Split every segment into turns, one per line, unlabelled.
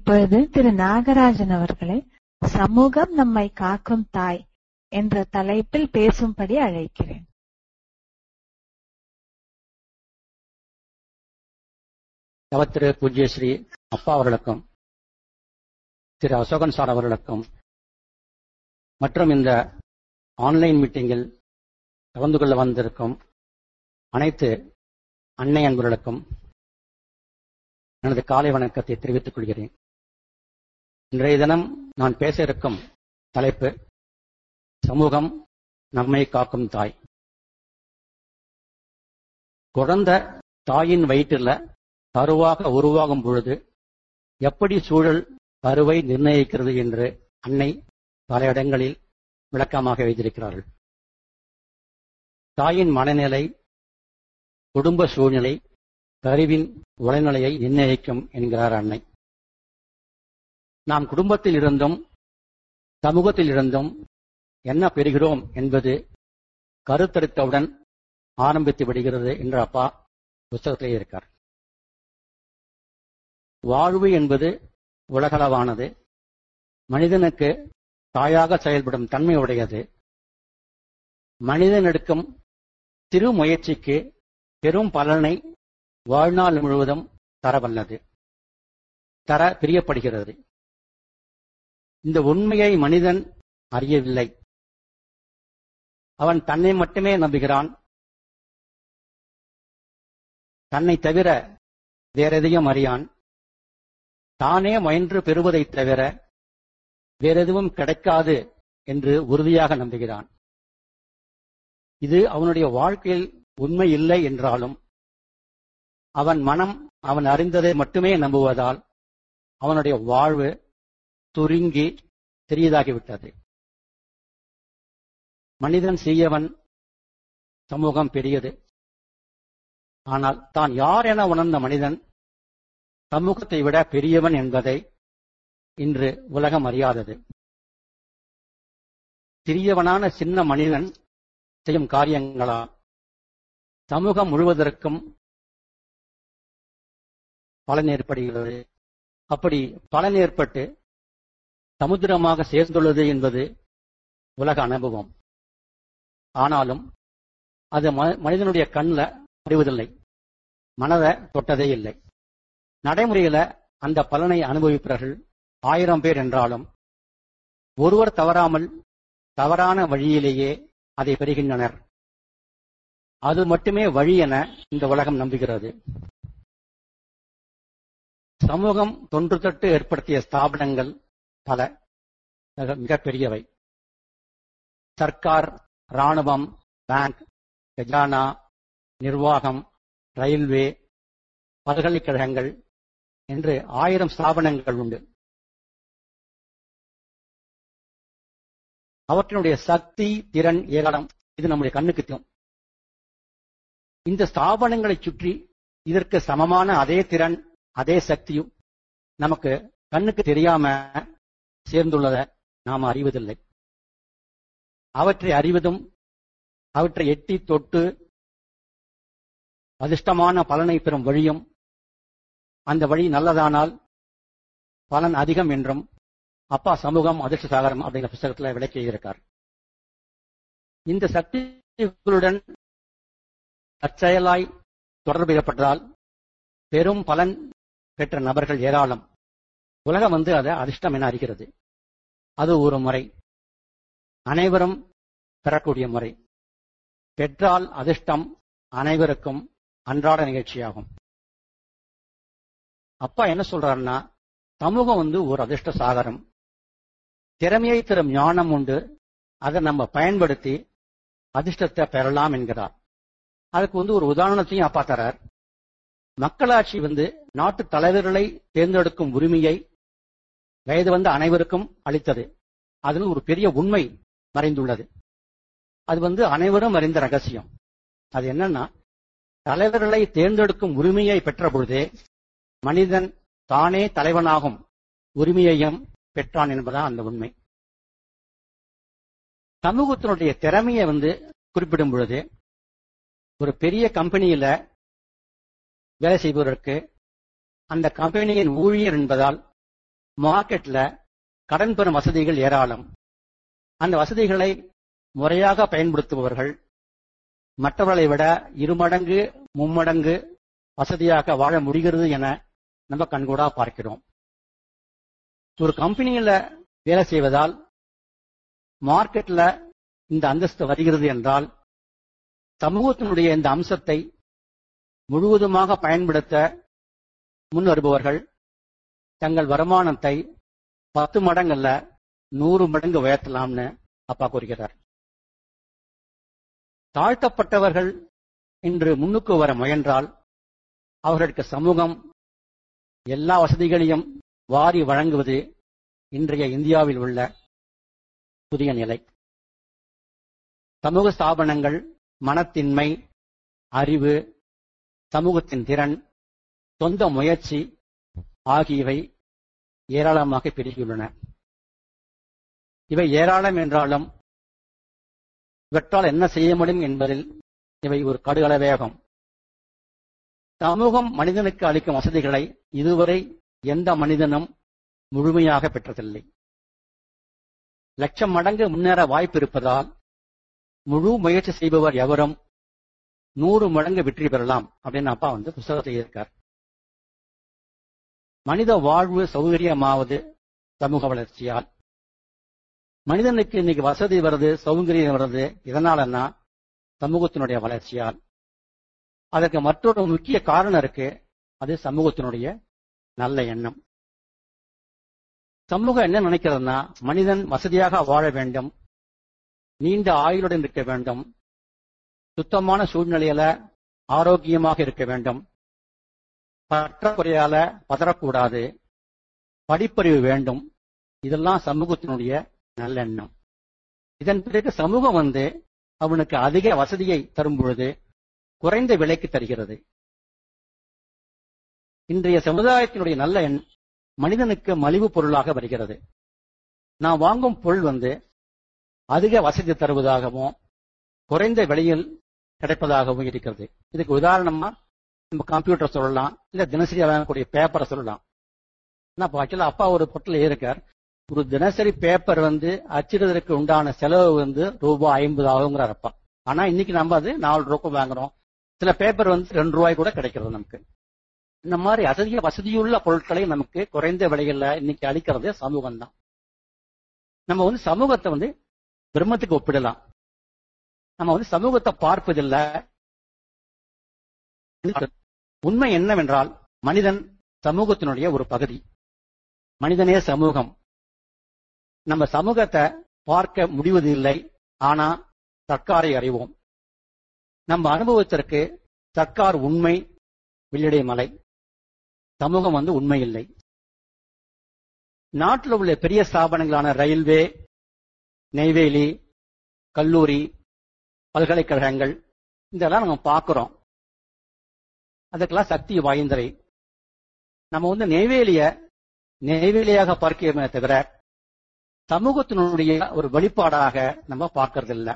இப்பொழுது திரு நாகராஜன் அவர்களை சமூகம் நம்மை காக்கும் தாய் என்ற தலைப்பில் பேசும்படி அழைக்கிறேன்
தவத்திரு பூஜ்ய ஸ்ரீ அப்பா அவர்களுக்கும் திரு அசோகன் சார் அவர்களுக்கும் மற்றும் இந்த ஆன்லைன் மீட்டிங்கில் கலந்து கொள்ள வந்திருக்கும் அனைத்து அன்னை அன்பர்களுக்கும் எனது காலை வணக்கத்தை தெரிவித்துக் கொள்கிறேன் இன்றைய தினம் நான் பேச இருக்கும் தலைப்பு சமூகம் நம்மை காக்கும் தாய் குழந்தை தாயின் வயிற்றில் கருவாக உருவாகும் பொழுது எப்படி சூழல் கருவை நிர்ணயிக்கிறது என்று அன்னை பல இடங்களில் விளக்கமாக வைத்திருக்கிறார்கள் தாயின் மனநிலை குடும்ப சூழ்நிலை கருவின் உடல்நிலையை நிர்ணயிக்கும் என்கிறார் அன்னை நாம் குடும்பத்தில் இருந்தும் சமூகத்தில் இருந்தும் என்ன பெறுகிறோம் என்பது கருத்தரித்தவுடன் ஆரம்பித்து விடுகிறது என்று அப்பா புத்தகத்திலே இருக்கார் வாழ்வு என்பது உலகளவானது மனிதனுக்கு தாயாக செயல்படும் தன்மை உடையது மனிதன் எடுக்கும் சிறு முயற்சிக்கு பெரும் பலனை வாழ்நாள் முழுவதும் தரவல்லது தர பிரியப்படுகிறது இந்த உண்மையை மனிதன் அறியவில்லை அவன் தன்னை மட்டுமே நம்புகிறான் தன்னை தவிர வேறெதையும் அறியான் தானே முயன்று பெறுவதைத் தவிர வேறெதுவும் கிடைக்காது என்று உறுதியாக நம்புகிறான் இது அவனுடைய வாழ்க்கையில் உண்மை இல்லை என்றாலும் அவன் மனம் அவன் அறிந்ததை மட்டுமே நம்புவதால் அவனுடைய வாழ்வு சுருங்கி பெரியதாகிவிட்டது மனிதன் செய்யவன் சமூகம் பெரியது ஆனால் தான் யார் என உணர்ந்த மனிதன் சமூகத்தை விட பெரியவன் என்பதை இன்று உலகம் அறியாதது சிறியவனான சின்ன மனிதன் செய்யும் காரியங்களால் சமூகம் முழுவதற்கும் பலன் ஏற்படுகிறது அப்படி பலன் ஏற்பட்டு சமுத்திரமாக சேர்ந்துள்ளது என்பது உலக அனுபவம் ஆனாலும் அது மனிதனுடைய கண்ணில் அறிவதில்லை மனதை தொட்டதே இல்லை நடைமுறையில அந்த பலனை அனுபவிப்பவர்கள் ஆயிரம் பேர் என்றாலும் ஒருவர் தவறாமல் தவறான வழியிலேயே அதை பெறுகின்றனர் அது மட்டுமே வழி என இந்த உலகம் நம்புகிறது சமூகம் தொன்று தொட்டு ஏற்படுத்திய ஸ்தாபனங்கள் பல மிகப்பெரியவை சர்க்கார் ராணுவம் பேங்க் கஜானா நிர்வாகம் ரயில்வே பல்கலைக்கழகங்கள் என்று ஆயிரம் ஸ்தாபனங்கள் உண்டு அவற்றினுடைய சக்தி திறன் ஏராளம் இது நம்முடைய கண்ணுக்கு தெரியும் இந்த ஸ்தாபனங்களை சுற்றி இதற்கு சமமான அதே திறன் அதே சக்தியும் நமக்கு கண்ணுக்கு தெரியாம சேர்ந்துள்ளதை நாம் அறிவதில்லை அவற்றை அறிவதும் அவற்றை எட்டி தொட்டு அதிர்ஷ்டமான பலனை பெறும் வழியும் அந்த வழி நல்லதானால் பலன் அதிகம் என்றும் அப்பா சமூகம் அதிர்ஷ்ட சாகரம் அப்படிங்கிற புத்தகத்தில் விளக்கி இருக்கார் இந்த சக்திகளுடன் தற்செயலாய் தொடர்பு ஏற்பட்டதால் பெரும் பலன் பெற்ற நபர்கள் ஏராளம் உலகம் வந்து அதை அதிர்ஷ்டம் என அறிகிறது அது ஒரு முறை அனைவரும் பெறக்கூடிய முறை பெற்றால் அதிர்ஷ்டம் அனைவருக்கும் அன்றாட நிகழ்ச்சியாகும் அப்பா என்ன சொல்றாருன்னா சமூகம் வந்து ஒரு அதிர்ஷ்ட சாகரம் திறமையை தரும் ஞானம் உண்டு அதை நம்ம பயன்படுத்தி அதிர்ஷ்டத்தை பெறலாம் என்கிறார் அதுக்கு வந்து ஒரு உதாரணத்தையும் அப்பா தரார் மக்களாட்சி வந்து நாட்டு தலைவர்களை தேர்ந்தெடுக்கும் உரிமையை வயது வந்த அனைவருக்கும் அளித்தது அதில் ஒரு பெரிய உண்மை மறைந்துள்ளது அது வந்து அனைவரும் அறிந்த ரகசியம் அது என்னன்னா தலைவர்களை தேர்ந்தெடுக்கும் உரிமையை பெற்ற பொழுதே மனிதன் தானே தலைவனாகும் உரிமையையும் பெற்றான் என்பதான் அந்த உண்மை சமூகத்தினுடைய திறமையை வந்து குறிப்பிடும் பொழுது ஒரு பெரிய கம்பெனியில வேலை செய்பவருக்கு அந்த கம்பெனியின் ஊழியர் என்பதால் மார்க்கெட்ல கடன் பெறும் வசதிகள் ஏராளம் அந்த வசதிகளை முறையாக பயன்படுத்துபவர்கள் மற்றவர்களை விட இருமடங்கு மும்மடங்கு வசதியாக வாழ முடிகிறது என நம்ம கண்கூடா பார்க்கிறோம் ஒரு கம்பெனியில வேலை செய்வதால் மார்க்கெட்ல இந்த அந்தஸ்து வருகிறது என்றால் சமூகத்தினுடைய இந்த அம்சத்தை முழுவதுமாக பயன்படுத்த முன் வருபவர்கள் தங்கள் வருமானத்தை பத்து மடங்கல்ல நூறு மடங்கு உயர்த்தலாம்னு அப்பா கூறுகிறார் தாழ்த்தப்பட்டவர்கள் இன்று முன்னுக்கு வர முயன்றால் அவர்களுக்கு சமூகம் எல்லா வசதிகளையும் வாரி வழங்குவது இன்றைய இந்தியாவில் உள்ள புதிய நிலை சமூக ஸ்தாபனங்கள் மனத்தின்மை அறிவு சமூகத்தின் திறன் சொந்த முயற்சி ஆகியவை ஏராளமாக பெருகியுள்ளன இவை ஏராளம் என்றாலும் இவற்றால் என்ன செய்ய முடியும் என்பதில் இவை ஒரு கடுகளவேகம் சமூகம் மனிதனுக்கு அளிக்கும் வசதிகளை இதுவரை எந்த மனிதனும் முழுமையாக பெற்றதில்லை லட்சம் மடங்கு முன்னேற வாய்ப்பு இருப்பதால் முழு முயற்சி செய்பவர் எவரும் நூறு மடங்கு வெற்றி பெறலாம் அப்படின்னு அப்பா வந்து புத்தகத்தை இருக்கார் மனித வாழ்வு சௌகரியமாவது சமூக வளர்ச்சியால் மனிதனுக்கு இன்னைக்கு வசதி வருது சௌகரியம் வருது இதனாலன்னா சமூகத்தினுடைய வளர்ச்சியால் அதற்கு மற்றொரு முக்கிய காரணம் இருக்கு அது சமூகத்தினுடைய நல்ல எண்ணம் சமூகம் என்ன நினைக்கிறதுனா மனிதன் வசதியாக வாழ வேண்டும் நீண்ட ஆயுளுடன் இருக்க வேண்டும் சுத்தமான சூழ்நிலையில ஆரோக்கியமாக இருக்க வேண்டும் பற்றாக்குறையால பதறக்கூடாது படிப்பறிவு வேண்டும் இதெல்லாம் சமூகத்தினுடைய நல்லெண்ணம் இதன் பிறகு சமூகம் வந்து அவனுக்கு அதிக வசதியை தரும் பொழுது குறைந்த விலைக்கு தருகிறது இன்றைய சமுதாயத்தினுடைய நல்ல எண் மனிதனுக்கு மலிவு பொருளாக வருகிறது நான் வாங்கும் பொருள் வந்து அதிக வசதி தருவதாகவும் குறைந்த விலையில் கிடைப்பதாகவும் இருக்கிறது இதுக்கு உதாரணமா நம்ம கம்ப்யூட்டர் சொல்லலாம் இல்ல தினசரி வாங்கக்கூடிய பேப்பரை சொல்லலாம் நான் ஆக்சுவலா அப்பா ஒரு பொட்டில் இருக்கார் ஒரு தினசரி பேப்பர் வந்து அச்சிடுவதற்கு உண்டான செலவு வந்து ரூபாய் ஐம்பது ஆகுங்கிறார் அப்பா ஆனா இன்னைக்கு நம்ம அது நாலு ரூபாய் வாங்குறோம் சில பேப்பர் வந்து ரெண்டு ரூபாய் கூட கிடைக்கிறது நமக்கு இந்த மாதிரி அதிக வசதியுள்ள பொருட்களை நமக்கு குறைந்த விலைகள்ல இன்னைக்கு அளிக்கிறது சமூகம் தான் நம்ம வந்து சமூகத்தை வந்து பிரம்மத்துக்கு ஒப்பிடலாம் நம்ம வந்து சமூகத்தை பார்ப்பதில்ல உண்மை என்னவென்றால் மனிதன் சமூகத்தினுடைய ஒரு பகுதி மனிதனே சமூகம் நம்ம சமூகத்தை பார்க்க முடிவதில்லை ஆனா சர்க்காரை அறிவோம் நம்ம அனுபவத்திற்கு சர்க்கார் உண்மை வெள்ளிடை மலை சமூகம் வந்து உண்மை இல்லை நாட்டில் உள்ள பெரிய ஸ்தாபனங்களான ரயில்வே நெய்வேலி கல்லூரி பல்கலைக்கழகங்கள் இதெல்லாம் நம்ம பார்க்கிறோம் அதுக்கெல்லாம் சக்தி வாய்ந்தவை நம்ம வந்து நெய்வேலிய நெய்வேலியாக பார்க்கிறோமே தவிர சமூகத்தினுடைய ஒரு வெளிப்பாடாக நம்ம பார்க்கறது இல்ல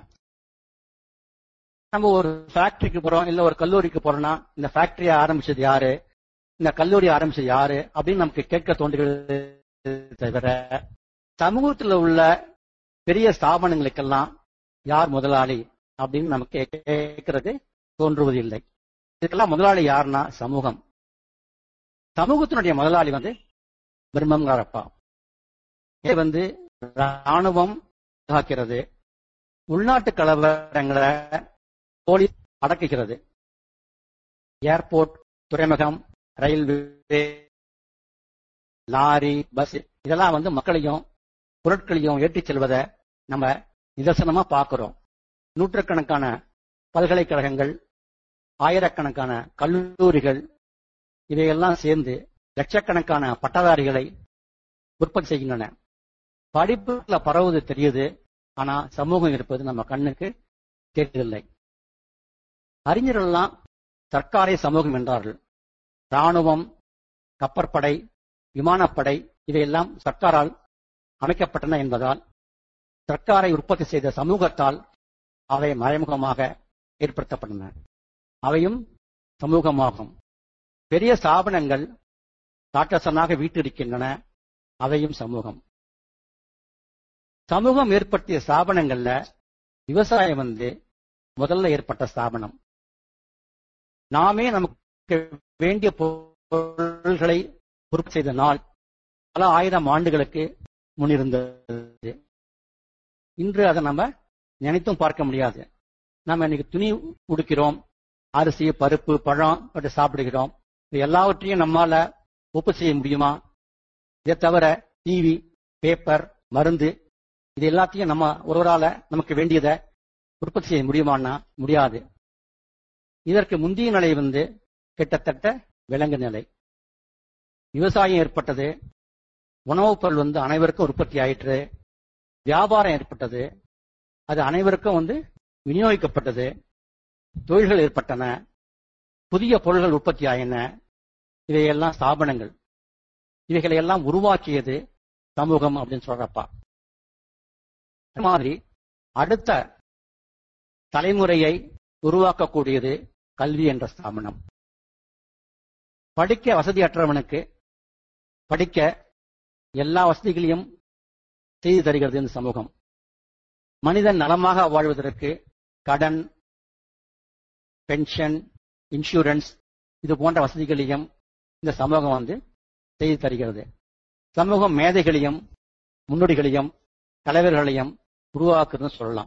நம்ம ஒரு ஃபேக்டரிக்கு போறோம் இல்ல ஒரு கல்லூரிக்கு போறோம்னா இந்த ஃபேக்டரியை ஆரம்பிச்சது யாரு இந்த கல்லூரி ஆரம்பிச்சது யாரு அப்படின்னு நமக்கு கேட்க தோன்றுகிறது தவிர சமூகத்தில் உள்ள பெரிய ஸ்தாபனங்களுக்கெல்லாம் யார் முதலாளி அப்படின்னு நமக்கு கேட்கறது தோன்றுவதில்லை இதுக்கெல்லாம் முதலாளி யாருன்னா சமூகம் சமூகத்தினுடைய முதலாளி வந்து பிரம்மங்காரப்பா இது வந்து ராணுவம் காக்கிறது உள்நாட்டு கலவரங்களை போலீஸ் அடக்குகிறது ஏர்போர்ட் துறைமுகம் ரயில்வே லாரி பஸ் இதெல்லாம் வந்து மக்களையும் பொருட்களையும் ஏற்றிச் செல்வதை நம்ம நிதர்சனமா பார்க்கிறோம் நூற்றுக்கணக்கான பல்கலைக்கழகங்கள் ஆயிரக்கணக்கான கல்லூரிகள் இவையெல்லாம் சேர்ந்து லட்சக்கணக்கான பட்டதாரிகளை உற்பத்தி செய்கின்றன படிப்புல பரவுவது தெரியுது ஆனா சமூகம் இருப்பது நம்ம கண்ணுக்கு தெரியவில்லை அறிஞர்கள்லாம் சர்க்காரே சமூகம் என்றார்கள் ராணுவம் கப்பற்படை விமானப்படை இவையெல்லாம் சர்க்காரால் அமைக்கப்பட்டன என்பதால் சர்க்காரை உற்பத்தி செய்த சமூகத்தால் அவை மறைமுகமாக ஏற்படுத்தப்பட்டன அவையும் சமூகமாகும் பெரிய ஸ்தாபனங்கள் ராட்சசனாக வீட்டிருக்கின்றன அவையும் சமூகம் சமூகம் ஏற்படுத்திய ஸ்தாபனங்கள்ல விவசாயம் வந்து முதல்ல ஏற்பட்ட ஸ்தாபனம் நாமே நமக்கு வேண்டிய பொருள்களை உற்பத்தி செய்த நாள் பல ஆயிரம் ஆண்டுகளுக்கு முன்னிருந்தது இன்று அதை நம்ம நினைத்தும் பார்க்க முடியாது நம்ம இன்னைக்கு துணி உடுக்கிறோம் அரிசி பருப்பு பழம் பட்டு சாப்பிடுகிறோம் இது எல்லாவற்றையும் நம்மால உற்பத்தி செய்ய முடியுமா இதை தவிர டிவி பேப்பர் மருந்து இது எல்லாத்தையும் நம்ம ஒருவரால நமக்கு வேண்டியதை உற்பத்தி செய்ய முடியுமான்னா முடியாது இதற்கு முந்தைய நிலை வந்து கிட்டத்தட்ட விலங்கு நிலை விவசாயம் ஏற்பட்டது உணவுப் பொருள் வந்து அனைவருக்கும் உற்பத்தி ஆயிற்று வியாபாரம் ஏற்பட்டது அது அனைவருக்கும் வந்து விநியோகிக்கப்பட்டது தொழில்கள் ஏற்பட்டன புதிய பொருள்கள் உற்பத்தி ஆயின இவையெல்லாம் ஸ்தாபனங்கள் இவைகளை எல்லாம் உருவாக்கியது சமூகம் அப்படின்னு சொல்றப்பா அது மாதிரி அடுத்த தலைமுறையை உருவாக்கக்கூடியது கல்வி என்ற ஸ்தாபனம் படிக்க வசதியற்றவனுக்கு படிக்க எல்லா வசதிகளையும் செய்து தருகிறது இந்த சமூகம் மனிதன் நலமாக வாழ்வதற்கு கடன் பென்ஷன் இன்சூரன்ஸ் இது போன்ற வசதிகளையும் இந்த சமூகம் வந்து செய்து தருகிறது சமூகம் மேதைகளையும் முன்னோடிகளையும் தலைவர்களையும் உருவாக்குறதுன்னு சொல்லலாம்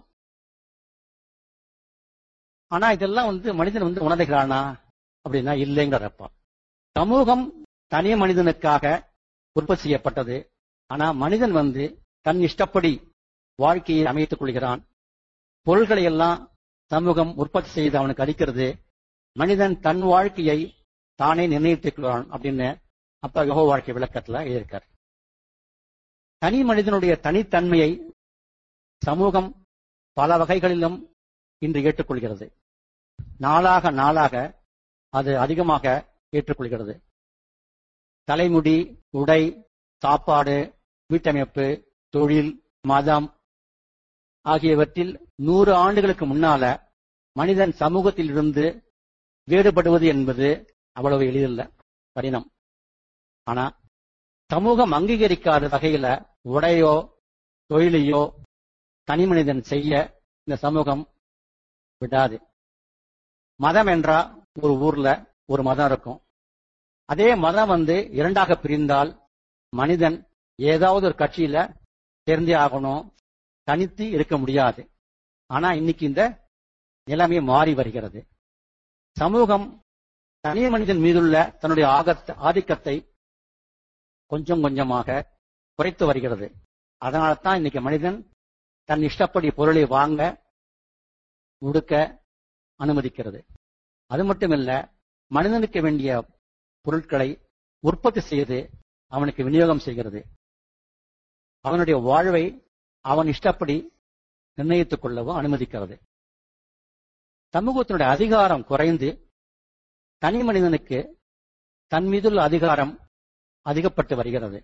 ஆனா இதெல்லாம் வந்து மனிதன் வந்து உணர்கிறானா அப்படின்னா இல்லைங்கிறப்பா சமூகம் தனி மனிதனுக்காக உற்பத்தி செய்யப்பட்டது ஆனா மனிதன் வந்து தன் இஷ்டப்படி வாழ்க்கையை அமைத்துக் கொள்கிறான் பொருள்களை எல்லாம் சமூகம் உற்பத்தி செய்து அவனுக்கு அளிக்கிறது மனிதன் தன் வாழ்க்கையை தானே நிர்ணயித்துக் கொள்வான் அப்படின்னு அப்பா யோக வாழ்க்கை விளக்கத்துல எழுதியிருக்கார் தனி மனிதனுடைய தனித்தன்மையை சமூகம் பல வகைகளிலும் இன்று ஏற்றுக்கொள்கிறது நாளாக நாளாக அது அதிகமாக ஏற்றுக்கொள்கிறது தலைமுடி உடை சாப்பாடு வீட்டமைப்பு தொழில் மதம் ஆகியவற்றில் நூறு ஆண்டுகளுக்கு முன்னால மனிதன் சமூகத்தில் இருந்து வேறுபடுவது என்பது அவ்வளவு எளிதல்ல கடினம் ஆனா சமூகம் அங்கீகரிக்காத வகையில உடையோ தொழிலையோ தனி மனிதன் செய்ய இந்த சமூகம் விடாது மதம் என்றா ஒரு ஊர்ல ஒரு மதம் இருக்கும் அதே மதம் வந்து இரண்டாக பிரிந்தால் மனிதன் ஏதாவது ஒரு கட்சியில சேர்ந்தே ஆகணும் தனித்து இருக்க முடியாது ஆனா இன்னைக்கு இந்த நிலைமை மாறி வருகிறது சமூகம் தனி மனிதன் மீதுள்ள தன்னுடைய ஆகத்த ஆதிக்கத்தை கொஞ்சம் கொஞ்சமாக குறைத்து வருகிறது அதனால தான் இன்னைக்கு மனிதன் தன் இஷ்டப்படி பொருளை வாங்க உடுக்க அனுமதிக்கிறது அது மட்டுமில்ல மனிதனுக்கு வேண்டிய பொருட்களை உற்பத்தி செய்து அவனுக்கு விநியோகம் செய்கிறது அவனுடைய வாழ்வை அவன் இஷ்டப்படி நிர்ணயித்துக் கொள்ளவும் அனுமதிக்கிறது சமூகத்தினுடைய அதிகாரம் குறைந்து தனி மனிதனுக்கு தன் மீதுள்ள அதிகாரம் அதிகப்பட்டு வருகிறது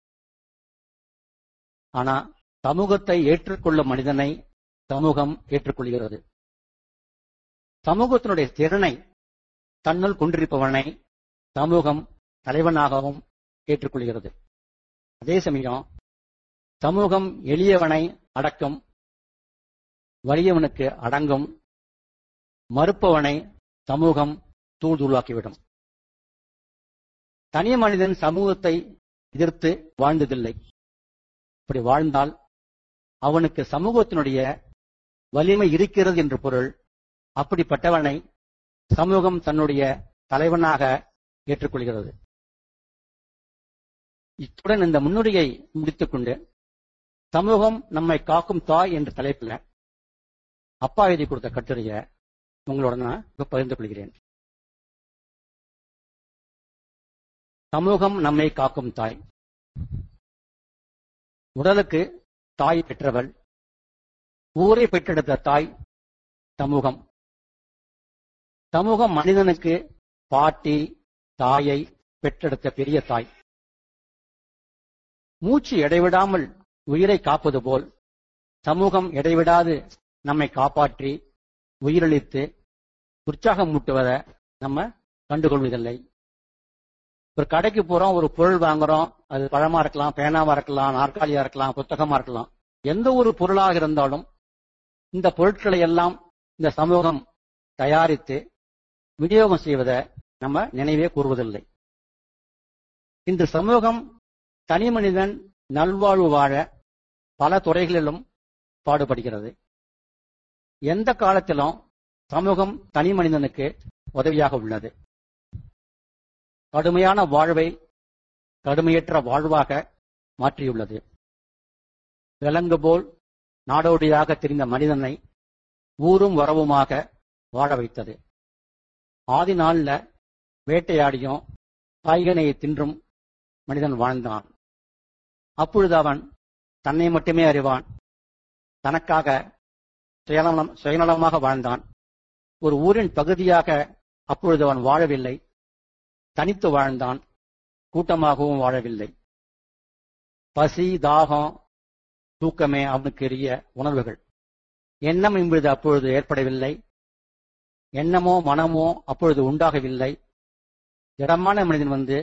ஆனா சமூகத்தை ஏற்றுக்கொள்ளும் மனிதனை சமூகம் ஏற்றுக்கொள்கிறது சமூகத்தினுடைய திறனை தன்னுள் கொண்டிருப்பவனை சமூகம் தலைவனாகவும் ஏற்றுக்கொள்கிறது அதே சமயம் சமூகம் எளியவனை அடக்கும் வலியவனுக்கு அடங்கும் மறுப்பவனை சமூகம் தூள் தூளாக்கிவிடும் தனி மனிதன் சமூகத்தை எதிர்த்து வாழ்ந்ததில்லை இப்படி வாழ்ந்தால் அவனுக்கு சமூகத்தினுடைய வலிமை இருக்கிறது என்று பொருள் அப்படிப்பட்டவனை சமூகம் தன்னுடைய தலைவனாக ஏற்றுக்கொள்கிறது இத்துடன் இந்த முன்னுரையை முடித்துக்கொண்டு சமூகம் நம்மை காக்கும் தாய் என்ற தலைப்பில் அப்பா எழுதி கொடுத்த கட்டுரையை உங்களோட நான் இப்ப பகிர்ந்து கொள்கிறேன் சமூகம் நம்மை காக்கும் தாய் உடலுக்கு தாய் பெற்றவள் ஊரை பெற்றெடுத்த தாய் சமூகம் சமூகம் மனிதனுக்கு பாட்டி தாயை பெற்றெடுத்த பெரிய தாய் மூச்சு இடைவிடாமல் உயிரை காப்பது போல் சமூகம் இடைவிடாது நம்மை காப்பாற்றி உயிரளித்து உற்சாகம் மூட்டுவதை நம்ம கண்டுகொள்வதில்லை ஒரு கடைக்கு போறோம் ஒரு பொருள் வாங்குறோம் அது பழமா இருக்கலாம் பேனாவா இருக்கலாம் நாற்காலியா இருக்கலாம் புத்தகமா இருக்கலாம் எந்த ஒரு பொருளாக இருந்தாலும் இந்த பொருட்களை எல்லாம் இந்த சமூகம் தயாரித்து விநியோகம் செய்வதை நம்ம நினைவே கூறுவதில்லை இன்று சமூகம் தனி மனிதன் நல்வாழ்வு வாழ பல துறைகளிலும் பாடுபடுகிறது எந்த காலத்திலும் சமூகம் தனி மனிதனுக்கு உதவியாக உள்ளது கடுமையான வாழ்வை கடுமையற்ற வாழ்வாக மாற்றியுள்ளது விலங்கு போல் நாடோடியாக திரிந்த மனிதனை ஊரும் வரவுமாக வாழ வைத்தது ஆதி நாள்ல வேட்டையாடியும் காய்கனியை தின்றும் மனிதன் வாழ்ந்தான் அப்பொழுது அவன் தன்னை மட்டுமே அறிவான் தனக்காக சுயநலம் சுயநலமாக வாழ்ந்தான் ஒரு ஊரின் பகுதியாக அப்பொழுது அவன் வாழவில்லை தனித்து வாழ்ந்தான் கூட்டமாகவும் வாழவில்லை பசி தாகம் தூக்கமே அவனுக்கு எரிய உணர்வுகள் எண்ணம் என்பது அப்பொழுது ஏற்படவில்லை எண்ணமோ மனமோ அப்பொழுது உண்டாகவில்லை திடமான மனிதன் வந்து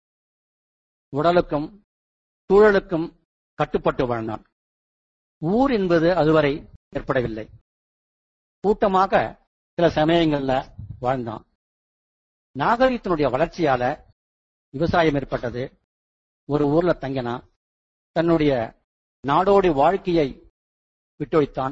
உடலுக்கும் சூழலுக்கும் கட்டுப்பட்டு வாழ்ந்தான் ஊர் என்பது அதுவரை ஏற்படவில்லை கூட்டமாக சில சமயங்கள்ல வாழ்ந்தான் நாகரிகத்தினுடைய வளர்ச்சியால விவசாயம் ஏற்பட்டது ஒரு ஊர்ல தங்கினா தன்னுடைய நாடோடி வாழ்க்கையை விட்டொழித்தான்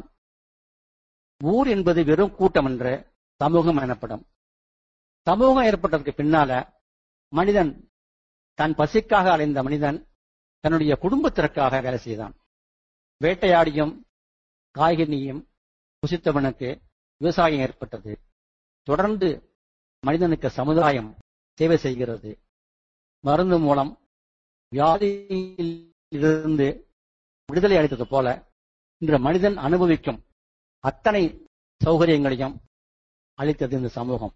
ஊர் என்பது வெறும் கூட்டம் என்று சமூகம் எனப்படும் சமூகம் ஏற்பட்டதற்கு பின்னால மனிதன் தன் பசிக்காக அலைந்த மனிதன் தன்னுடைய குடும்பத்திற்காக வேலை செய்தான் வேட்டையாடியும் காய்கனியும் புசித்தவனுக்கு விவசாயம் ஏற்பட்டது தொடர்ந்து மனிதனுக்கு சமுதாயம் சேவை செய்கிறது மருந்து மூலம் வியாதியிலிருந்து விடுதலை அளித்தது போல இன்று மனிதன் அனுபவிக்கும் அத்தனை சௌகரியங்களையும் அளித்தது இந்த சமூகம்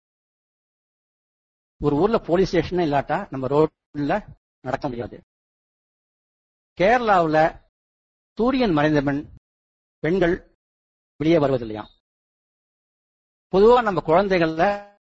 ஒரு ஊர்ல போலீஸ் ஸ்டேஷன் இல்லாட்டா நம்ம ரோட்ல நடக்க முடியாது கேரளாவுல சூரியன் மறைந்த பின் பெண்கள் வெளியே வருவதில்லையா பொதுவா நம்ம குழந்தைகள்ல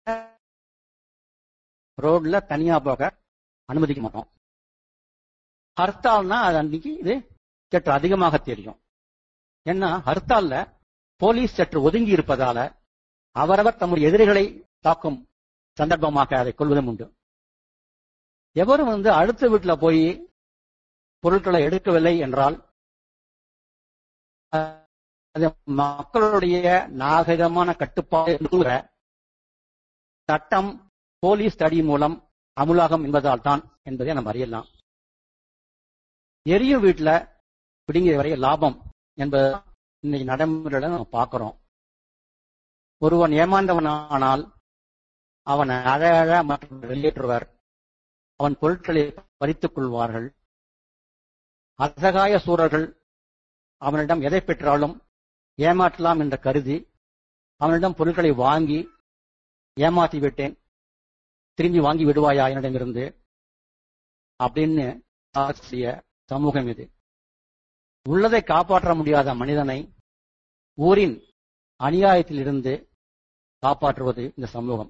ரோட்ல தனியா போக அனுமதிக்க மாட்டோம் ஹர்த்தால்னா அது அன்னைக்கு இது சற்று அதிகமாக தெரியும் ஏன்னா ஹர்த்தால்ல போலீஸ் சற்று ஒதுங்கி இருப்பதால அவரவர் தம்முடைய எதிரிகளை தாக்கும் சந்தர்ப்பமாக அதை கொள்வதும் உண்டு எவரும் வந்து அடுத்த வீட்டுல போய் பொருட்களை எடுக்கவில்லை என்றால் அது மக்களுடைய நாகரிகமான கட்டுப்பாடு என்கிற சட்டம் போலீஸ் தடி மூலம் அமுலாகும் என்பதால் தான் என்பதை நம்ம அறியலாம் எரியும் வீட்டுல பிடுங்கிய வரை லாபம் என்பது இன்னைக்கு நடைமுறையில நம்ம பார்க்கிறோம் ஒருவன் ஏமாந்தவனானால் அவன் அழ அழ மற்றும் வெளியேற்றுவர் அவன் பொருட்களை பறித்துக் கொள்வார்கள் அசகாய சூரர்கள் அவனிடம் எதை பெற்றாலும் ஏமாற்றலாம் என்று கருதி அவனிடம் பொருட்களை வாங்கி ஏமாற்றி விட்டேன் திரும்பி வாங்கி விடுவாயா என்னிடமிருந்து அப்படின்னு ஆசிய சமூகம் இது உள்ளதை காப்பாற்ற முடியாத மனிதனை ஊரின் அநியாயத்தில் இருந்து காப்பாற்றுவது இந்த சமூகம்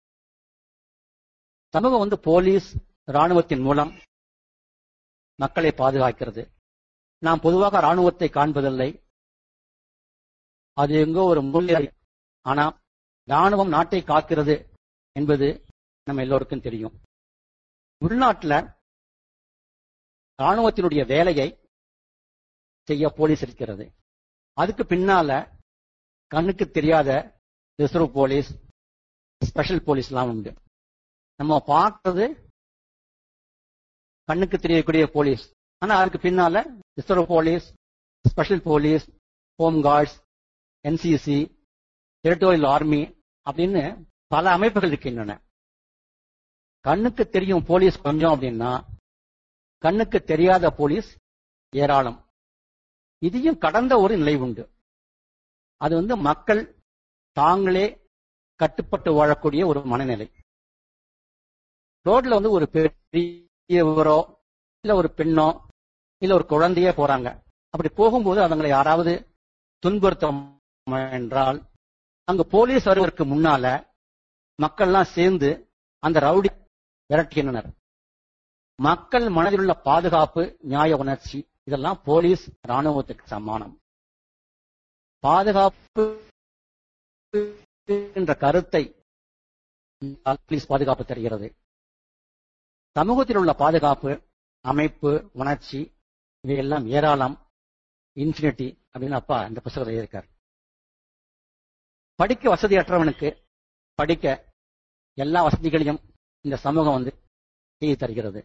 சமூகம் வந்து போலீஸ் ராணுவத்தின் மூலம் மக்களை பாதுகாக்கிறது நாம் பொதுவாக ராணுவத்தை காண்பதில்லை அது எங்கோ ஒரு மூலிகை ஆனா ராணுவம் நாட்டை காக்கிறது என்பது நம்ம எல்லோருக்கும் தெரியும் உள்நாட்டில் ராணுவத்தினுடைய வேலையை செய்ய போலீஸ் இருக்கிறது அதுக்கு பின்னால கண்ணுக்கு தெரியாத ரிசர்வ் போலீஸ் ஸ்பெஷல் போலீஸ் எல்லாம் உண்டு நம்ம பார்க்கறது கண்ணுக்கு தெரியக்கூடிய போலீஸ் ஆனா அதுக்கு பின்னால reserve police special police home guards NCC territorial army அப்படின்னு பல அமைப்புகள் இருக்கின்றன கண்ணுக்கு தெரியும் போலீஸ் கொஞ்சம் அப்படின்னா கண்ணுக்கு தெரியாத போலீஸ் ஏராளம் இதையும் கடந்த ஒரு நிலை உண்டு அது வந்து மக்கள் தாங்களே கட்டுப்பட்டு வாழக்கூடிய ஒரு மனநிலை ரோட்ல வந்து ஒரு பெரியவரோ இல்ல ஒரு பெண்ணோ இல்ல ஒரு குழந்தையே போறாங்க அப்படி போகும்போது அவங்களை யாராவது துன்புறுத்த என்றால் அங்க போலீஸ் வருவதற்கு முன்னால மக்கள்லாம் சேர்ந்து அந்த ரவுடி விரட்டுகின்றனர் மக்கள் மனதில் உள்ள பாதுகாப்பு நியாய உணர்ச்சி இதெல்லாம் போலீஸ் ராணுவத்துக்கு சமானம் பாதுகாப்பு என்ற கருத்தை போலீஸ் பாதுகாப்பு தருகிறது சமூகத்தில் உள்ள பாதுகாப்பு அமைப்பு உணர்ச்சி இவையெல்லாம் ஏராளம் இன்ஃபினிட்டி அப்படின்னு அப்பா இந்த புத்தகத்தில் எழுதியிருக்கார் படிக்க வசதியற்றவனுக்கு படிக்க எல்லா வசதிகளையும் இந்த சமூகம் வந்து செய்து தருகிறது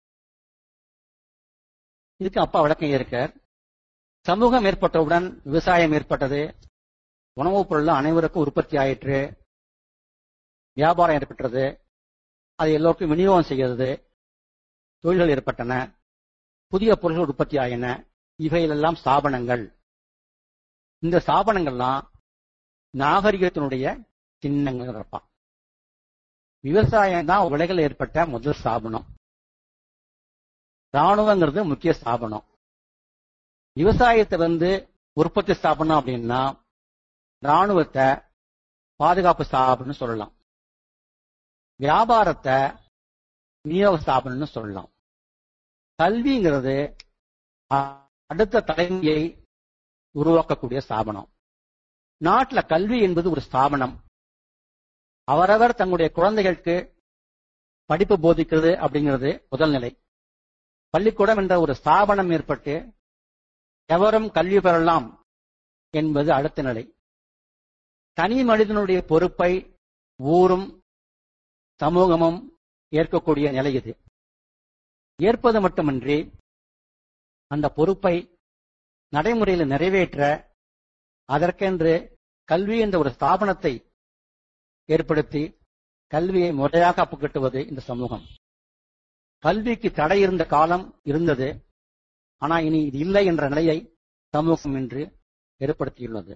இதுக்கு அப்பா விளக்கம் இருக்கார் சமூகம் ஏற்பட்டவுடன் விவசாயம் ஏற்பட்டது உணவுப் பொருள் அனைவருக்கும் உற்பத்தி ஆயிற்று வியாபாரம் ஏற்பட்டது அது எல்லோருக்கும் விநியோகம் செய்கிறது தொழில்கள் ஏற்பட்டன புதிய பொருள்கள் உற்பத்தி ஆயின இவைகளெல்லாம் ஸ்தாபனங்கள் இந்த ஸ்தாபனங்கள்லாம் நாகரிகத்தினுடைய சின்னங்கள் இருப்பான் விவசாயம் தான் உலகில் ஏற்பட்ட முதல் ஸ்தாபனம் ராணுவங்கிறது முக்கிய ஸ்தாபனம் விவசாயத்தை வந்து உற்பத்தி ஸ்தாபனம் அப்படின்னா ராணுவத்தை பாதுகாப்பு ஸ்தாபனம் சொல்லலாம் வியாபாரத்தை விநியோக ஸ்தாபனம்னு சொல்லலாம் கல்விங்கிறது அடுத்த தலைமையை உருவாக்கக்கூடிய ஸ்தாபனம் நாட்டில் கல்வி என்பது ஒரு ஸ்தாபனம் அவரவர் தங்களுடைய குழந்தைகளுக்கு படிப்பு போதிக்கிறது அப்படிங்கிறது முதல் நிலை பள்ளிக்கூடம் என்ற ஒரு ஸ்தாபனம் ஏற்பட்டு எவரும் கல்வி பெறலாம் என்பது அடுத்த நிலை தனி மனிதனுடைய பொறுப்பை ஊரும் சமூகமும் ஏற்கக்கூடிய நிலை இது ஏற்பது மட்டுமின்றி அந்த பொறுப்பை நடைமுறையில் நிறைவேற்ற அதற்கென்று கல்வி என்ற ஒரு ஸ்தாபனத்தை ஏற்படுத்தி கல்வியை முறையாக அப்புக்கட்டுவது இந்த சமூகம் கல்விக்கு தடை இருந்த காலம் இருந்தது ஆனா இனி இது இல்லை என்ற நிலையை சமூகம் இன்று ஏற்படுத்தியுள்ளது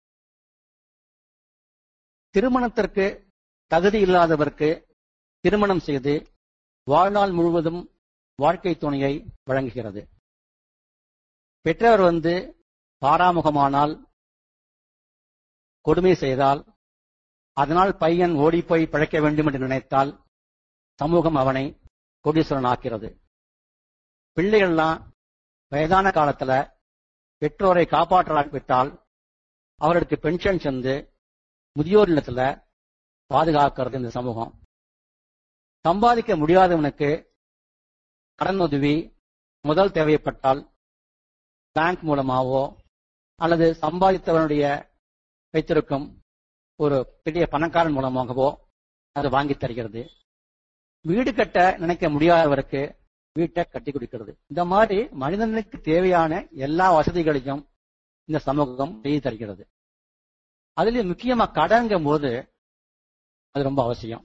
திருமணத்திற்கு தகுதி இல்லாதவருக்கு திருமணம் செய்து வாழ்நாள் முழுவதும் வாழ்க்கை துணையை வழங்குகிறது பெற்றவர் வந்து பாராமுகமானால் கொடுமை செய்தால் அதனால் பையன் ஓடிப்போய் பிழைக்க வேண்டும் என்று நினைத்தால் சமூகம் அவனை கோடீஸ்வரன் ஆக்கிறது பிள்ளைகள்லாம் வயதான காலத்துல பெற்றோரை காப்பாற்றாவிட்டால் அவர்களுக்கு பென்ஷன் சென்று முதியோர் இல்லத்துல பாதுகாக்கிறது இந்த சமூகம் சம்பாதிக்க முடியாதவனுக்கு கடன் உதவி முதல் தேவைப்பட்டால் பேங்க் மூலமாவோ அல்லது சம்பாதித்தவனுடைய வைத்திருக்கும் ஒரு பெரிய பணக்காரன் மூலமாகவோ அது வாங்கி தருகிறது வீடு கட்ட நினைக்க முடியாதவருக்கு வீட்டை கட்டி கொடுக்கிறது இந்த மாதிரி மனிதனுக்கு தேவையான எல்லா வசதிகளையும் இந்த சமூகம் செய்து தருகிறது அதுலயும் முக்கியமா கடன்கும் போது அது ரொம்ப அவசியம்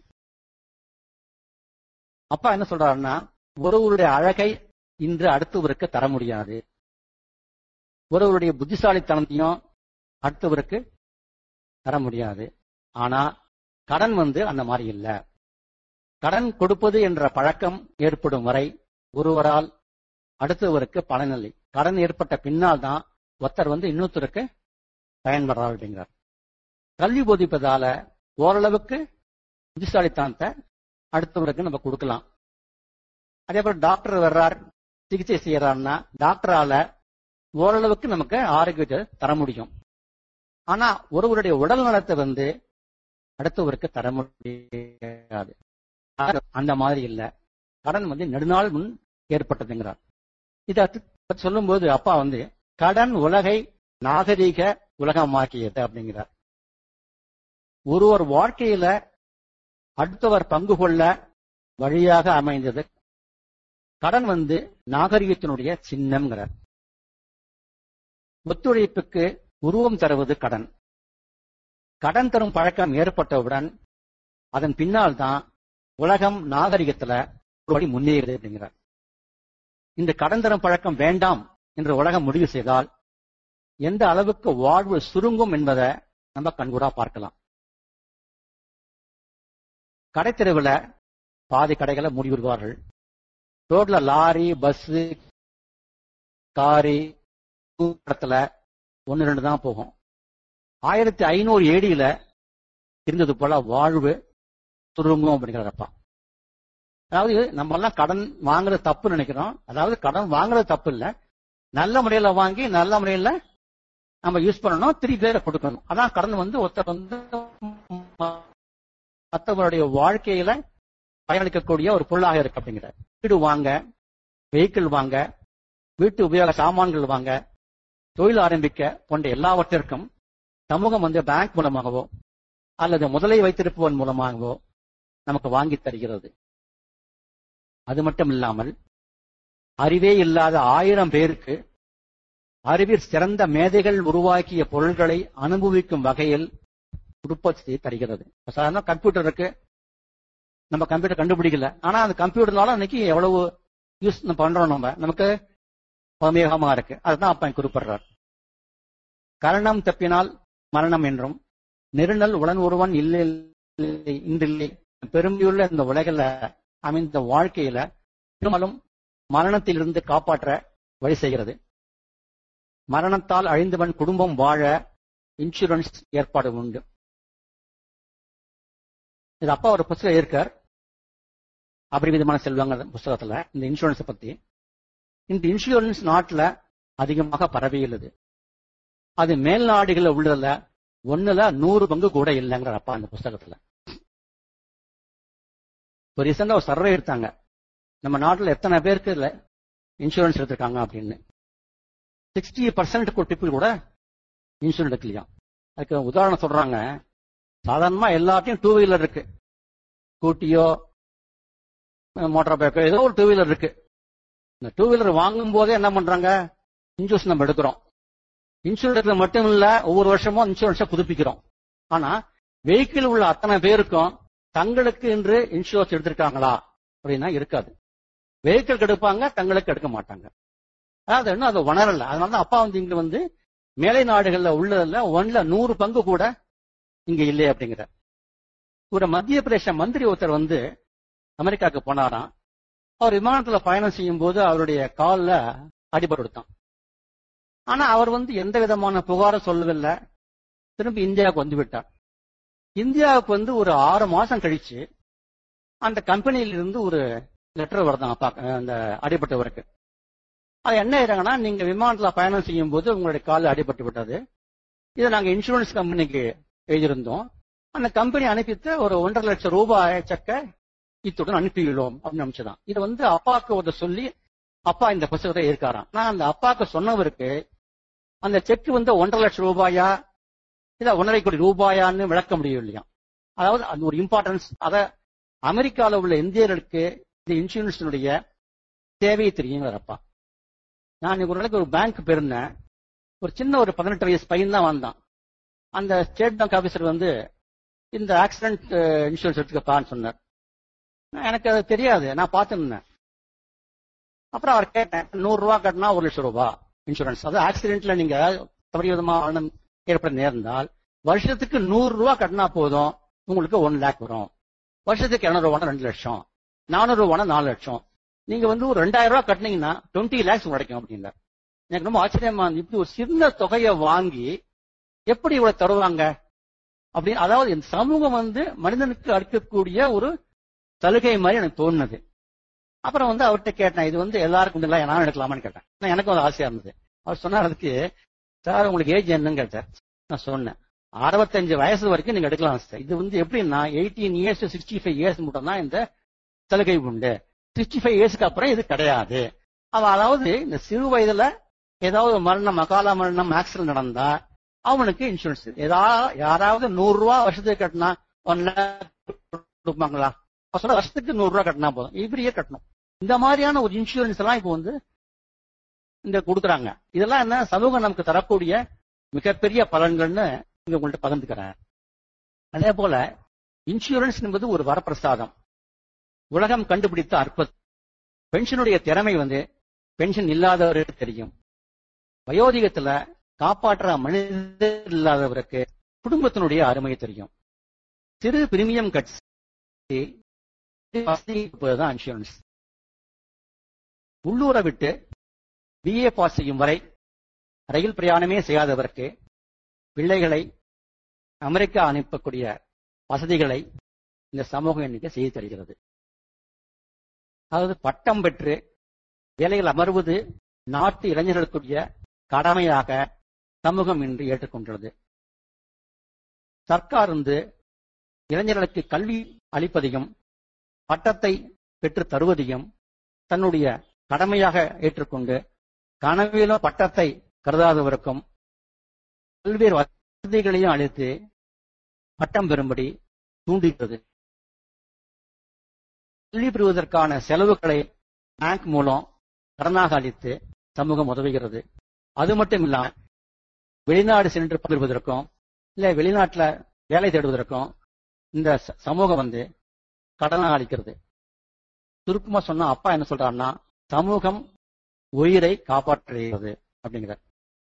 அப்பா என்ன சொல்றாருன்னா ஒருவருடைய அழகை இன்று அடுத்தவருக்கு தர முடியாது ஒருவருடைய புத்திசாலித்தனத்தையும் அடுத்தவருக்கு தர முடியாது ஆனா கடன் வந்து அந்த மாதிரி இல்ல கடன் கொடுப்பது என்ற பழக்கம் ஏற்படும் வரை ஒருவரால் அடுத்தவருக்கு பலனில்லை கடன் ஏற்பட்ட பின்னால் தான் ஒருத்தர் வந்து இன்னொருத்தருக்கு பயன்படுறார் அப்படிங்கிறார் கல்வி போதிப்பதால ஓரளவுக்கு புத்திசாலித்தனத்தை அடுத்தவருக்கு நம்ம கொடுக்கலாம் அதே போல டாக்டர் வர்றார் சிகிச்சை செய்யறாருன்னா டாக்டரால ஓரளவுக்கு நமக்கு ஆரோக்கியத்தை தர முடியும் ஆனா ஒருவருடைய உடல் நலத்தை வந்து அடுத்தவருக்கு தர முடியாது அந்த மாதிரி இல்ல கடன் வந்து நெடுநாள் முன் ஏற்பட்டதுங்கிறார் இத சொல்லும் போது அப்பா வந்து கடன் உலகை நாகரீக உலகமாக்கியது அப்படிங்கிறார் ஒருவர் வாழ்க்கையில அடுத்தவர் பங்கு கொள்ள வழியாக அமைந்தது கடன் வந்து நாகரிகத்தினுடைய சின்னம்ங்கிறார் ஒத்துழைப்புக்கு உருவம் தருவது கடன் கடன் தரும் பழக்கம் ஏற்பட்டவுடன் அதன் பின்னால் தான் உலகம் நாகரிகத்துல ஒரு வழி முன்னேறுது அப்படிங்கிறார் இந்த கடன் தரும் பழக்கம் வேண்டாம் என்று உலகம் முடிவு செய்தால் எந்த அளவுக்கு வாழ்வு சுருங்கும் என்பதை நம்ம கண்கூடா பார்க்கலாம் கடைத்தெருவில் பாதி கடைகளை மூடி விடுவார்கள் ரோட்ல லாரி பஸ் காரி இடத்துல ஒன்னு ரெண்டு தான் போகும் ஆயிரத்தி ஐநூறு ஏடியில இருந்தது போல வாழ்வு சுருங்கும் அப்படிங்கிறப்பா அதாவது நம்ம எல்லாம் கடன் வாங்குறது தப்பு நினைக்கிறோம் அதாவது கடன் வாங்குறது தப்பு இல்ல நல்ல முறையில வாங்கி நல்ல முறையில நம்ம யூஸ் பண்ணணும் திருப்பி பேரை கொடுக்கணும் அதான் கடன் வந்து ஒருத்தர் வந்து மற்றவருடைய வாழ்க்கையில பயனளிக்கக்கூடிய ஒரு பொருளாக இருக்கு அப்படிங்கிற வீடு வாங்க வெஹிக்கிள் வாங்க வீட்டு உபயோக சாமான்கள் வாங்க தொழில் ஆரம்பிக்க போன்ற எல்லாவற்றிற்கும் சமூகம் வந்து பேங்க் மூலமாகவோ அல்லது முதலை வைத்திருப்பவன் மூலமாகவோ நமக்கு வாங்கி தருகிறது அது மட்டும் இல்லாமல் அறிவே இல்லாத ஆயிரம் பேருக்கு அறிவில் சிறந்த மேதைகள் உருவாக்கிய பொருள்களை அனுபவிக்கும் வகையில் உற்பத்தி தருகிறது சாதாரண கம்ப்யூட்டர் இருக்கு நம்ம கம்ப்யூட்டர் கண்டுபிடிக்கல ஆனா அந்த கம்ப்யூட்டர்னால இன்னைக்கு எவ்வளவு யூஸ் பண்றோம் நம்ம நமக்கு உபயோகமா இருக்கு அதுதான் அப்ப குறிப்பிடுறார் கரணம் தப்பினால் மரணம் என்றும் நெருநல் உடன் ஒருவன் இல்லை இன்றில்லை பெருமையுள்ள இந்த உலகில அமைந்த வாழ்க்கையில பெரும்பாலும் மரணத்திலிருந்து காப்பாற்ற வழி செய்கிறது மரணத்தால் அழிந்தவன் குடும்பம் வாழ இன்சூரன்ஸ் ஏற்பாடு உண்டு இது அப்பா ஒரு புத்தகம் இருக்கார் அபரிவிதமான செல்வங்க புஸ்தகத்துல இந்த இன்சூரன்ஸ் பத்தி இந்த இன்சூரன்ஸ் நாட்டுல அதிகமாக பரவியுள்ளது அது மேல் நாடுகளில் உள்ளதுல ஒண்ணுல நூறு பங்கு கூட இல்லைங்கிற அப்பா அந்த புஸ்தகத்துல இப்போ ரீசெண்டா ஒரு சர்வே எடுத்தாங்க நம்ம நாட்டுல எத்தனை பேருக்கு இல்ல இன்சூரன்ஸ் எடுத்திருக்காங்க அப்படின்னு சிக்ஸ்டி பர்சன்ட் பீப்புள் கூட இன்சூரன்ஸ் எடுக்கலையா அதுக்கு உதாரணம் சொல்றாங்க சாதாரணமா எல்லாத்தையும் டூ வீலர் இருக்கு ஸ்கூட்டியோ மோட்டார் பைக்கோ ஏதோ ஒரு டூ வீலர் இருக்கு இந்த டூ வீலர் வாங்கும் போதே என்ன பண்றாங்க இன்சூரன்ஸ் நம்ம எடுக்கிறோம் இன்சூரன்ஸ்ல மட்டும் இல்ல ஒவ்வொரு வருஷமும் இன்சூரன்ஸை புதுப்பிக்கிறோம் ஆனா வெஹிக்கிள் உள்ள அத்தனை பேருக்கும் தங்களுக்கு என்று இன்சூரன்ஸ் எடுத்திருக்காங்களா அப்படின்னா இருக்காது வெஹிக்கிள் எடுப்பாங்க தங்களுக்கு எடுக்க மாட்டாங்க அதாவது இன்னும் அதை உணரல அதனால அப்பா வந்து இங்க வந்து மேலை நாடுகள்ல உள்ளதுல ஒன்ல நூறு பங்கு கூட இங்க இல்லை அப்படிங்கிற ஒரு மத்திய பிரதேச மந்திரி ஒருத்தர் வந்து அமெரிக்காவுக்கு போனாராம் அவர் விமானத்துல பயணம் செய்யும் போது அவருடைய காலில் அடிபட்டு கொடுத்தான் ஆனா அவர் வந்து எந்த விதமான புகாரும் சொல்லவில்லை திரும்பி இந்தியாவுக்கு வந்து விட்டார் இந்தியாவுக்கு வந்து ஒரு ஆறு மாசம் கழிச்சு அந்த கம்பெனியில இருந்து ஒரு லெட்டர் வருதான் அப்பா அந்த அடிபட்டவருக்கு அது என்ன ஆயிடுறாங்கன்னா நீங்க விமானத்துல பயணம் செய்யும் போது உங்களுடைய காலில் அடிபட்டு விட்டது இதை நாங்க இன்சூரன்ஸ் கம்பெனிக்கு எழுதியிருந்தோம் அந்த கம்பெனி அனுப்பித்த ஒரு ஒன்றரை லட்சம் ரூபாய் செக்க இத்துடன் அனுப்பிவிடும் அப்படின்னு நினைச்சதான் இது வந்து அப்பாவுக்கு ஒரு சொல்லி அப்பா இந்த புத்தகத்தை இருக்காராம் நான் அந்த அப்பாவுக்கு சொன்னவருக்கு அந்த செக் வந்து ஒன்றரை லட்சம் ரூபாயா இல்ல ஒன்றரை கோடி ரூபாயான்னு விளக்க முடியும் இல்லையா அதாவது அது ஒரு இம்பார்ட்டன்ஸ் அத அமெரிக்காவில் உள்ள இந்தியர்களுக்கு இந்த இன்சூரன்ஸினுடைய தேவையை தெரியுங்கிற அப்பா நான் ஒரு நாளைக்கு ஒரு பேங்க் போயிருந்தேன் ஒரு சின்ன ஒரு பதினெட்டு வயசு பையன் தான் வந்தான் அந்த ஸ்டேட் பேங்க் ஆபீசர் வந்து இந்த ஆக்சிடென்ட் இன்சூரன்ஸ் எடுத்துக்கப்பான்னு சொன்னார் எனக்கு அது தெரியாது நான் பார்த்துருந்தேன் அப்புறம் அவர் கேட்டேன் நூறு ரூபா கட்டினா ஒரு லட்சம் ரூபா இன்சூரன்ஸ் அது ஆக்சிடென்ட்ல நீங்க விதமா ஏற்பட நேர்ந்தால் வருஷத்துக்கு நூறு ரூபா கட்டினா போதும் உங்களுக்கு ஒன் லேக் வரும் வருஷத்துக்கு இருநூறு ரூபா ரெண்டு லட்சம் நானூறு ரூபா நாலு லட்சம் நீங்க வந்து ஒரு ரெண்டாயிரம் ரூபாய் கட்டினீங்கன்னா டுவெண்ட்டி லேக்ஸ் கிடைக்கும் அப்படின்னார் எனக்கு ரொம்ப ஆச்சரியமா இருந்துச்சு இப்படி ஒரு சின்ன தொகையை வாங்கி எப்படி இவ்வளவு தருவாங்க அப்படின்னு அதாவது இந்த சமூகம் வந்து மனிதனுக்கு அளிக்கக்கூடிய ஒரு சலுகை மாதிரி எனக்கு தோணுது அப்புறம் வந்து அவர்கிட்ட கேட்டேன் இது வந்து எல்லாருக்கும் இல்லை நானும் எடுக்கலாமான்னு கேட்டேன் எனக்கும் அது ஆசையா இருந்தது அவர் சொன்னார் அதுக்கு சார் உங்களுக்கு ஏஜ் என்னன்னு கேட்டார் நான் சொன்னேன் அறுபத்தஞ்சு வயசு வரைக்கும் நீங்க எடுக்கலாம் சார் இது வந்து எப்படின்னா eighteen years sixty five years மட்டும் தான் இந்த சலுகை உண்டு சிக்ஸ்டி ஃபைவ் இயர்ஸ்க்கு அப்புறம் இது கிடையாது அவன் அதாவது இந்த சிறு வயதுல ஏதாவது மரணம் மகால மரணம் ஆக்சிடென்ட் நடந்தா அவனுக்கு இன்சூரன்ஸ் ஏதாவது யாராவது நூறு ரூபா வருஷத்துக்கு கட்டினா ஒன் லேக் கொடுப்பாங்களா சொல்ல வருஷத்துக்கு நூறு ரூபா கட்டினா போதும் இப்படியே கட்டணும் இந்த மாதிரியான ஒரு இன்சூரன்ஸ் எல்லாம் இப்போ வந்து இந்த கொடுக்குறாங்க இதெல்லாம் என்ன சமூகம் நமக்கு தரக்கூடிய மிகப்பெரிய பலன்கள்னு இங்க உங்கள்கிட்ட பகிர்ந்துக்கிறேன் அதே போல இன்சூரன்ஸ் என்பது ஒரு வரப்பிரசாதம் உலகம் கண்டுபிடித்த அற்புதம் பென்ஷனுடைய திறமை வந்து பென்ஷன் இல்லாதவருக்கு தெரியும் வயோதிகத்துல காப்பாற்ற மனிதர் இல்லாதவருக்கு குடும்பத்தினுடைய அருமை தெரியும் சிறு பிரீமியம் கட்ஸ் தான் இன்சூரன்ஸ் உள்ளூரை விட்டு பிஏ பாஸ் செய்யும் வரை ரயில் பிரயாணமே செய்யாதவருக்கு பிள்ளைகளை அமெரிக்கா அனுப்பக்கூடிய வசதிகளை இந்த சமூகம் இன்னைக்கு செய்து தருகிறது அதாவது பட்டம் பெற்று வேலையில் அமர்வது நாட்டு இளைஞர்களுக்குரிய கடமையாக சமூகம் இன்று ஏற்றுக்கொண்டுள்ளது சர்க்கார் வந்து இளைஞர்களுக்கு கல்வி அளிப்பதையும் பட்டத்தை பெற்று தருவதையும் தன்னுடைய கடமையாக ஏற்றுக்கொண்டு கனவிலும் பட்டத்தை கருதாதவருக்கும் பல்வேறு வசதிகளையும் அளித்து பட்டம் பெறும்படி தூண்டுகிறது கல்வி பெறுவதற்கான செலவுகளை பேங்க் மூலம் கடனாக அளித்து சமூகம் உதவுகிறது அது மட்டும் இல்லாம வெளிநாடு சென்று பகிர்வதற்கும் இல்ல வெளிநாட்டுல வேலை தேடுவதற்கும் இந்த ச- சமூகம் வந்து கடனாக அளிக்கிறது சுருக்கமா சொன்னா அப்பா என்ன சொல்றாருன்னா சமூகம் உயிரை காப்பாற்றுகிறது அப்படிங்கிறார்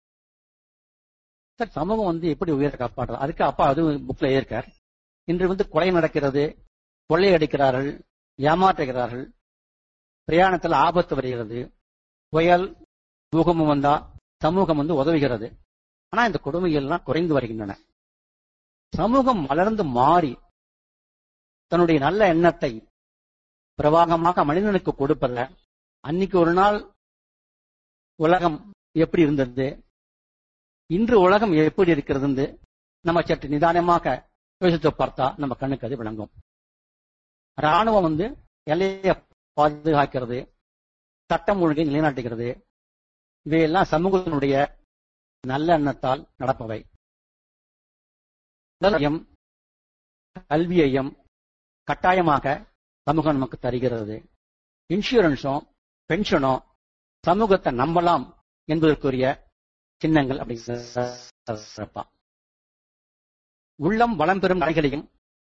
சார் சமூகம் வந்து எப்படி உயிரை காப்பாற்றுறது அதுக்கு அப்பா அது புக்ல எழுதியிருக்கார் இன்று வந்து கொலை நடக்கிறது கொள்ளையடிக்கிறார்கள் ஏமாற்றுகிறார்கள் பிரயாணத்தில் ஆபத்து வருகிறது புயல் பூகம்பம் வந்தா சமூகம் வந்து உதவுகிறது ஆனா இந்த கொடுமைகள் எல்லாம் குறைந்து வருகின்றன சமூகம் வளர்ந்து மாறி தன்னுடைய நல்ல எண்ணத்தை பிரவாகமாக மனிதனுக்கு கொடுப்பத அன்னைக்கு ஒரு நாள் உலகம் எப்படி இருந்தது இன்று உலகம் எப்படி இருக்கிறது நம்ம சற்று நிதானமாக யோசித்து பார்த்தா நம்ம கண்ணுக்கு அது விளங்கும் ராணுவம் வந்து எல்லையை பாதுகாக்கிறது சட்டம் ஒழுங்கை நிலைநாட்டுகிறது இவையெல்லாம் சமூகத்தினுடைய நல்ல எண்ணத்தால் நடப்பவை உடலையும் கல்வியையும் கட்டாயமாக சமூகம் நமக்கு தருகிறது இன்சூரன்ஸும் பென்ஷனும் சமூகத்தை நம்பலாம் என்பதற்குரிய சின்னங்கள் அப்படி சிறப்பா உள்ளம் வளம் பெறும் நடைகளையும்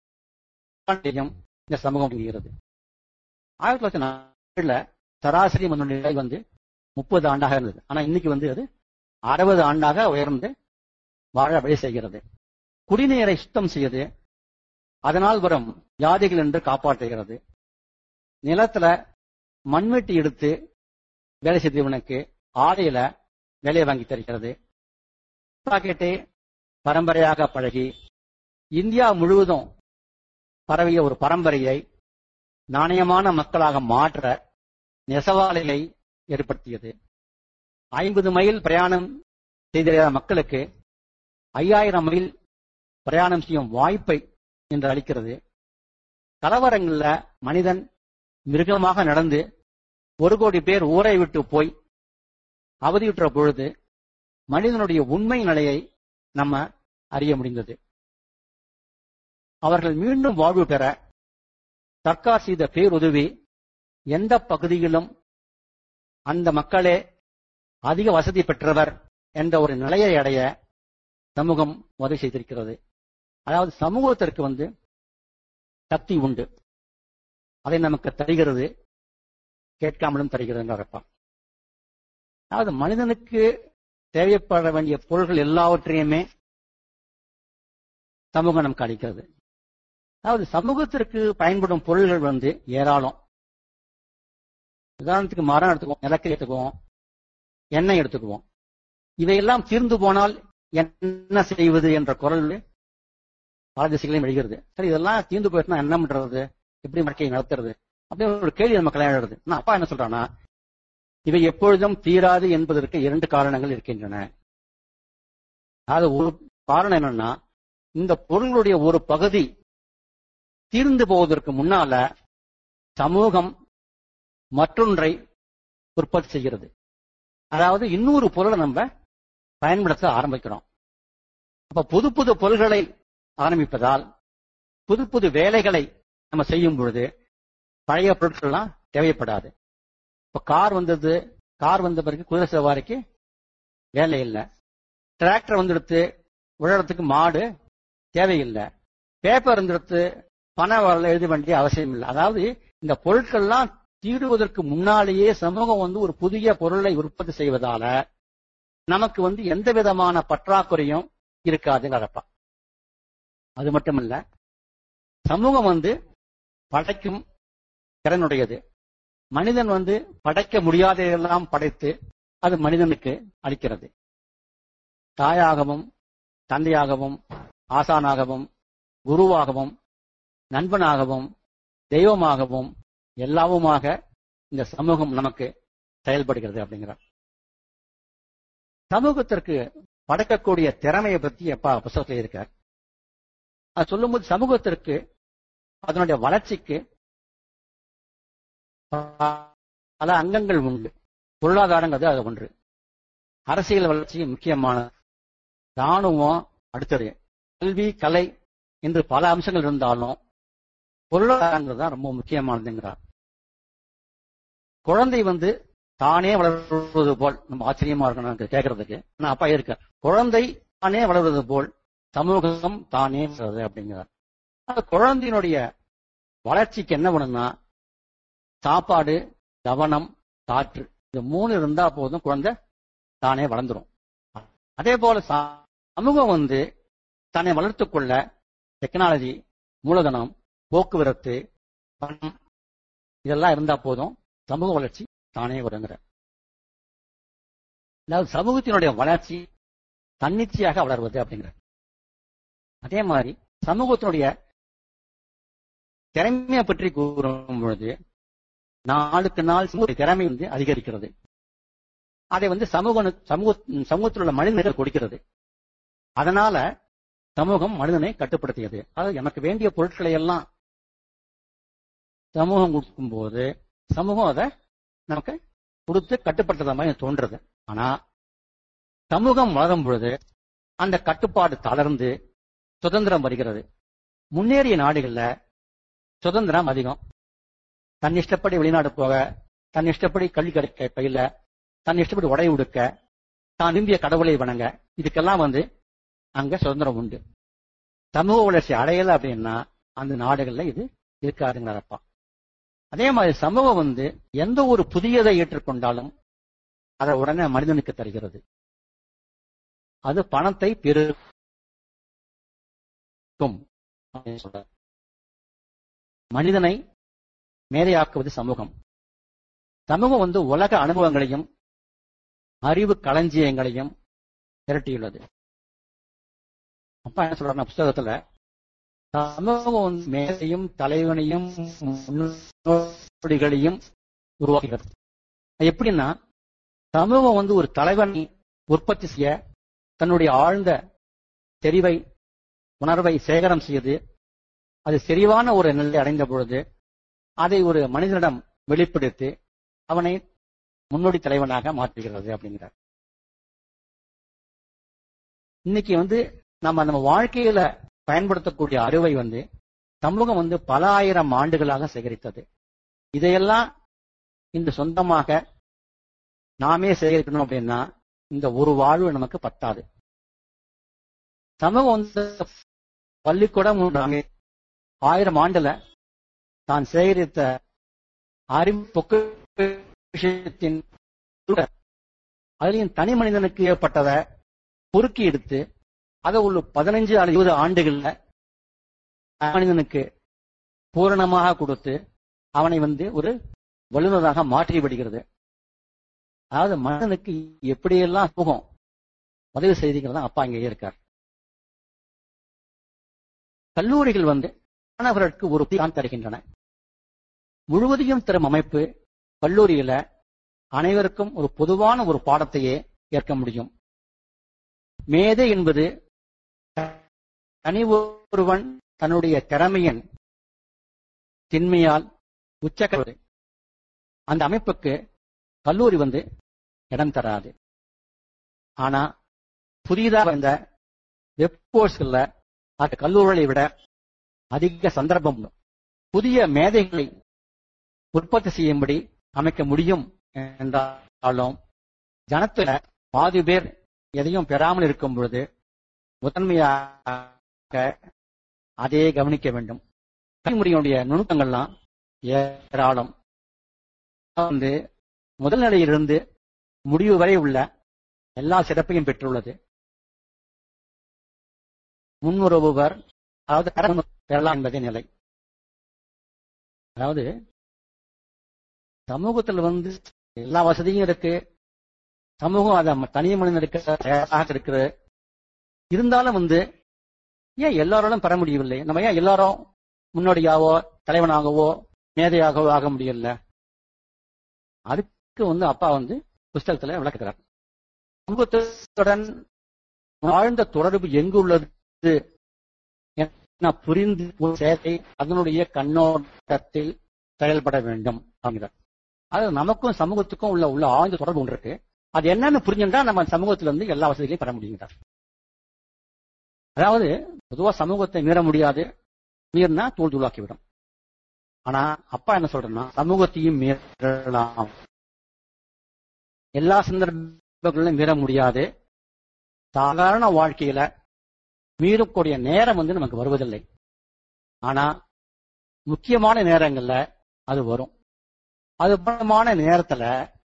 இந்த சமூகம் வழங்குகிறது ஆயிரத்தி தொள்ளாயிரத்தி நாலுல சராசரி மண்ணுடைய நிலை வந்து முப்பது ஆண்டாக இருந்தது ஆனா இன்னைக்கு வந்து அது அறுபது ஆண்டாக உயர்ந்து வாழ வழி செய்கிறது குடிநீரை சுத்தம் செய்து அதனால் வரும் வியாதிகள் என்று காப்பாற்றுகிறது நிலத்துல மண்வெட்டி எடுத்து வேலை செய்தவனுக்கு ஆடையில வேலையை வாங்கி தருகிறது பாக்கெட்டே பரம்பரையாக பழகி இந்தியா முழுவதும் பரவிய ஒரு பரம்பரையை நாணயமான மக்களாக மாற்ற நெசவாலையை ஏற்படுத்தியது ஐம்பது மைல் பிரயாணம் செய்த மக்களுக்கு ஐயாயிரம் மைல் பிரயாணம் செய்யும் வாய்ப்பை என்று அளிக்கிறது கலவரங்கள்ல மனிதன் மிருகமாக நடந்து ஒரு கோடி பேர் ஊரை விட்டு போய் அவதியுற்ற பொழுது மனிதனுடைய உண்மை நிலையை நம்ம அறிய முடிந்தது அவர்கள் மீண்டும் வாழ்வு பெற சர்க்கார் செய்த பேருதவி எந்த பகுதியிலும் அந்த மக்களே அதிக வசதி பெற்றவர் என்ற ஒரு நிலையை அடைய சமூகம் உதவி செய்திருக்கிறது அதாவது சமூகத்திற்கு வந்து சக்தி உண்டு அதை நமக்கு தருகிறது கேட்காமலும் தருகிறது அர்த்தம் அதாவது மனிதனுக்கு தேவைப்பட வேண்டிய பொருள்கள் எல்லாவற்றையுமே சமூகம் நமக்கு அளிக்கிறது அதாவது சமூகத்திற்கு பயன்படும் பொருள்கள் வந்து ஏராளம் உதாரணத்துக்கு மரம் எடுத்துக்குவோம் நிலக்கரி எடுத்துக்குவோம் எண்ணெய் எடுத்துக்குவோம் இவையெல்லாம் தீர்ந்து போனால் என்ன செய்வது என்ற குரல் பல திசைகளையும் எழுகிறது சரி இதெல்லாம் தீர்ந்து போயிட்டுனா என்ன பண்றது எப்படி மடக்கையை நடத்துறது அப்படின்னு ஒரு கேள்வி நம்ம கல்யாணம் எழுது நான் அப்பா என்ன சொல்றான்னா இவை எப்பொழுதும் தீராது என்பதற்கு இரண்டு காரணங்கள் இருக்கின்றன அது ஒரு காரணம் என்னன்னா இந்த பொருளுடைய ஒரு பகுதி தீர்ந்து போவதற்கு முன்னால சமூகம் மற்றொன்றை உற்பத்தி செய்கிறது அதாவது இன்னொரு பொருளை நம்ம பயன்படுத்த ஆரம்பிக்கிறோம் அப்ப புது புது பொருள்களை ஆரம்பிப்பதால் புது புது வேலைகளை நம்ம செய்யும் பொழுது பழைய பொருட்கள்லாம் தேவைப்படாது இப்ப கார் வந்தது கார் வந்த பிறகு குதிரை சவாரிக்கு வேலை இல்லை டிராக்டர் வந்துடுத்து உழறதுக்கு மாடு தேவையில்லை பேப்பர் வந்துடுத்து பண வரல எழுத வேண்டிய அவசியம் இல்லை அதாவது இந்த பொருட்கள்லாம் தீடுவதற்கு முன்னாலேயே சமூகம் வந்து ஒரு புதிய பொருளை உற்பத்தி செய்வதால நமக்கு வந்து எந்த விதமான பற்றாக்குறையும் இருக்காதுங்கிறப்பா அது மட்டுமல்ல சமூகம் வந்து படைக்கும் திறனுடையது மனிதன் வந்து படைக்க முடியாததெல்லாம் படைத்து அது மனிதனுக்கு அளிக்கிறது தாயாகவும் தந்தையாகவும் ஆசானாகவும் குருவாகவும் நண்பனாகவும் தெய்வமாகவும் எல்லாவுமாக இந்த சமூகம் நமக்கு செயல்படுகிறது அப்படிங்கிறார் சமூகத்திற்கு படைக்கக்கூடிய திறமையை பத்தி அப்பா புத்தகத்தில் இருக்கார் அது சொல்லும்போது சமூகத்திற்கு அதனுடைய வளர்ச்சிக்கு பல அங்கங்கள் உண்டு பொருளாதாரங்கிறது அது ஒன்று அரசியல் வளர்ச்சி முக்கியமானது ராணுவம் அடுத்தது கல்வி கலை என்று பல அம்சங்கள் இருந்தாலும் பொருளாதாரங்கிறது தான் ரொம்ப முக்கியமானதுங்கிறார் குழந்தை வந்து தானே வளர்வது போல் நம்ம ஆச்சரியமா இருக்கணும் கேட்கறதுக்கு ஆனா அப்பா இருக்க குழந்தை தானே வளர்வது போல் சமூகம் தானே வளருது அப்படிங்கிறார் அந்த குழந்தையினுடைய வளர்ச்சிக்கு என்ன பண்ணும்னா சாப்பாடு கவனம் காற்று இது மூணு இருந்தா போதும் குழந்தை தானே வளர்ந்துரும் அதே போல சமூகம் வந்து தன்னை வளர்த்துக் கொள்ள டெக்னாலஜி மூலதனம் போக்குவரத்து பணம் இதெல்லாம் இருந்தா போதும் சமூக வளர்ச்சி தானே வருங்கிற அதாவது சமூகத்தினுடைய வளர்ச்சி தன்னிச்சையாக வளர்வது அப்படிங்கிற அதே மாதிரி சமூகத்தினுடைய திறமையை பற்றி கூறும் பொழுது நாளுக்கு நாள் சமூக திறமை வந்து அதிகரிக்கிறது அதை வந்து சமூக சமூக சமூகத்தில் உள்ள மனிதர்கள் கொடுக்கிறது அதனால சமூகம் மனிதனை கட்டுப்படுத்தியது அதாவது எனக்கு வேண்டிய பொருட்களை எல்லாம் சமூகம் கொடுக்கும் போது சமூகம் அதை நமக்கு கொடுத்து கட்டுப்படுத்துற மாதிரி தோன்றது ஆனா சமூகம் வளரும் பொழுது அந்த கட்டுப்பாடு தளர்ந்து சுதந்திரம் வருகிறது முன்னேறிய நாடுகள்ல சுதந்திரம் அதிகம் தன் இஷ்டப்படி வெளிநாடு போக தன் இஷ்டப்படி கல்வி கிடைக்க பயில தன் இஷ்டப்படி உடை உடுக்க தான் விரும்பிய கடவுளை வணங்க இதுக்கெல்லாம் வந்து அங்க சுதந்திரம் உண்டு சமூக வளர்ச்சி அடையல அப்படின்னா அந்த நாடுகள்ல இது இருக்காதுங்கிறப்பா அதே மாதிரி சமூகம் வந்து எந்த ஒரு புதியதை ஏற்றுக்கொண்டாலும் அதை உடனே மனிதனுக்கு தருகிறது அது பணத்தை பெருக்கும் சொல்ற மனிதனை மேதையாக்குவது சமூகம் சமூகம் வந்து உலக அனுபவங்களையும் அறிவு களஞ்சியங்களையும் திரட்டியுள்ளது அப்பா என்ன சொல்றாங்க புஸ்தகத்துல சமூகம் வந்து மேதையும் தலைவனையும் முன்னோடிகளையும் உருவாக்குகிறது எப்படின்னா சமூகம் வந்து ஒரு தலைவனை உற்பத்தி செய்ய தன்னுடைய ஆழ்ந்த தெரிவை உணர்வை சேகரம் செய்து அது செறிவான ஒரு நிலை அடைந்த பொழுது அதை ஒரு மனிதனிடம் வெளிப்படுத்தி அவனை முன்னோடி தலைவனாக மாற்றுகிறது அப்படிங்கிறார் இன்னைக்கு வந்து நம்ம நம்ம வாழ்க்கையில பயன்படுத்தக்கூடிய அறிவை வந்து சமூகம் வந்து பல ஆயிரம் ஆண்டுகளாக சேகரித்தது இதையெல்லாம் இந்த சொந்தமாக நாமே சேகரிக்கணும் அப்படின்னா இந்த ஒரு வாழ்வு நமக்கு பத்தாது சமூகம் வந்து பள்ளிக்கூடம் நாமே ஆயிரம் ஆண்டுல தான் சேகரித்த அறிவு பொக்கிஷத்தின் அதுலயும் தனி மனிதனுக்கு ஏற்பட்டதை பொறுக்கி எடுத்து அதை ஒரு பதினஞ்சு அல்லது இருபது ஆண்டுகள்ல மனிதனுக்கு பூரணமாக கொடுத்து அவனை வந்து ஒரு வல்லுநராக மாற்றி விடுகிறது அதாவது மனிதனுக்கு எப்படியெல்லாம் சுகம் உதவி செய்திகள் அப்பா இங்கே இருக்கார் கல்லூரிகள் வந்து மாணவர்களுக்கு ஒரு தான் தருகின்றன முழுவதையும் தரும் அமைப்பு கல்லூரியில அனைவருக்கும் ஒரு பொதுவான ஒரு பாடத்தையே ஏற்க முடியும் மேதை என்பது தனி ஒருவன் தன்னுடைய திறமையின் திண்மையால் உச்சக்கிறது அந்த அமைப்புக்கு கல்லூரி வந்து இடம் தராது ஆனா புதிதாக வந்த வெப் கோர்ஸ்கள்ல அந்த கல்லூரிகளை விட அதிக சந்தர்ப்பம் புதிய மேதைகளை உற்பத்தி செய்யும்படி அமைக்க முடியும் என்றாலும் ஜனத்துல பாதி பேர் எதையும் பெறாமல் இருக்கும் பொழுது முதன்மையாக அதே கவனிக்க வேண்டும் கல்விமுறையினுடைய நுணுக்கங்கள்லாம் ஏராளம் வந்து முதல் நிலையிலிருந்து முடிவு வரை உள்ள எல்லா சிறப்பையும் பெற்றுள்ளது முன்வருபவர் அதாவது பெறலாம் என்பதே நிலை அதாவது சமூகத்தில் வந்து எல்லா வசதியும் இருக்கு சமூகம் அதை தனி மனிதனுக்கு தயாராக இருக்குது இருந்தாலும் வந்து ஏன் எல்லாராலும் பெற முடியவில்லை நம்ம ஏன் எல்லாரும் முன்னோடியாவோ தலைவனாகவோ மேதையாகவோ ஆக முடியல அதுக்கு வந்து அப்பா வந்து புஸ்தகத்துல விளக்குறார் சமூகத்துடன் ஆழ்ந்த தொடர்பு எங்கு உள்ளது என புரிந்து ஒரு செயலை அதனுடைய கண்ணோட்டத்தில் செயல்பட வேண்டும் அப்படிங்கிறார் அது நமக்கும் சமூகத்துக்கும் உள்ள உள்ள ஆழ்ந்த தொடர்பு ஒன்று இருக்கு அது என்னன்னு புரிஞ்சுட்டா நம்ம சமூகத்துல இருந்து எல்லா வசதிகளையும் பெற முடியுங்கிறார் அதாவது பொதுவா சமூகத்தை மீற முடியாது மீறினா தூள் தூளாக்கிவிடும் ஆனா அப்பா என்ன சொல்றேன்னா சமூகத்தையும் மீறலாம் எல்லா சந்தர்ப்பங்களிலும் மீற முடியாது சாதாரண வாழ்க்கையில மீறக்கூடிய நேரம் வந்து நமக்கு வருவதில்லை ஆனா முக்கியமான நேரங்கள்ல அது வரும் அது முக்கியமான நேரத்துல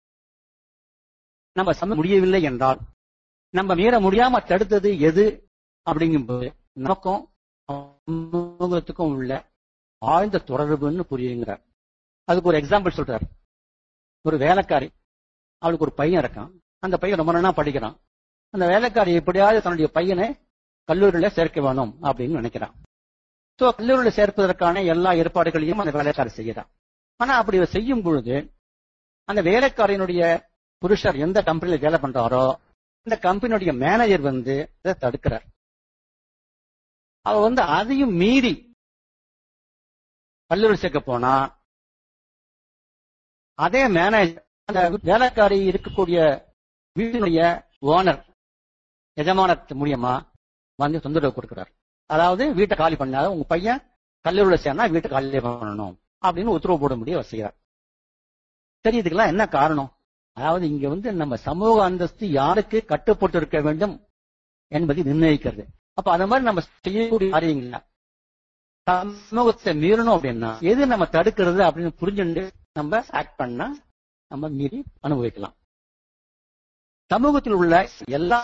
நம்ம சம முடியவில்லை என்றால் நம்ம மீற முடியாம தடுத்தது எது அப்படிங்கும்போது நமக்கும் சமூகத்துக்கும் உள்ள ஆழ்ந்த தொடர்புன்னு புரியுங்கிறார் அதுக்கு ஒரு எக்ஸாம்பிள் சொல்றார் ஒரு வேலைக்காரி அவளுக்கு ஒரு பையன் இருக்கான் அந்த பையன் ரொம்ப நாளா படிக்கிறான் அந்த வேலைக்காரி எப்படியாவது தன்னுடைய பையனை கல்லூரியில சேர்க்க வேணும் அப்படின்னு நினைக்கிறான் சோ கல்லூரியில சேர்ப்பதற்கான எல்லா ஏற்பாடுகளையும் அந்த வேலைக்காரி செய்யறான் ஆனா அப்படி செய்யும் பொழுது அந்த வேலைக்காரியினுடைய புருஷர் எந்த கம்பெனில வேலை பண்றாரோ இந்த கம்பெனியுடைய மேனேஜர் வந்து இதை தடுக்கிறார் அவ வந்து அதையும் மீறி கல்லூரி சேர்க்க போனா அதே மேனேஜர் அந்த வேலைக்காரி இருக்கக்கூடிய வீட்டினுடைய ஓனர் எஜமானத்து மூலியமா வந்து தொந்தரவு கொடுக்கிறார் அதாவது வீட்டை காலி பண்ணாத உங்க பையன் கல்லூரியில் சேர்ந்தா வீட்டை காலி பண்ணணும் அப்படின்னு உத்தரவு போட முடிய செய்கிறார் சரி இதுக்கெல்லாம் என்ன காரணம் அதாவது இங்க வந்து நம்ம சமூக அந்தஸ்து யாருக்கு கட்டுப்பட்டு இருக்க வேண்டும் என்பதை நிர்ணயிக்கிறது அப்ப அந்த மாதிரி நம்ம செய்யக்கூடிய காரியங்கள சமூகத்தை மீறணும் அப்படின்னா எது நம்ம தடுக்கிறது அப்படின்னு புரிஞ்சுட்டு நம்ம ஆக்ட் பண்ணா நம்ம மீறி அனுபவிக்கலாம் சமூகத்தில் உள்ள எல்லா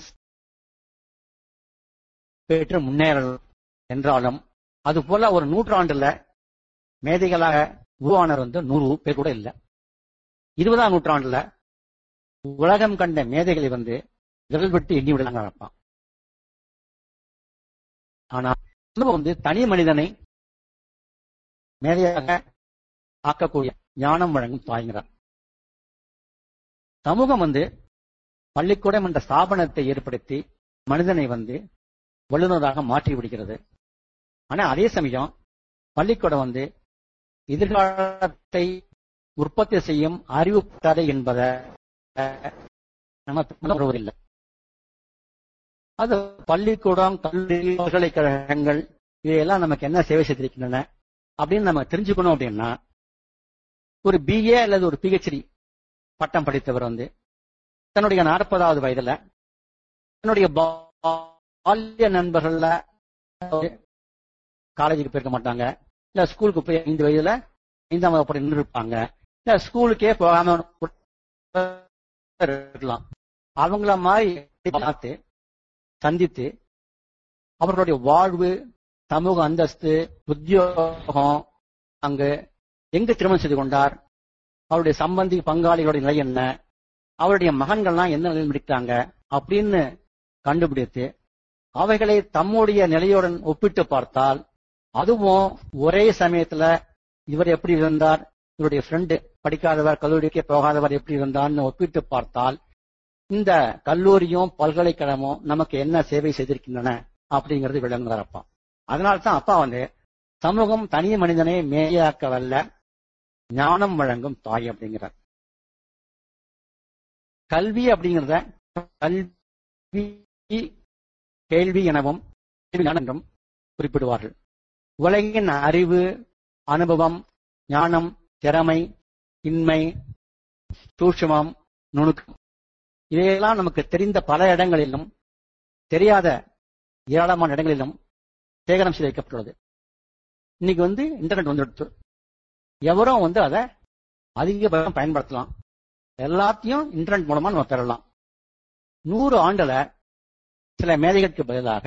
பெற்று முன்னேறலாம் என்றாலும் அது போல ஒரு நூற்றாண்டுல மேதைகளாக உருவானர் வந்து நூறு பேர் கூட இல்ல இருபதாம் நூற்றாண்டுல உலகம் கண்ட மேதைகளை வந்து விரல் விட்டு எண்ணி விடலாங்க இருப்பான் ஆனா சமூகம் வந்து தனி மனிதனை மேதையாக ஆக்கக்கூடிய ஞானம் வழங்கும் தாய்கிறார் சமூகம் வந்து பள்ளிக்கூடம் என்ற ஸ்தாபனத்தை ஏற்படுத்தி மனிதனை வந்து வல்லுநராக மாற்றி விடுகிறது ஆனா அதே சமயம் பள்ளிக்கூடம் வந்து எதிர்காலத்தை உற்பத்தி செய்யும் அறிவு கதை என்பதை நம்ம வருவதில்லை அது பள்ளிக்கூடம் கல்லூரி பல்கலைக்கழகங்கள் இவையெல்லாம் நமக்கு என்ன சேவை செய்திருக்கின்றன அப்படின்னு நம்ம தெரிஞ்சுக்கணும் அப்படின்னா ஒரு பிஏ அல்லது ஒரு பிஹெச்டி பட்டம் படித்தவர் வந்து தன்னுடைய நாற்பதாவது வயதுல தன்னுடைய பால்ய நண்பர்கள்ல காலேஜுக்கு போயிருக்க மாட்டாங்க இல்ல ஸ்கூலுக்கு போய் ஐந்து வயதுல ஐந்தாம் வகுப்பு நின்று இருப்பாங்க இல்ல ஸ்கூலுக்கே போகாம இருக்கலாம் அவங்கள மாதிரி பார்த்து சந்தித்து அவர்களுடைய வாழ்வு சமூக அந்தஸ்து உத்தியோகம் அங்கு எங்கு திருமணம் செய்து கொண்டார் அவருடைய சம்பந்தி பங்காளிகளுடைய நிலை என்ன அவருடைய மகன்கள்லாம் எந்த நிலையில் முடித்தாங்க அப்படின்னு கண்டுபிடித்து அவைகளை தம்முடைய நிலையுடன் ஒப்பிட்டு பார்த்தால் அதுவும் ஒரே சமயத்துல இவர் எப்படி இருந்தார் இவருடைய ஃப்ரெண்டு படிக்காதவர் கல்லூரிக்கே போகாதவர் எப்படி இருந்தார்னு ஒப்பிட்டு பார்த்தால் இந்த கல்லூரியும் பல்கலைக்கழகமும் நமக்கு என்ன சேவை செய்திருக்கின்றன அப்படிங்கிறது விளங்குறார் அப்பா அதனால தான் அப்பா வந்து சமூகம் தனி மனிதனை மேயாக்க வல்ல ஞானம் வழங்கும் தாய் அப்படிங்கிறார் கல்வி அப்படிங்கிறத கல்வி கேள்வி எனவும் என்றும் குறிப்பிடுவார்கள் உலகின் அறிவு அனுபவம் ஞானம் திறமை இன்மை சூட்சமம் நுணுக்கம் இவையெல்லாம் நமக்கு தெரிந்த பல இடங்களிலும் தெரியாத ஏராளமான இடங்களிலும் சேகரம் செய்து வைக்கப்பட்டுள்ளது இன்னைக்கு வந்து இன்டர்நெட் வந்துடுச்சு எவரும் வந்து அதை அதிகபட்சம் பயன்படுத்தலாம் எல்லாத்தையும் இன்டர்நெட் மூலமா நம்ம பெறலாம் நூறு ஆண்டுல சில மேதைகளுக்கு பதிலாக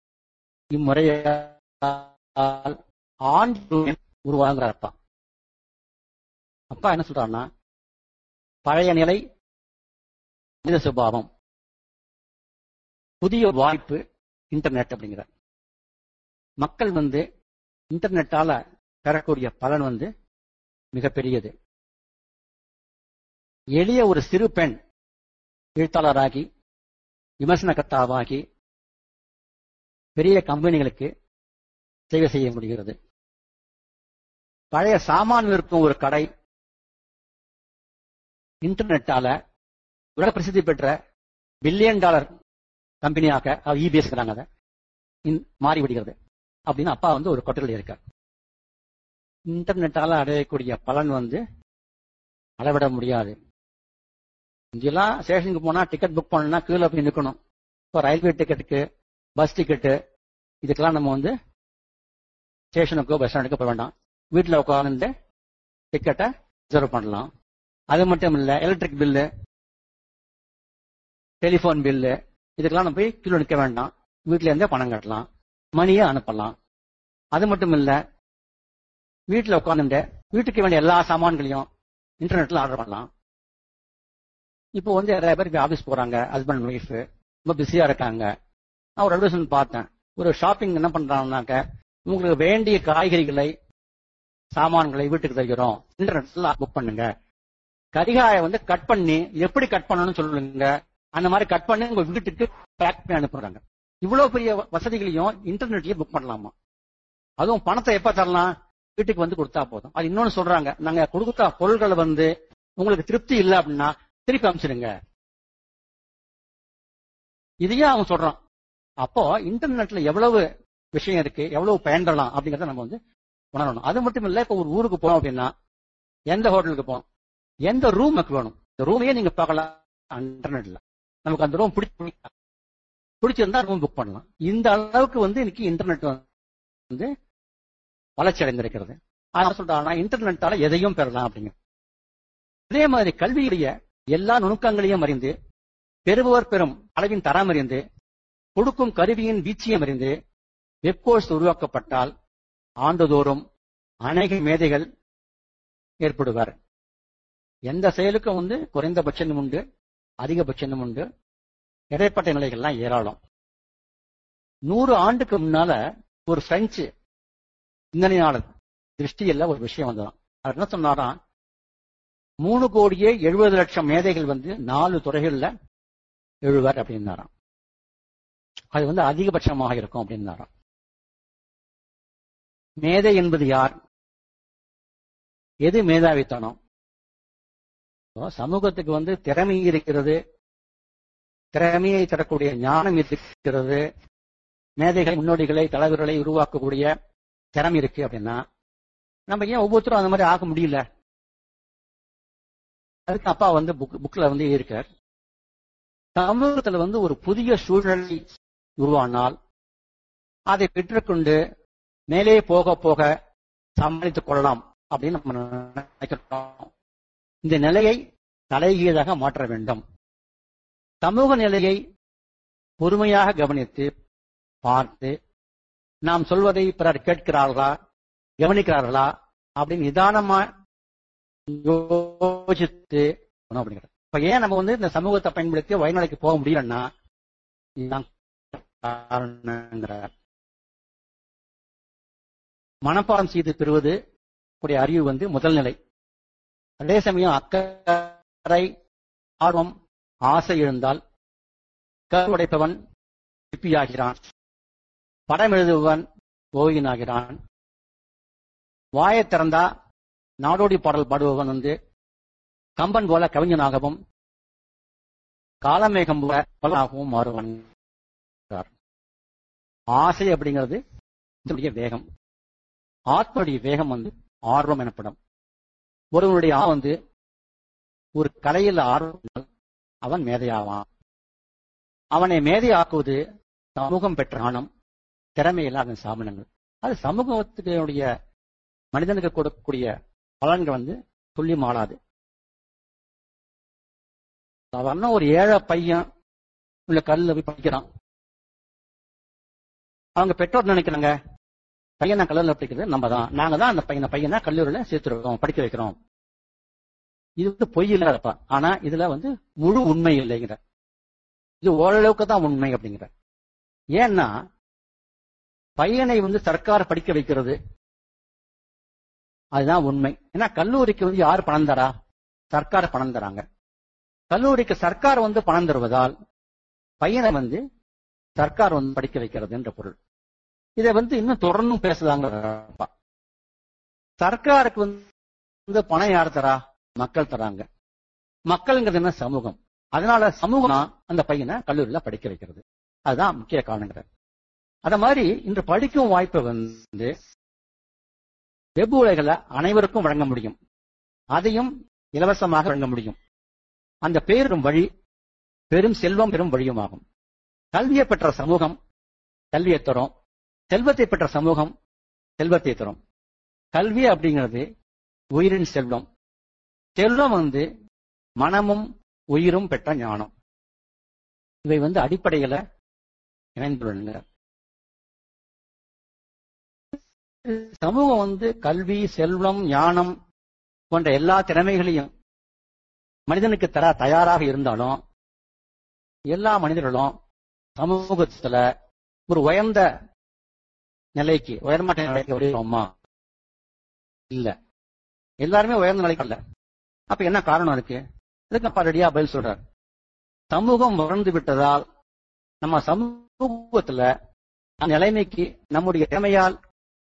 இம்முறையால் ஆண் உருவாகிறார் அப்பா அப்பா என்ன சொல்றாருன்னா பழைய நிலை மனித சுபாவம் புதிய வாய்ப்பு இன்டர்நெட் அப்படிங்கிற மக்கள் வந்து இன்டர்நெட்டால பெறக்கூடிய பலன் வந்து மிகப்பெரியது எளிய ஒரு சிறு பெண் எழுத்தாளராகி விமர்சனகர்த்தாவாகி பெரிய கம்பெனிகளுக்கு சேவை செய்ய முடிகிறது பழைய சாமான் விற்கும் ஒரு கடை இன்டர்நெட்டால உலக பிரசித்தி பெற்ற பில்லியன் டாலர் கம்பெனியாக இபிஎஸ் அதை மாறி விடுகிறது அப்படின்னு அப்பா வந்து ஒரு கொட்டல் இருக்கார் இன்டர்நெட்டால அடையக்கூடிய பலன் வந்து அளவிட முடியாது இங்கெல்லாம் ஸ்டேஷனுக்கு போனா டிக்கெட் புக் பண்ணணும்னா கீழே போய் நிற்கணும் இப்போ ரயில்வே டிக்கெட்டுக்கு பஸ் டிக்கெட்டு இதுக்கெல்லாம் நம்ம வந்து ஸ்டேஷனுக்கோ பஸ் ஸ்டாண்டுக்கோ போக வேண்டாம் வீட்டில் உட்காந்து டிக்கெட்டை ரிசர்வ் பண்ணலாம் அது மட்டும் இல்ல எலக்ட்ரிக் பில்லு டெலிபோன் பில்லு இதுக்கெல்லாம் நம்ம போய் கீழே நிற்க வேண்டாம் வீட்டில இருந்தே பணம் கட்டலாம் மணியை அனுப்பலாம் அது மட்டும் இல்ல வீட்டில் உட்காந்துட்டு வீட்டுக்கு வேண்டிய எல்லா சாமான்களையும் இன்டர்நெட்ல ஆர்டர் பண்ணலாம் இப்போ வந்து நிறைய பேர் ஆபீஸ் போறாங்க ஹஸ்பண்ட் ஒய்ஃப் ரொம்ப பிஸியா இருக்காங்க நான் ஒரு அட்வர்டைஸ்மெண்ட் பார்த்தேன் ஒரு ஷாப்பிங் என்ன பண்றாங்கனாக்க உங்களுக்கு வேண்டிய காய்கறிகளை சாமான்களை வீட்டுக்கு தருகிறோம் இன்டர்நெட்ல புக் பண்ணுங்க கரிகாயை வந்து கட் பண்ணி எப்படி கட் பண்ணணும்னு சொல்லுங்க அந்த மாதிரி கட் பண்ணி உங்க வீட்டுக்கு பேக் பண்ணி அனுப்புறாங்க இவ்வளவு பெரிய வசதிகளையும் இன்டர்நெட்லயே புக் பண்ணலாமா அதுவும் பணத்தை எப்ப தரலாம் வீட்டுக்கு வந்து கொடுத்தா போதும் அது இன்னொன்னு சொல்றாங்க நாங்க கொடுத்த பொருள்களை வந்து உங்களுக்கு திருப்தி இல்லை அப்படின்னா திருப்பி அனுப்பிச்சிடுங்க இதையே அவன் சொல்றான் அப்போ இன்டர்நெட்ல எவ்வளவு விஷயம் இருக்கு எவ்வளவு பயன்படலாம் அப்படிங்கறத நம்ம வந்து உணரணும் அது மட்டும் இல்ல இப்ப ஒரு ஊருக்கு போனோம் அப்படின்னா எந்த ஹோட்டலுக்கு போனோம் எந்த ரூம் நமக்கு வேணும் இந்த ரூமையே நீங்க பார்க்கலாம் இன்டர்நெட்ல நமக்கு அந்த ரூம் பிடிச்சி பிடிச்சிருந்தா ரூம் புக் பண்ணலாம் இந்த அளவுக்கு வந்து இன்னைக்கு இன்டர்நெட் வந்து வளர்ச்சி அடைந்திருக்கிறது அதனால சொல்றாங்க இன்டர்நெட்டால எதையும் பெறலாம் அப்படிங்க அதே மாதிரி கல்வியுடைய எல்லா நுணுக்கங்களையும் அறிந்து பெறுபவர் பெறும் அளவின் தரம் அறிந்து கொடுக்கும் கருவியின் வீச்சியம் அறிந்து வெப்கோர்ஸ் உருவாக்கப்பட்டால் ஆண்டுதோறும் அநேக மேதைகள் ஏற்படுவார் எந்த செயலுக்கும் வந்து குறைந்தபட்சம் உண்டு அதிகபட்சம் உண்டு இடைப்பட்ட நிலைகள்லாம் ஏராளம் நூறு ஆண்டுக்கு முன்னால ஒரு பிரெஞ்சு சிந்தனையாளர் திருஷ்டியில ஒரு விஷயம் வந்ததான் அவர் என்ன சொன்னாராம் மூணு கோடியே எழுபது லட்சம் மேதைகள் வந்து நாலு துறைகள்ல எழுவர் அப்படின்னாராம் அது வந்து அதிகபட்சமாக இருக்கும் அப்படின்னாராம் மேதை என்பது யார் எது மேதாவித்தனம் சமூகத்துக்கு வந்து திறமை இருக்கிறது திறமையை தரக்கூடிய ஞானம் இருக்கிறது மேதைகளை முன்னோடிகளை தலைவர்களை உருவாக்கக்கூடிய திறமை இருக்கு அப்படின்னா நம்ம ஏன் ஒவ்வொருத்தரும் அந்த மாதிரி ஆக முடியல அதுக்கு அப்பா வந்து புக் புக்ல வந்து இருக்கார் சமூகத்துல வந்து ஒரு புதிய சூழ்நிலை உருவானால் அதை பெற்றுக்கொண்டு மேலே போக போக சமாளித்துக் கொள்ளலாம் அப்படின்னு நம்ம நினைக்கிறோம் இந்த நிலையை தலைகீழாக மாற்ற வேண்டும் சமூக நிலையை பொறுமையாக கவனித்து பார்த்து நாம் சொல்வதை பிறர் கேட்கிறார்களா கவனிக்கிறார்களா அப்படின்னு நிதானமா யோசித்து அப்படிங்கிறது இப்ப ஏன் நம்ம வந்து இந்த சமூகத்தை பயன்படுத்தி வயநாளைக்கு போக முடியலன்னா இதுதான் காரணங்கிறார் மனப்பாடம் செய்து பெறுவது கூடிய அறிவு வந்து முதல் நிலை அதே சமயம் அக்கறை ஆர்வம் ஆசை எழுந்தால் கருவடைப்பவன் சிற்பியாகிறான் படம் எழுதுபவன் ஓவியனாகிறான் வாயை திறந்தா நாடோடி பாடல் பாடுபவன் வந்து கம்பன் போல கவிஞனாகவும் காலமேகம் போல பலனாகவும் மாறுவான் ஆசை அப்படிங்கிறது இதனுடைய வேகம் ஆத்மனுடைய வேகம் வந்து ஆர்வம் எனப்படும் ஒருவனுடைய ஆ வந்து ஒரு கலையில் ஆர்வம் அவன் மேதையாவான் அவனை மேதையாக்குவது சமூகம் பெற்ற ஆணம் திறமையில்லாத சாமனங்கள் அது சமூகத்துடைய மனிதனுக்கு கொடுக்கக்கூடிய பலன்கள் வந்து சொல்லி மாறாது சாதாரண ஒரு ஏழை பையன் உள்ள கல்ல போய் படிக்கிறான் அவங்க பெற்றோர் நினைக்கிறாங்க பையனை கல்லூரில் படிக்கிறது நம்ம தான் நாங்க தான் அந்த பையனை பையனை கல்லூரியில சேர்த்துருக்கோம் படிக்க வைக்கிறோம் இது வந்து பொய் இல்லாதப்பா ஆனா இதுல வந்து முழு உண்மை இல்லைங்கிற இது ஓரளவுக்கு தான் உண்மை அப்படிங்கிற ஏன்னா பையனை வந்து சர்க்கார் படிக்க வைக்கிறது அதுதான் உண்மை ஏன்னா கல்லூரிக்கு வந்து யார் பணம் தரா சர்க்கார் பணம் தராங்க கல்லூரிக்கு சர்க்கார் வந்து பணம் தருவதால் பையனை வந்து சர்க்கார் வந்து படிக்க வைக்கிறது என்ற பொருள் இதை வந்து இன்னும் தொடர்ந்து பேசுதாங்க சர்க்காருக்கு வந்து பணம் யார் தரா மக்கள் தராங்க மக்கள்ங்கிறது என்ன சமூகம் அதனால சமூகம் தான் அந்த பையனை கல்லூரியில படிக்க வைக்கிறது அதுதான் முக்கிய காரணங்கிற அத மாதிரி இன்று படிக்கும் வாய்ப்பை வந்து வெப் உலகில அனைவருக்கும் வழங்க முடியும் அதையும் இலவசமாக வழங்க முடியும் அந்த பேரும் வழி பெரும் செல்வம் பெரும் வழியுமாகும் கல்வியை பெற்ற சமூகம் கல்வியை தரும் செல்வத்தை பெற்ற சமூகம் செல்வத்தை தரும் கல்வி அப்படிங்கிறது உயிரின் செல்வம் செல்வம் வந்து மனமும் உயிரும் பெற்ற ஞானம் இவை வந்து அடிப்படையில இணைந்துள்ளன சமூகம் வந்து கல்வி செல்வம் ஞானம் போன்ற எல்லா திறமைகளையும் மனிதனுக்கு தர தயாராக இருந்தாலும் எல்லா மனிதர்களும் சமூகத்துல ஒரு உயர்ந்த நிலைக்கு உயர்மட்ட நிலைக்கு வருகிறோமா இல்ல எல்லாருமே உயர்ந்த நிலைக்கு இல்ல அப்ப என்ன காரணம் இருக்கு இதுக்கு அப்பா ரெடியா பதில் சொல்றார் சமூகம் வளர்ந்து விட்டதால் நம்ம சமூகத்துல அந்த நிலைமைக்கு நம்முடைய திறமையால்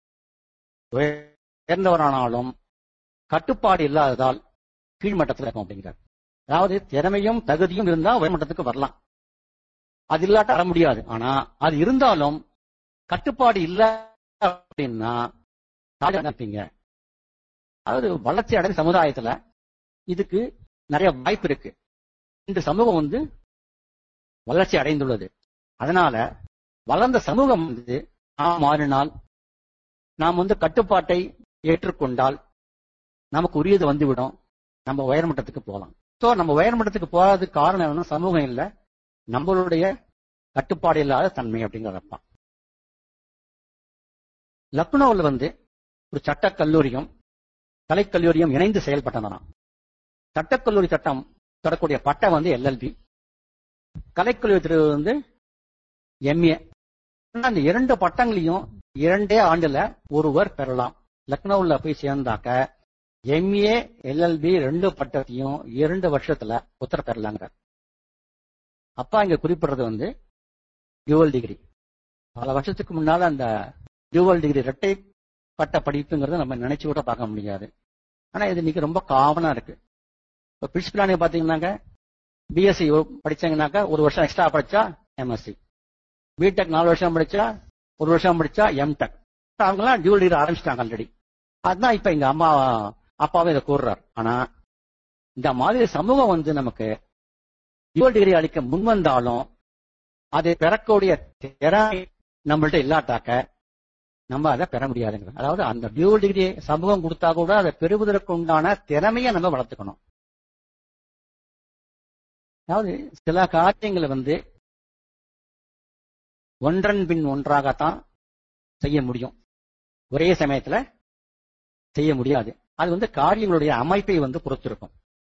உயர்ந்தவரானாலும் கட்டுப்பாடு இல்லாததால் கீழ்மட்டத்தில் இருக்கும் அப்படிங்கிறார் அதாவது திறமையும் தகுதியும் இருந்தா உயர்மட்டத்துக்கு வரலாம் அது இல்லாட்ட வர முடியாது ஆனா அது இருந்தாலும் கட்டுப்பாடு இல்ல அப்படின்னா இருப்பீங்க அதாவது வளர்ச்சி அடைந்த சமுதாயத்துல இதுக்கு நிறைய வாய்ப்பு இருக்கு இந்த சமூகம் வந்து வளர்ச்சி அடைந்துள்ளது அதனால வளர்ந்த சமூகம் வந்து நாம் மாறினால் நாம் வந்து கட்டுப்பாட்டை ஏற்றுக்கொண்டால் நமக்கு உரியது வந்துவிடும் நம்ம உயர்மட்டத்துக்கு போகலாம் சோ நம்ம உயர்மட்டத்துக்கு போறதுக்கு காரணம் என்னன்னா சமூகம் இல்ல நம்மளுடைய கட்டுப்பாடு இல்லாத தன்மை அப்படிங்கிறப்பா லக்னோவில் வந்து ஒரு சட்டக் கல்லூரியும் கலைக்கல்லூரியும் இணைந்து செயல்பட்டன சட்டக்கல்லூரி சட்டம் தரக்கூடிய பட்டம் வந்து எல்எல்பி கலைக்கல்லூரி வந்து எம்ஏ அந்த இரண்டு பட்டங்களையும் இரண்டே ஆண்டுல ஒருவர் பெறலாம் லக்னோவில் போய் சேர்ந்தாக்க எம்ஏ எல்எல்பி ரெண்டு பட்டத்தையும் இரண்டு வருஷத்துல உத்தர பெறலாங்க அப்பா இங்க குறிப்பிடுறது வந்து டியூவல் டிகிரி பல வருஷத்துக்கு முன்னால அந்த டியூவல் டிகிரி இரட்டை பட்ட படிப்புங்கிறத நம்ம நினைச்சு கூட பார்க்க முடியாது ஆனா இது இன்னைக்கு ரொம்ப காமனா இருக்கு இப்போ பிரின்சிபலானே பாத்தீங்கன்னாக்க பிஎஸ்சி படிச்சாங்கன்னாக்கா ஒரு வருஷம் எக்ஸ்ட்ரா படிச்சா எம்எஸ்சி பிடெக் நாலு வருஷம் படிச்சா ஒரு வருஷம் படிச்சா எம்டெக் அவங்கலாம் டியூவல் டிகிரி ஆரம்பிச்சிட்டாங்க ஆல்ரெடி அதுதான் இப்ப எங்க அம்மா அப்பாவே இதை கூறுறார் ஆனா இந்த மாதிரி சமூகம் வந்து நமக்கு டியூவல் டிகிரி அளிக்க முன்வந்தாலும் அதை பெறக்கூடிய திறமை நம்மள்ட்ட இல்லாட்டாக்க நம்ம அதை பெற முடியாதுங்க அதாவது அந்த டியூவல் டிகிரி சமூகம் கொடுத்தா கூட அதை பெறுவதற்கு உண்டான திறமையை நம்ம வளர்த்துக்கணும் அதாவது சில காரியங்களை வந்து ஒன்றன் பின் ஒன்றாகத்தான் செய்ய முடியும் ஒரே சமயத்துல செய்ய முடியாது அது வந்து காரியங்களுடைய அமைப்பை வந்து பொறுத்திருக்கும்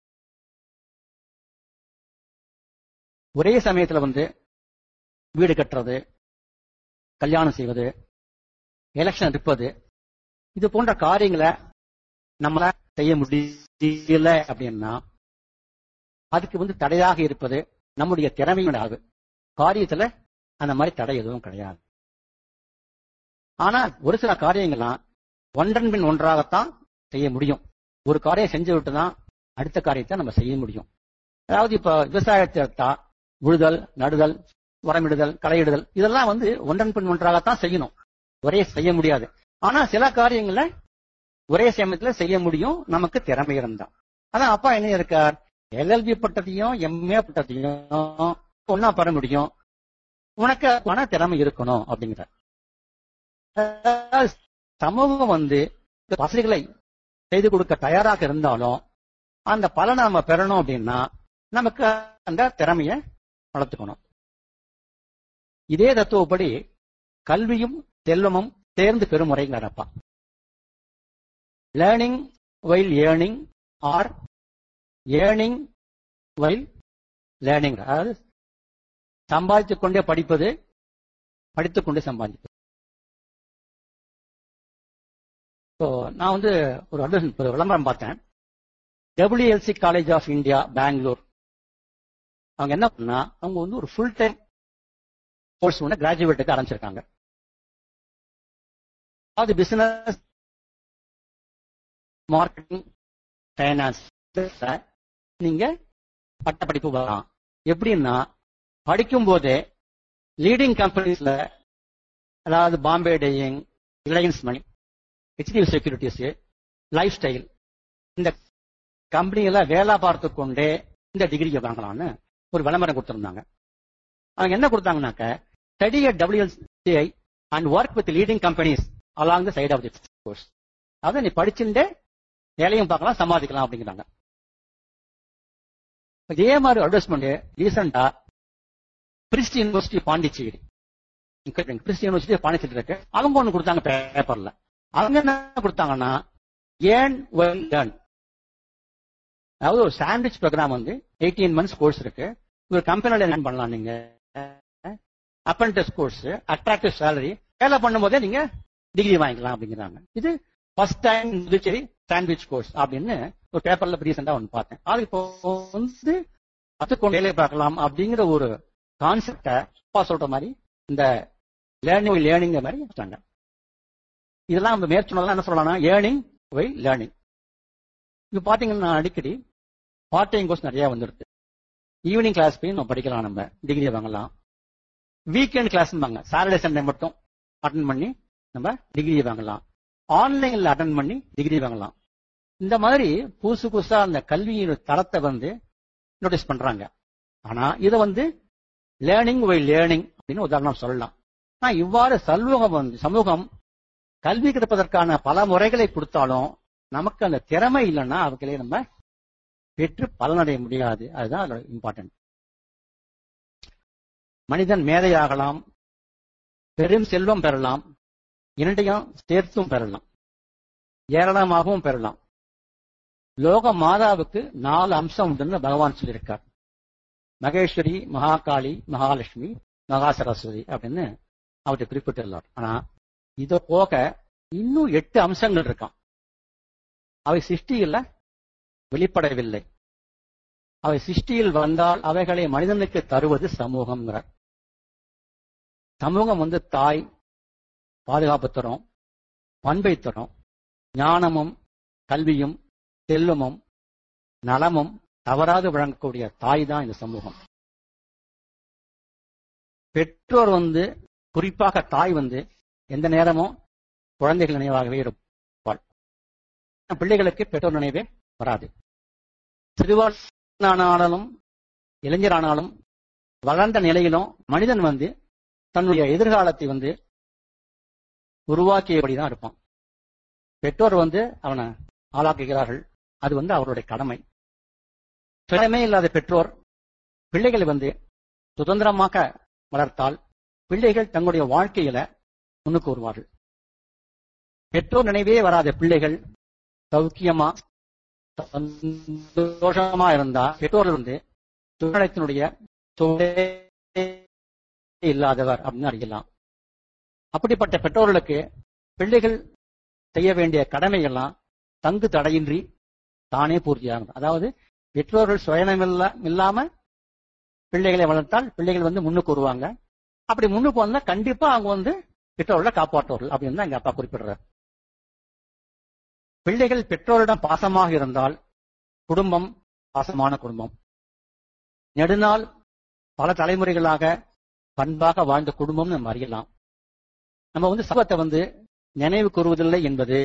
ஒரே சமயத்துல வந்து வீடு கட்டுறது கல்யாணம் செய்வது எலெக்ஷன் இருப்பது இது போன்ற காரியங்களை நம்மள செய்ய முடியல அப்படின்னா அதுக்கு வந்து தடையாக இருப்பது நம்முடைய திறமையோட காரியத்துல அந்த மாதிரி தடை எதுவும் கிடையாது ஆனா ஒரு சில காரியங்கள்லாம் ஒன்றன் பின் ஒன்றாகத்தான் செய்ய முடியும் ஒரு காரியம் செஞ்சு விட்டு தான் அடுத்த காரியத்தை நம்ம செய்ய முடியும் அதாவது இப்ப விவசாயத்தை எடுத்தா உழுதல் நடுதல் உரமிடுதல் களையிடுதல் இதெல்லாம் வந்து ஒன்றன் பின் ஒன்றாகத்தான் செய்யணும் ஒரே செய்ய முடியாது ஆனா சில காரியங்கள ஒரே சமயத்துல செய்ய முடியும் நமக்கு திறமை இருந்தா அதான் அப்பா என்ன இருக்கார் எல்எல்பி பட்டத்தையும் எம்ஏ பட்டத்தையும் ஒன்னா பெற முடியும் உனக்கு பண திறமை இருக்கணும் அப்படிங்கிற சமூகம் வந்து வசதிகளை செய்து கொடுக்க தயாராக இருந்தாலும் அந்த பலனை நம்ம பெறணும் அப்படின்னா நமக்கு அந்த திறமைய வளர்த்துக்கணும் இதே தத்துவப்படி கல்வியும் செல்வமும் சேர்ந்து பெறும் முறைங்கிறப்பா learning while earning or earning while learning அதாவது சம்பாதித்துக் கொண்டே படிப்பது படித்துக் கொண்டே சம்பாதிப்பது இப்போ நான் வந்து ஒரு அட்வர்டைஸ் ஒரு விளம்பரம் பார்த்தேன் WLC college of India Bangalore அவங்க என்ன பண்ணா அவங்க வந்து ஒரு ஃபுல் டைம் கோர்ஸ் ஒன்று கிராஜுவேட்டுக்கு ஆரம்பிச்சிருக்காங்க அது பிசினஸ் மார்க்கெட்டிங் ஃபைனான்ஸ் நீங்க பட்ட படிப்பு வரலாம் எப்படின்னா படிக்கும் போதே லீடிங் கம்பெனிஸ்ல அதாவது Bombay dyeing Reliance money HDFC securities lifestyle இந்த கம்பெனியில வேலை பார்த்து கொண்டே இந்த டிகிரியை வாங்கலாம்னு ஒரு விளம்பரம் கொடுத்திருந்தாங்க அவங்க என்ன கொடுத்தாங்கன்னாக்க study at WLCI and work with leading companies along the side of the course அதை நீ படிச்சுட்டே வேலையும் பார்க்கலாம் சம்பாதிக்கலாம் அப்படிங்கிறாங்க இதே மாதிரி அட்வர்டைஸ்மெண்ட் ரீசெண்டா பிரிஸ்டி யூனிவர்சிட்டி பாண்டிச்சேரி கிறிஸ்டி யூனிவர்சிட்டி பாண்டிச்சேரி இருக்கு அவங்க ஒண்ணு கொடுத்தாங்க பேப்பர்ல அவங்க என்ன கொடுத்தாங்கன்னா ஏன் ஏர்ன் அதாவது ஒரு சாண்ட்விச் ப்ரோக்ராம் வந்து எயிட்டீன் மந்த்ஸ் கோர்ஸ் இருக்கு ஒரு கம்பெனில என்ன பண்ணலாம் நீங்க அப்ரண்டிஸ் கோர்ஸ் அட்ராக்டிவ் சேலரி வேலை பண்ணும்போதே நீங்க டிகிரி வாங்கிக்கலாம் அப்படிங்கிறாங்க இது first time Puducherry sandwich course அப்படின்னு ஒரு பேப்பர்ல ரீசெண்டா ஒன்று பார்த்தேன் அது இப்போ வந்து கத்துக்கொண்டு வேலை பார்க்கலாம் அப்படிங்கிற ஒரு கான்செப்ட அப்பா சொல்ற மாதிரி இந்த லேர்னிங் லேர்னிங் மாதிரி வச்சாங்க இதெல்லாம் நம்ம மேற்சொன்னதெல்லாம் என்ன சொல்லலாம்னா ஏர்னிங் வை லேர்னிங் இப்போ பாத்தீங்கன்னா அடிக்கடி பார்ட் டைம் கோர்ஸ் நிறைய வந்துருக்கு ஈவினிங் கிளாஸ் போய் நம்ம படிக்கலாம் நம்ம டிகிரி வாங்கலாம் வீக்கெண்ட் கிளாஸ் சாட்டர்டே சண்டே மட்டும் அட்டன் பண்ணி நம்ம டிகிரி வாங்கலாம் ஆன்லைன்ல அட்டன் பண்ணி டிகிரி வாங்கலாம் இந்த மாதிரி புதுசு புதுசா அந்த கல்வியின் தரத்தை வந்து நோட்டீஸ் பண்றாங்க ஆனா இதை வந்து லேர்னிங் வை லேர்னிங் அப்படின்னு உதாரணம் சொல்லலாம் ஆனா இவ்வாறு சமூகம் வந்து சமூகம் கல்வி கற்பதற்கான பல முறைகளை கொடுத்தாலும் நமக்கு அந்த திறமை இல்லைன்னா அவங்களே நம்ம பெற்று பலனடைய முடியாது அதுதான் அதோட இம்பார்ட்டன்ட் மனிதன் மேதையாகலாம் பெரும் செல்வம் பெறலாம் இரண்டையும் சேர்த்தும் பெறலாம் ஏராளமாகவும் பெறலாம் லோக மாதாவுக்கு நாலு அம்சம் உண்டுன்னு பகவான் சொல்லியிருக்கார் மகேஸ்வரி மகாகாளி மகாலட்சுமி மகா சரஸ்வதி அப்படின்னு அவர்கிட்ட குறிப்பிட்டுள்ளார் ஆனா இத போக இன்னும் எட்டு அம்சங்கள் இருக்கான் அவை சிருஷ்டியில் வெளிப்படவில்லை அவை சிருஷ்டியில் வந்தால் அவைகளை மனிதனுக்கு தருவது சமூகம்ங்கிறார் சமூகம் வந்து தாய் பாதுகாப்பு தரும் பண்பை தரும் ஞானமும் கல்வியும் செல்வமும் நலமும் தவறாது வழங்கக்கூடிய தாய் தான் இந்த சமூகம் பெற்றோர் வந்து குறிப்பாக தாய் வந்து எந்த நேரமும் குழந்தைகள் நினைவாகவே இருப்பாள் பிள்ளைகளுக்கு பெற்றோர் நினைவே வராது சிறுவனானாலும் இளைஞரானாலும் வளர்ந்த நிலையிலும் மனிதன் வந்து தன்னுடைய எதிர்காலத்தை வந்து உருவாக்கியபடிதான் இருப்பான் பெற்றோர் வந்து அவனை ஆளாக்குகிறார்கள் அது வந்து அவருடைய கடமை திறமே இல்லாத பெற்றோர் பிள்ளைகளை வந்து சுதந்திரமாக வளர்த்தால் பிள்ளைகள் தங்களுடைய வாழ்க்கையில முன்னுக்கு வருவார்கள் பெற்றோர் நினைவே வராத பிள்ளைகள் சௌக்கியமா சந்தோஷமா இருந்தா பெற்றோர்கள் வந்து சுழலத்தினுடைய இல்லாதவர் அப்படின்னு அறியலாம் அப்படிப்பட்ட பெற்றோர்களுக்கு பிள்ளைகள் செய்ய வேண்டிய கடமைகள்லாம் தங்கு தடையின்றி தானே பூர்த்தியாகும் அதாவது பெற்றோர்கள் சுயநமில்ல இல்லாம பிள்ளைகளை வளர்த்தால் பிள்ளைகள் வந்து முன்னுக்கு வருவாங்க அப்படி முன்னுக்கு வந்தா கண்டிப்பா அவங்க வந்து பெற்றோர்களை காப்பாற்றுவார்கள் அப்படின்னு தான் எங்க அப்பா குறிப்பிடுறார் பிள்ளைகள் பெற்றோரிடம் பாசமாக இருந்தால் குடும்பம் பாசமான குடும்பம் நெடுநாள் பல தலைமுறைகளாக பண்பாக வாழ்ந்த குடும்பம் நம்ம அறியலாம் நம்ம வந்து சமூகத்தை வந்து நினைவு கூறுவதில்லை என்பது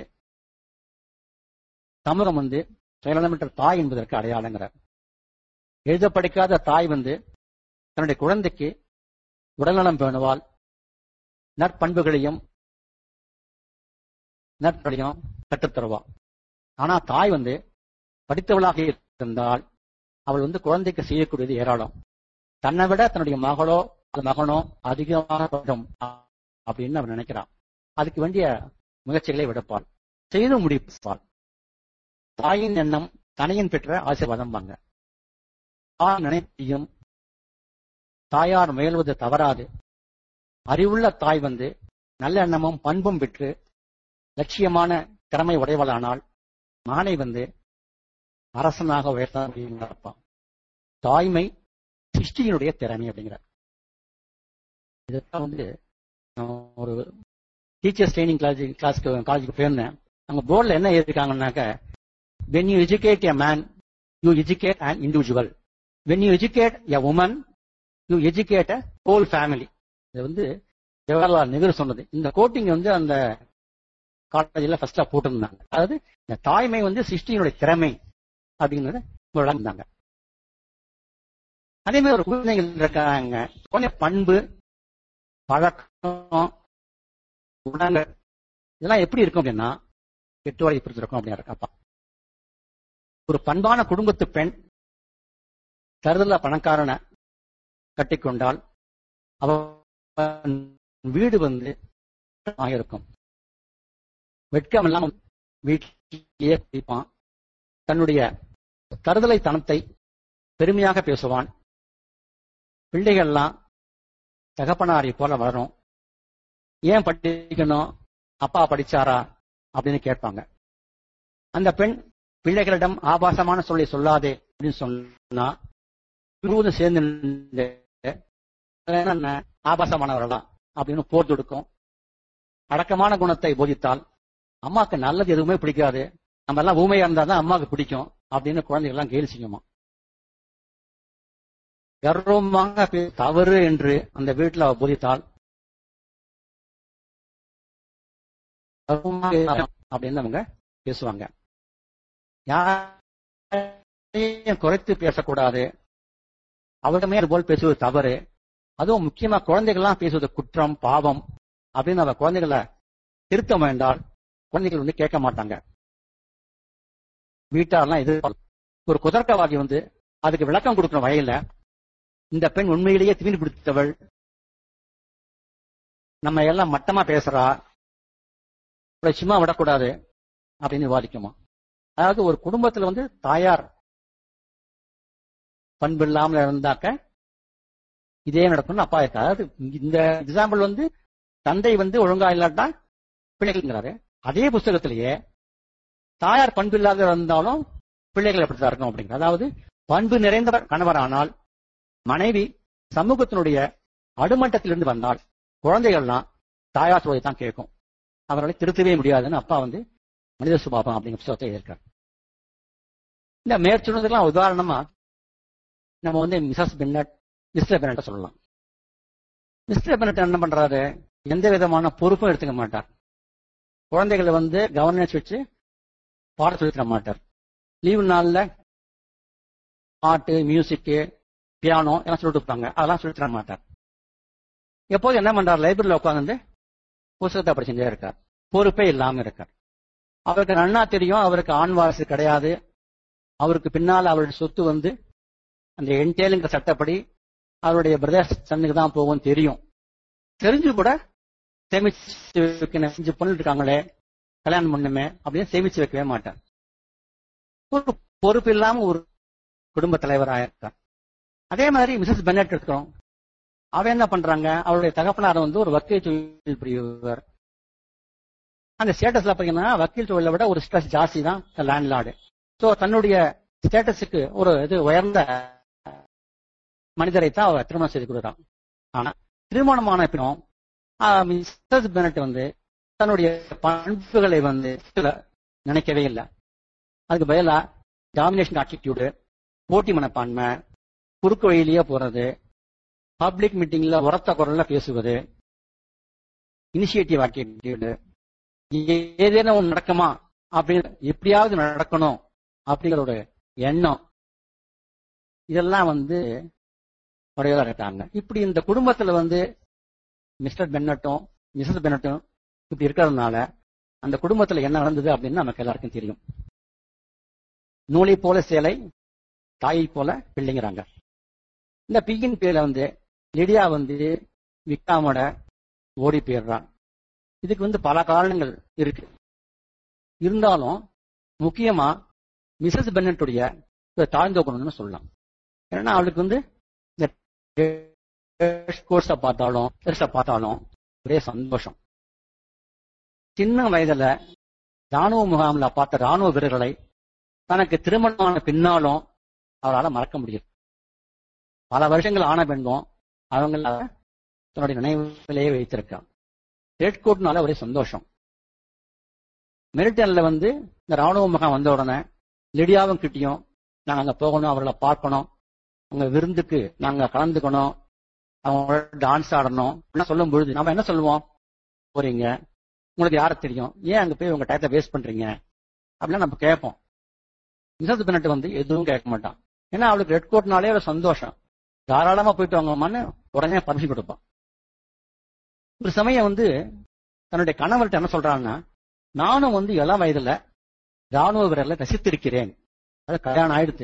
சமூகம் வந்து செயலமற்ற தாய் என்பதற்கு அடையாளங்கிறார் எழுத படிக்காத தாய் வந்து தன்னுடைய குழந்தைக்கு உடல்நலம் பேணுவால் நற்பண்புகளையும் நற்படியும் கற்றுத்தருவா ஆனா தாய் வந்து படித்தவளாக இருந்தால் அவள் வந்து குழந்தைக்கு செய்யக்கூடியது ஏராளம் தன்னை விட தன்னுடைய மகளோ மகனோ அதிகமாக வேண்டும் அப்படின்னு அவர் நினைக்கிறான் அதுக்கு வேண்டிய முயற்சிகளை விடுப்பாள் செய்து முடிப்பாள் தாயின் எண்ணம் தனையின் பெற்ற ஆசீர்வாதம் வாங்க தாய் நினைப்பையும் தாயார் முயல்வது தவறாது அறிவுள்ள தாய் வந்து நல்ல எண்ணமும் பண்பும் பெற்று லட்சியமான திறமை உடையவளானால் மகனை வந்து அரசனாக உயர்த்த முடியும் தாய்மை சிருஷ்டியினுடைய திறமை அப்படிங்கிறார் இதுதான் வந்து நான் ஒரு டீச்சர்ஸ் ட்ரைனிங் கிளாஸ் கிளாஸ்க்கு காலேஜுக்கு போயிருந்தேன் அங்க போர்டில் என்ன எழுதிருக்காங்கன்னாக்க when you educate a man you educate an individual when you educate a woman you educate a whole family இது வந்து ஜவஹர்லால் நேரு சொன்னது இந்த கோட்டிங் வந்து அந்த காலேஜில் ஃபர்ஸ்டா போட்டிருந்தாங்க அதாவது இந்த தாய்மை வந்து சிருஷ்டியினுடைய திறமை அப்படிங்கறத விளங்கினாங்க அதே மாதிரி ஒரு குழந்தைகள் இருக்காங்க குழந்தை பண்பு பழக்கம் குணங்கள் இதெல்லாம் எப்படி இருக்கும் அப்படின்னா எட்டு வரை இப்படி இருக்கும் அப்படின்னு அப்பா ஒரு பண்பான குடும்பத்து பெண் தருதல பணக்காரனை கட்டிக்கொண்டால் அவ வீடு வந்து இருக்கும் வெட்கம் இல்லாம வீட்டிலேயே குடிப்பான் தன்னுடைய தருதலை தனத்தை பெருமையாக பேசுவான் பிள்ளைகள்லாம் தகப்பனாரி போல வளரும் ஏன் படிக்கணும் அப்பா படிச்சாரா அப்படின்னு கேட்பாங்க அந்த பெண் பிள்ளைகளிடம் ஆபாசமான சொல்லை சொல்லாதே அப்படின்னு சொன்னா முழுவதும் சேர்ந்து என்ன ஆபாசமானவர்களா அப்படின்னு போர் தொடுக்கும் அடக்கமான குணத்தை போதித்தால் அம்மாவுக்கு நல்லது எதுவுமே பிடிக்காது நம்ம எல்லாம் ஊமையா இருந்தா தான் அம்மாவுக்கு பிடிக்கும் அப்படின்னு குழந்தைகள் எல்லாம் கேலி செய்யுமா கர்வமாக தவறு என்று அந்த வீட்டில் அவ போதித்தால் அப்படின்னு அவங்க பேசுவாங்க யாரையும் குறைத்து பேசக்கூடாது அவரிடமே போல் பேசுவது தவறு அதுவும் முக்கியமா குழந்தைகள்லாம் பேசுவது குற்றம் பாவம் அப்படின்னு அவ குழந்தைகளை திருத்த வேண்டால் குழந்தைகள் வந்து கேட்க மாட்டாங்க வீட்டாரெல்லாம் எதிர்பார்க்க ஒரு குதர்க்கவாதி வந்து அதுக்கு விளக்கம் கொடுக்கிற வகையில இந்த பெண் உண்மையிலேயே திமிர் பிடித்தவள் நம்ம எல்லாம் மட்டமா பேசுறா சும்மா விடக்கூடாது அப்படின்னு விவாதிக்குமா அதாவது ஒரு குடும்பத்துல வந்து தாயார் பண்பு இல்லாமல் இருந்தாக்க இதே நடக்கும்னு அப்பா இருக்கா அதாவது இந்த எக்ஸாம்பிள் வந்து தந்தை வந்து ஒழுங்கா இல்லாட்டா பிள்ளைகள்ங்கிறாரு அதே புஸ்தகத்திலேயே தாயார் பண்பு இல்லாத இருந்தாலும் பிள்ளைகள் எப்படித்தான் இருக்கும் அப்படிங்கிற அதாவது பண்பு நிறைந்த கணவரானால் மனைவி சமூகத்தினுடைய அடுமட்டத்திலிருந்து வந்தால் குழந்தைகள்லாம் தாயார் சொல்வதை தான் கேட்கும் அவர்களை திருத்தவே முடியாதுன்னு அப்பா வந்து மனித சுபாவம் அப்படிங்கிற புத்தகத்தை எழுதியிருக்கார் இந்த மேற்சொன்னதுக்கெல்லாம் உதாரணமா நம்ம வந்து மிசஸ் பென்னட் மிஸ்டர் பென்னட்ட சொல்லலாம் மிஸ்டர் பென்னட் என்ன பண்றாரு எந்த விதமான பொறுப்பும் எடுத்துக்க மாட்டார் குழந்தைகளை வந்து கவர்னன்ஸ் வச்சு பாட சொல்லி தர மாட்டார் லீவு நாள்ல பாட்டு மியூசிக்கு பியானோ எல்லாம் சொல்லிட்டு இருப்பாங்க அதெல்லாம் சொல்லி தர மாட்டார் எப்போது என்ன பண்றார் லைப்ரரியில் உட்காந்து புத்தகத்தை படிச்சுட்டே இருக்கார் பொறுப்பே இல்லாம இருக்கார் அவருக்கு நன்னா தெரியும் அவருக்கு ஆண் வாரிசு கிடையாது அவருக்கு பின்னால் அவருடைய சொத்து வந்து அந்த என்டேலுங்கிற சட்டப்படி அவருடைய பிரதர்ஸ் சன்னுக்கு தான் போகும் தெரியும் தெரிஞ்சு கூட சேமிச்சு வைக்கணும் அஞ்சு பொண்ணு இருக்காங்களே கல்யாணம் பண்ணுமே அப்படின்னு சேமிச்சு வைக்கவே மாட்டார் ஒரு பொறுப்பு இல்லாம ஒரு குடும்ப தலைவராக இருக்கார் அதே மாதிரி மிசஸ் பென்னட் இருக்கிறோம் அவ என்ன பண்றாங்க அவருடைய தகப்பனார் வந்து ஒரு வக்கீல் தொழில் புரிவர் அந்த ஸ்டேட்டஸ்ல பாத்தீங்கன்னா வக்கீல் தொழிலை விட ஒரு ஸ்ட்ரெஸ் ஜாஸ்தி தான் லேண்ட் லார்டு ஸோ தன்னுடைய ஸ்டேட்டஸுக்கு ஒரு இது உயர்ந்த மனிதரை தான் அவர் திருமணம் செய்து கொடுக்குறான் ஆனா திருமணமான பின்னும் மிஸ்டர் பெனட் வந்து தன்னுடைய பண்புகளை வந்து நினைக்கவே இல்லை அதுக்கு பதிலா டாமினேஷன் ஆட்டிடியூடு போட்டி மனப்பான்மை குறுக்கு வழியிலேயே போறது பப்ளிக் மீட்டிங்ல உரத்த குரல்ல பேசுவது இனிஷியேட்டிவ் ஆட்டிடியூடு ஏதேனும் ஒன்று நடக்குமா அப்படின்னு எப்படியாவது நடக்கணும் அப்படிங்கிற ஒரு எண்ணம் இதெல்லாம் வந்து உடையதா இருக்காங்க இப்படி இந்த குடும்பத்துல வந்து மிஸ்டர் பென்னட்டும் மிஸ்ஸஸ் பென்னட்டும் இப்படி இருக்கிறதுனால அந்த குடும்பத்துல என்ன நடந்தது அப்படின்னு நமக்கு எல்லாருக்கும் தெரியும் நூலை போல சேலை தாயை போல பிள்ளைங்கிறாங்க இந்த பிகின் பேர்ல வந்து லிடியா வந்து விக்காமோட ஓடி போயிடுறான் இதுக்கு வந்து பல காரணங்கள் இருக்கு இருந்தாலும் முக்கியமா மிசஸ் பென்னட்டுடைய தாழ்ந்த குணம்னு சொல்லலாம் ஏன்னா அவளுக்கு வந்து இந்த கோர்ஸை பார்த்தாலும் பெருசை பார்த்தாலும் ஒரே சந்தோஷம் சின்ன வயதுல ராணுவ முகாம்ல பார்த்த ராணுவ வீரர்களை தனக்கு திருமணமான பின்னாலும் அவரால் மறக்க முடியும் பல வருஷங்கள் ஆன பெண்ணும் அவங்கள தன்னுடைய நினைவிலேயே வைத்திருக்கான் ரெட் கோட்னால ஒரே சந்தோஷம் மிலிட்டன்ல வந்து இந்த ராணுவ முகாம் வந்த உடனே லிடியாவும் கிட்டியும் நாங்க அங்க போகணும் அவர்களை பார்க்கணும் உங்க விருந்துக்கு நாங்க கலந்துக்கணும் அவங்களோட டான்ஸ் ஆடணும் என்ன சொல்லும் பொழுது நம்ம என்ன சொல்லுவோம் போறீங்க உங்களுக்கு யார தெரியும் ஏன் அங்க போய் உங்க டயத்தை வேஸ்ட் பண்றீங்க அப்படிலாம் நம்ம கேட்போம் மிசஸ் பெனட் வந்து எதுவும் கேட்க மாட்டான் ஏன்னா அவளுக்கு ரெட் கோட்னாலே ஒரு சந்தோஷம் தாராளமா போயிட்டு வாங்கம்மான்னு உடனே பர்மிஷன் கொடுப்பான் ஒரு சமயம் வந்து தன்னுடைய கணவர்கிட்ட என்ன சொல்றாங்கன்னா நானும் வந்து இளம் வயதுல ராணுவ வீரர்ல ரசித்திருக்கிறேன் அது கல்யாணம் ஆயிடுத்து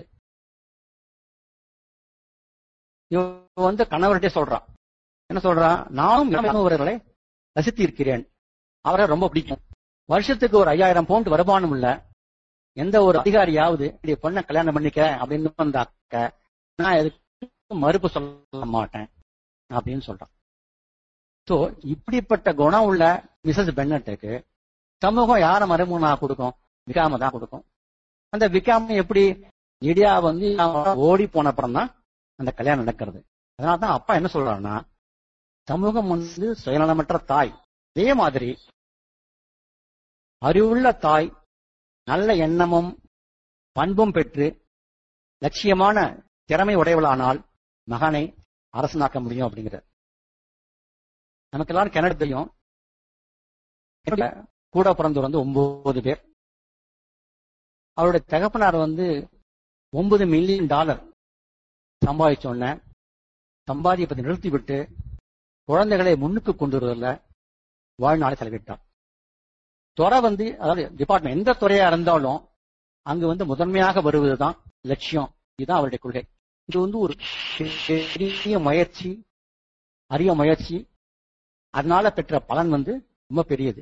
இவன் வந்து கணவர்கிட்டே சொல்றான் என்ன சொல்றான் நானும் இளம் ராணுவ வீரர்களை ரசித்து இருக்கிறேன் அவரை ரொம்ப பிடிக்கும் வருஷத்துக்கு ஒரு ஐயாயிரம் பவுண்ட் வருமானம் உள்ள எந்த ஒரு அதிகாரியாவது இப்படி பொண்ணை கல்யாணம் பண்ணிக்க அப்படின்னு வந்தாக்க நான் எதுக்கு மறுப்பு சொல்ல மாட்டேன் அப்படின்னு சொல்றான் சோ இப்படிப்பட்ட குணம் உள்ள மிசஸ் பென்னட்டுக்கு சமூகம் யார மறுமூணா கொடுக்கும் விகாம தான் கொடுக்கும் அந்த விகாம எப்படி இடியா வந்து ஓடி போன அப்புறம் தான் அந்த கல்யாணம் நடக்கிறது அதனால தான் அப்பா என்ன சொல்றாருன்னா சமூகம் வந்து சுயநலமற்ற தாய் அதே மாதிரி அறிவுள்ள தாய் நல்ல எண்ணமும் பண்பும் பெற்று லட்சியமான திறமை உடையவளானால் மகனை அரசனாக்க முடியும் அப்படிங்கிற நமக்கு எல்லாரும் கிணறு தெரியும் என்னுடைய கூட பிறந்தவர் வந்து ஒன்பது பேர் அவருடைய தகப்பனார் வந்து ஒன்பது மில்லியன் டாலர் சம்பாதிச்ச உடனே சம்பாதிப்பதை நிறுத்திவிட்டு குழந்தைகளை முன்னுக்கு கொண்டு வருவதில் வாழ்நாளை செலவிட்டார் துறை வந்து அதாவது டிபார்ட்மெண்ட் எந்த துறையா இருந்தாலும் அங்கு வந்து முதன்மையாக வருவதுதான் லட்சியம் இதுதான் அவருடைய கொள்கை இது வந்து ஒரு பெரிய முயற்சி அரிய முயற்சி அதனால பெற்ற பலன் வந்து ரொம்ப பெரியது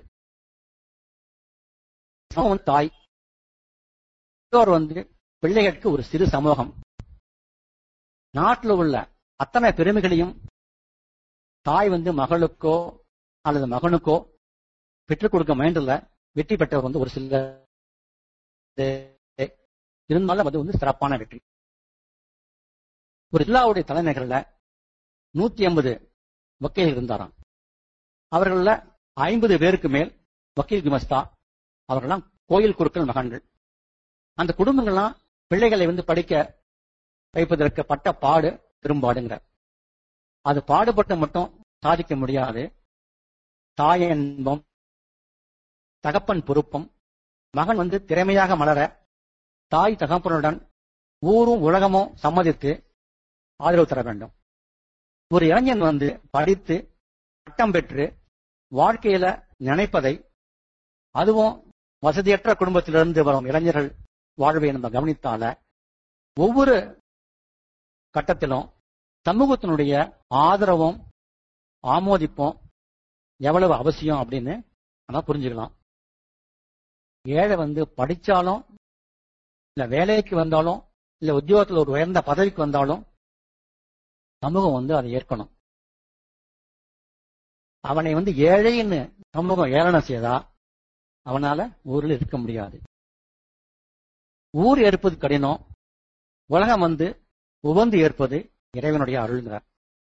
சமூகம் தாய் பெற்றோர் வந்து பிள்ளைகளுக்கு ஒரு சிறு சமூகம் நாட்டில் உள்ள அத்தனை பெருமைகளையும் தாய் வந்து மகளுக்கோ அல்லது மகனுக்கோ பெற்றுக் கொடுக்க முயன்றல வெற்றி பெற்றவர் வந்து ஒரு சில இருந்தாலும் அது வந்து சிறப்பான வெற்றி ஒரு ஜில்லாவுடைய தலைநகர்ல நூத்தி ஐம்பது வக்கீல் இருந்தாராம் அவர்கள ஐம்பது பேருக்கு மேல் வக்கீல் குமஸ்தா அவர்கள்லாம் கோயில் குருக்கள் மகன்கள் அந்த குடும்பங்கள்லாம் பிள்ளைகளை வந்து படிக்க வைப்பதற்கு பட்ட பாடு பெரும்பாடுங்கிற அது பாடுபட்டு மட்டும் சாதிக்க முடியாது தாய இன்பம் தகப்பன் பொறுப்பும் மகன் வந்து திறமையாக மலர தாய் தகப்பனுடன் ஊரும் உலகமும் சம்மதித்து ஆதரவு தர வேண்டும் ஒரு இளைஞன் வந்து படித்து பட்டம் பெற்று வாழ்க்கையில நினைப்பதை அதுவும் வசதியற்ற குடும்பத்திலிருந்து வரும் இளைஞர்கள் வாழ்வை நம்ம கவனித்தால ஒவ்வொரு கட்டத்திலும் சமூகத்தினுடைய ஆதரவும் ஆமோதிப்பும் எவ்வளவு அவசியம் அப்படின்னு நம்ம புரிஞ்சுக்கலாம் ஏழை வந்து படிச்சாலும் இல்ல வேலைக்கு வந்தாலும் இல்ல உத்தியோகத்தில் ஒரு உயர்ந்த பதவிக்கு வந்தாலும் சமூகம் வந்து அதை ஏற்கணும் அவனை வந்து ஏழைன்னு சமூகம் ஏளனம் செய்தா அவனால ஊரில் இருக்க முடியாது ஊர் ஏற்பது கடினம் உலகம் வந்து உவந்து ஏற்பது இறைவனுடைய அருள்கிறார்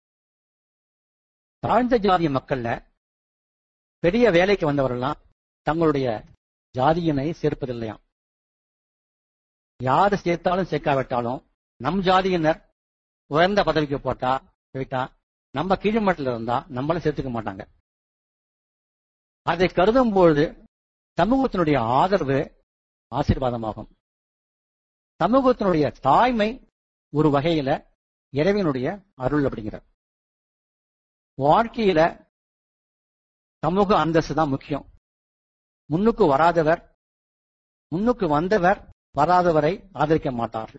தாழ்ந்த ஜாதிய மக்கள்ல பெரிய வேலைக்கு வந்தவரெல்லாம் தங்களுடைய ஜாதியினை சேர்ப்பதில்லையாம் யாரு சேர்த்தாலும் சேர்க்காவிட்டாலும் நம் ஜாதியினர் உயர்ந்த பதவிக்கு போட்டா போயிட்டா நம்ம கீழ்மட்டில் இருந்தா நம்மள சேர்த்துக்க மாட்டாங்க அதை கருதும் பொழுது சமூகத்தினுடைய ஆதரவு ஆசீர்வாதமாகும் சமூகத்தினுடைய தாய்மை ஒரு வகையில இறைவனுடைய அருள் அப்படிங்கிற வாழ்க்கையில சமூக அந்தஸ்து தான் முக்கியம் முன்னுக்கு வராதவர் முன்னுக்கு வந்தவர் வராதவரை ஆதரிக்க மாட்டார்கள்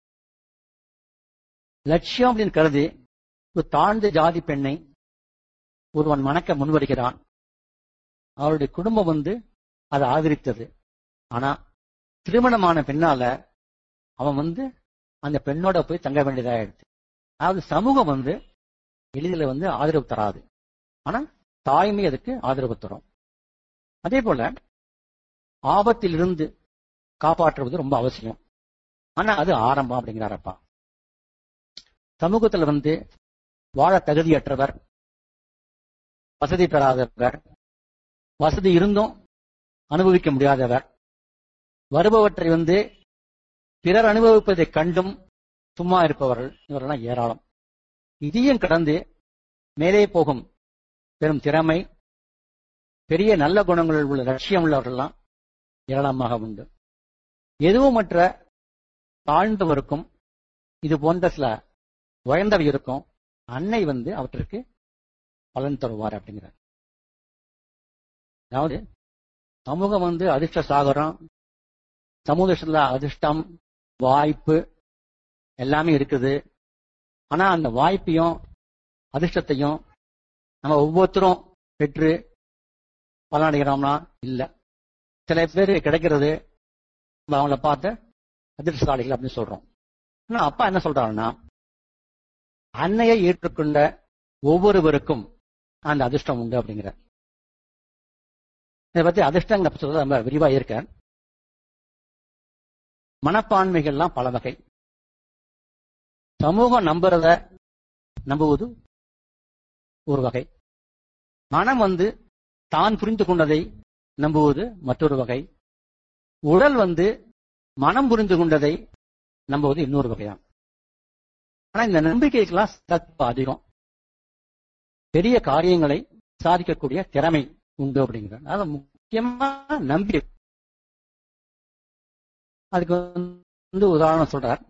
லட்சியம் அப்படின்னு கருதி ஒரு தாழ்ந்த ஜாதி பெண்ணை ஒருவன் மணக்க முன்வருகிறான் அவருடைய குடும்பம் வந்து அதை ஆதரித்தது ஆனா திருமணமான பின்னால அவன் வந்து அந்த பெண்ணோட போய் தங்க வேண்டியதாயிடுச்சு அதாவது சமூகம் வந்து எளிதில் வந்து ஆதரவு தராது ஆனா தாய்மை அதுக்கு ஆதரவு தரும் அதே போல ஆபத்திலிருந்து காப்பாற்றுவது ரொம்ப அவசியம் ஆனா அது ஆரம்பம் அப்படிங்கிறாரப்பா சமூகத்துல வந்து வாழ தகுதியற்றவர் வசதி பெறாதவர் வசதி இருந்தும் அனுபவிக்க முடியாதவர் வருபவற்றை வந்து பிறர் அனுபவிப்பதைக் கண்டும் சும்மா இருப்பவர்கள் இவரெல்லாம் ஏராளம் இதையும் கடந்து மேலே போகும் பெரும் திறமை பெரிய நல்ல குணங்களில் உள்ள லட்சியம் உள்ளவர்கள்லாம் ஏராளமாக உண்டு எதுவுமற்ற தாழ்ந்தவருக்கும் இது போன்ற சில உயர்ந்தவை இருக்கும் அன்னை வந்து அவற்றிற்கு பலன் தருவார் அப்படிங்கிறார் அதாவது சமூகம் வந்து அதிர்ஷ்ட சாகரம் சமூகத்துல அதிர்ஷ்டம் வாய்ப்பு எல்லாமே இருக்குது ஆனா அந்த வாய்ப்பையும் அதிர்ஷ்டத்தையும் நம்ம ஒவ்வொருத்தரும் பெற்று பலனடைகிறோம்னா இல்ல சில பேர் கிடைக்கிறது நம்ம அவங்கள பார்த்து அதிர்ஷ்டசாலிகள் அப்படின்னு சொல்றோம் ஆனா அப்பா என்ன சொல்றாருன்னா அன்னையை ஏற்றுக்கொண்ட ஒவ்வொருவருக்கும் அந்த அதிர்ஷ்டம் உண்டு அப்படிங்கிற இதை பத்தி அதிர்ஷ்டங்கிற சொல்றது ரொம்ப விரிவா இருக்க மனப்பான்மைகள்லாம் பல வகை சமூகம் நம்புறத நம்புவது ஒரு வகை மனம் வந்து தான் புரிந்து கொண்டதை நம்புவது மற்றொரு வகை உடல் வந்து மனம் புரிந்து கொண்டதை நம்புவது இன்னொரு வகையான் ஆனா இந்த நம்பிக்கைக்கெல்லாம் சத்து அதிகம் பெரிய காரியங்களை சாதிக்கக்கூடிய திறமை உண்டு அப்படிங்கிற அது முக்கியமா நம்பி அதுக்கு வந்து உதாரணம் சொல்றார்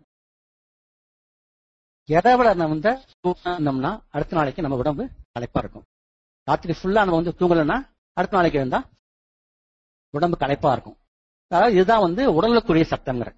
எதை விட நம்ம வந்து தூங்கினோம்னா அடுத்த நாளைக்கு நம்ம உடம்பு களைப்பா இருக்கும் ராத்திரி ஃபுல்லா நம்ம வந்து தூங்கலைன்னா அடுத்த நாளைக்கு இருந்தா உடம்பு களைப்பா இருக்கும் அதாவது இதுதான் வந்து உடலுக்குரிய சட்டங்கிற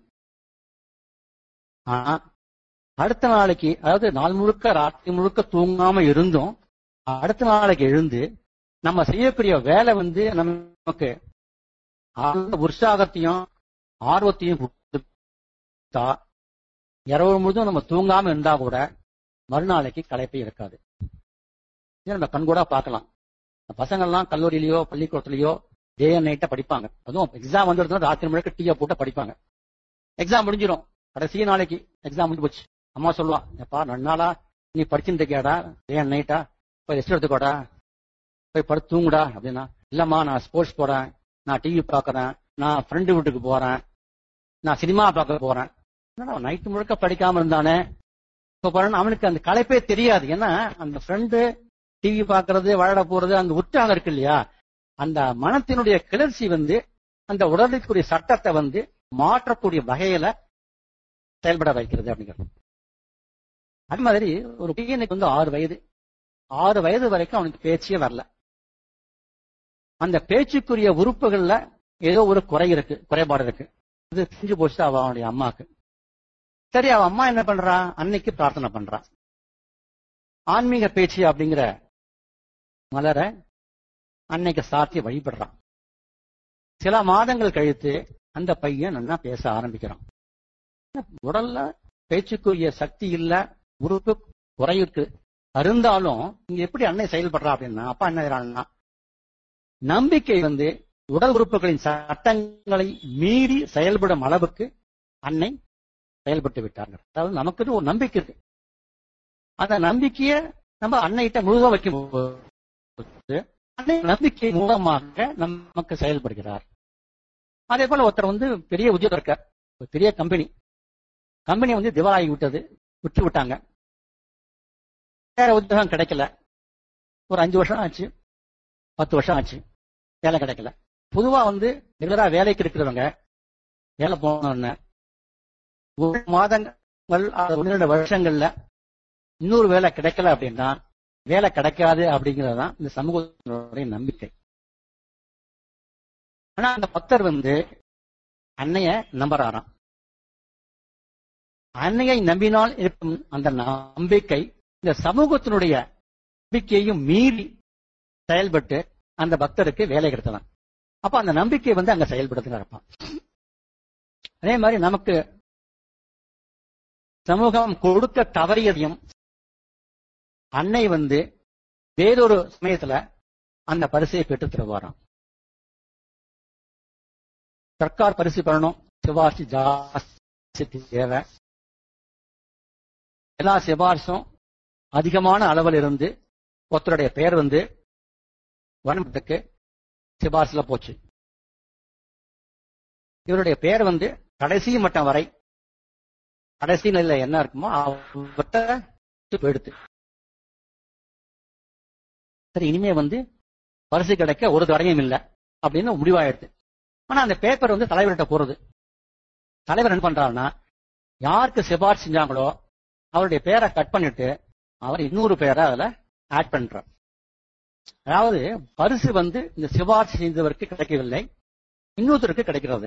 ஆனா அடுத்த நாளைக்கு அதாவது நாள் முழுக்க ராத்திரி முழுக்க தூங்காம இருந்தும் அடுத்த நாளைக்கு எழுந்து நம்ம செய்யக்கூடிய வேலை வந்து நமக்கு அந்த உற்சாகத்தையும் ஆர்வத்தையும் கொடுத்தா இரவு முழுதும் நம்ம தூங்காம இருந்தா கூட மறுநாளைக்கு களைப்பே இருக்காது இதை நம்ம கண்கூடா பார்க்கலாம் பசங்கள்லாம் கல்லூரியிலயோ பள்ளிக்கூடத்துலயோ டே அண்ட் நைட்டா படிப்பாங்க அதுவும் எக்ஸாம் வந்துடுதுன்னா ராத்திரி முழுக்க டீயை போட்டு படிப்பாங்க எக்ஸாம் முடிஞ்சிடும் கடைசி நாளைக்கு எக்ஸாம் முடிஞ்சு போச்சு அம்மா சொல்லுவா எப்பா ரெண்டு நாளா நீ படிச்சுட்டு இருக்கியாடா டே அண்ட் நைட்டா போய் ரெஸ்ட் எடுத்துக்கோடா போய் படுத்து தூங்குடா அப்படின்னா இல்லம்மா நான் ஸ்போர்ட்ஸ் போறேன் நான் டிவி பார்க்கறேன் நான் ஃப்ரெண்டு வீட்டுக்கு போறேன் நான் சினிமா பார்க்க போறேன் நைட்டு முழுக்க படிக்காம இருந்தானே இப்ப பாருங்க அவனுக்கு அந்த களைப்பே தெரியாது ஏன்னா அந்த ஃப்ரெண்டு டிவி பார்க்கறது விளையாட போறது அந்த உற்சாகம் இருக்கு இல்லையா அந்த மனத்தினுடைய கிளர்ச்சி வந்து அந்த உடலுக்குரிய சட்டத்தை வந்து மாற்றக்கூடிய வகையில செயல்பட வைக்கிறது அப்படிங்கிறது அது மாதிரி ஒரு பையனுக்கு வந்து ஆறு வயது ஆறு வயது வரைக்கும் அவனுக்கு பேச்சே வரல அந்த பேச்சுக்குரிய உறுப்புகள்ல ஏதோ ஒரு குறை இருக்கு குறைபாடு இருக்கு இது செஞ்சு போச்சு அவ அவனுடைய அம்மாக்கு சரி அவ அம்மா என்ன பண்றா அன்னைக்கு பிரார்த்தனை பண்றா ஆன்மீக பேச்சு அப்படிங்கிற மலர அன்னைக்கு சாத்தி வழிபடுறான் சில மாதங்கள் கழித்து அந்த பையன் நல்லா பேச ஆரம்பிக்கிறான் உடல்ல பேச்சுக்குரிய சக்தி இல்ல உறுப்பு குறையிருக்கு இருந்தாலும் இங்க எப்படி அன்னை செயல்படுறா அப்படின்னா அப்பா என்ன செய்யறாங்கன்னா நம்பிக்கை வந்து உடல் உறுப்புகளின் சட்டங்களை மீறி செயல்படும் அளவுக்கு அன்னை செயல்பட்டு விட்டார்கள் அதாவது நமக்கு ஒரு நம்பிக்கை இருக்கு அந்த நம்பிக்கைய நம்ம அன்னைகிட்ட முழுக வைக்கும் போது அன்னை நம்பிக்கை மூலமாக நமக்கு செயல்படுகிறார் அதே போல ஒருத்தர் வந்து பெரிய உத்தியோகம் இருக்கார் ஒரு பெரிய கம்பெனி கம்பெனி வந்து திவாலாகி விட்டது விட்டு விட்டாங்க வேற உத்தியோகம் கிடைக்கல ஒரு அஞ்சு வருஷம் ஆச்சு பத்து வருஷம் ஆச்சு வேலை கிடைக்கல பொதுவா வந்து ரெகுலரா வேலைக்கு இருக்கிறவங்க வேலை போனோன்னு ஒரு மாதங்கள் ஒன்று ரெண்டு வருஷங்கள்ல இன்னொரு வேலை கிடைக்கல அப்படின்னா வேலை கிடைக்காது அப்படிங்கிறது தான் இந்த சமூகத்தினுடைய நம்பிக்கை ஆனா அந்த பக்தர் வந்து அன்னைய நம்புறாராம் அன்னையை நம்பினால் இருக்கும் அந்த நம்பிக்கை இந்த சமூகத்தினுடைய நம்பிக்கையையும் மீறி செயல்பட்டு அந்த பக்தருக்கு வேலை கிடைத்ததான் அப்ப அந்த நம்பிக்கை வந்து அங்க செயல்படுத்துங்க அதே மாதிரி நமக்கு சமூகம் கொடுக்க தவறியதையும் அன்னை வந்து வேறொரு சமயத்துல அந்த பரிசையை பெற்று தருவாராம் சர்க்கார் பரிசு பெறணும் சிவாசி ஜாஸ்தி தேவை எல்லா சிபாரிசும் அதிகமான அளவில் இருந்து ஒருத்தருடைய பெயர் வந்து வனத்துக்கு சிபாரிசுல போச்சு இவருடைய பெயர் வந்து கடைசி மட்டம் வரை கடைசி நிலையில என்ன இருக்குமோ அவர்கிட்ட போயிடுத்து சரி இனிமே வந்து பரிசு கிடைக்க ஒரு தடையும் இல்லை அப்படின்னு முடிவாயிடுது ஆனா அந்த பேப்பர் வந்து தலைவர்கிட்ட போறது தலைவர் என்ன பண்றாருன்னா யாருக்கு சிபாரிசு செஞ்சாங்களோ அவருடைய பேரை கட் பண்ணிட்டு அவர் இன்னொரு பேரை அதுல ஆட் பண்றார் அதாவது பரிசு வந்து இந்த சிபாரிசு செய்தவருக்கு கிடைக்கவில்லை இன்னொருத்தருக்கு கிடைக்கிறது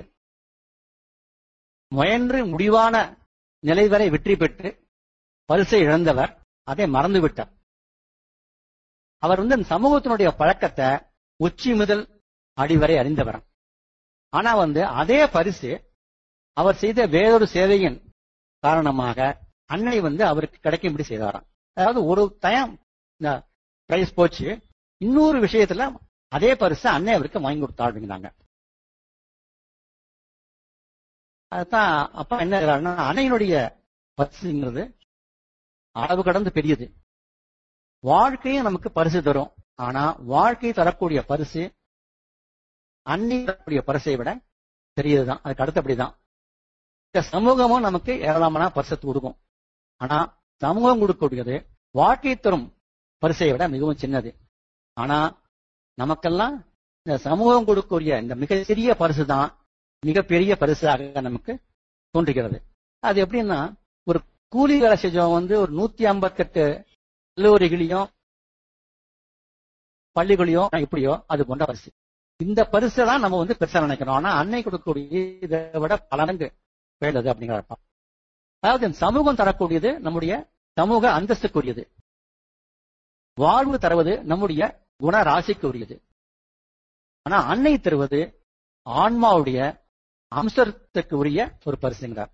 முயன்று முடிவான நிலை வரை வெற்றி பெற்று பரிசை இழந்தவர் அதை மறந்து விட்டார் அவர் வந்து இந்த சமூகத்தினுடைய பழக்கத்தை உச்சி முதல் அடிவரை அறிந்தவர் ஆனா வந்து அதே பரிசு அவர் செய்த வேறொரு சேவையின் காரணமாக அன்னை வந்து அவருக்கு கிடைக்கும்படி செய்தாராம் அதாவது ஒரு டயம் இந்த பிரைஸ் போச்சு இன்னொரு விஷயத்துல அதே பரிசு அன்னை அவருக்கு வாங்கி கொடுத்தா அப்படிங்கிறாங்க அதுதான் அப்பா என்ன செய்றாருன்னா அன்னையினுடைய பரிசுங்கிறது அளவு கடந்து பெரியது வாழ்க்கையும் நமக்கு பரிசு தரும் ஆனா வாழ்க்கை தரக்கூடிய பரிசு அன்னை தரக்கூடிய பரிசை விட பெரியதுதான் அதுக்கு அடுத்தபடிதான் இந்த சமூகமும் நமக்கு ஏராளமான பரிசத்து கொடுக்கும் ஆனா சமூகம் கொடுக்கக்கூடியது வாழ்க்கை தரும் பரிசை விட மிகவும் சின்னது ஆனா நமக்கெல்லாம் இந்த சமூகம் கொடுக்கக்கூடிய இந்த மிக சிறிய பரிசு தான் மிகப்பெரிய பரிசாக நமக்கு தோன்றுகிறது அது எப்படின்னா ஒரு கூலி வேலை செஞ்சவன் வந்து ஒரு நூத்தி ஐம்பத்தெட்டு கல்லூரிகளையும் பள்ளிகளையும் எப்படியோ அது போன்ற பரிசு இந்த பரிசை தான் நம்ம வந்து பெருசா நினைக்கிறோம் ஆனா அன்னை கொடுக்கக்கூடிய இதை விட பல மடங்கு வேண்டது அப்படிங்கிறப்ப அதாவது இந்த சமூகம் தரக்கூடியது நம்முடைய சமூக அந்தஸ்துக்குரியது வாழ்வு தருவது நம்முடைய குணராசிக்கு உரியது ஆனா அன்னை தருவது ஆன்மாவுடைய அம்சத்துக்கு உரிய ஒரு பரிசுங்கிறார்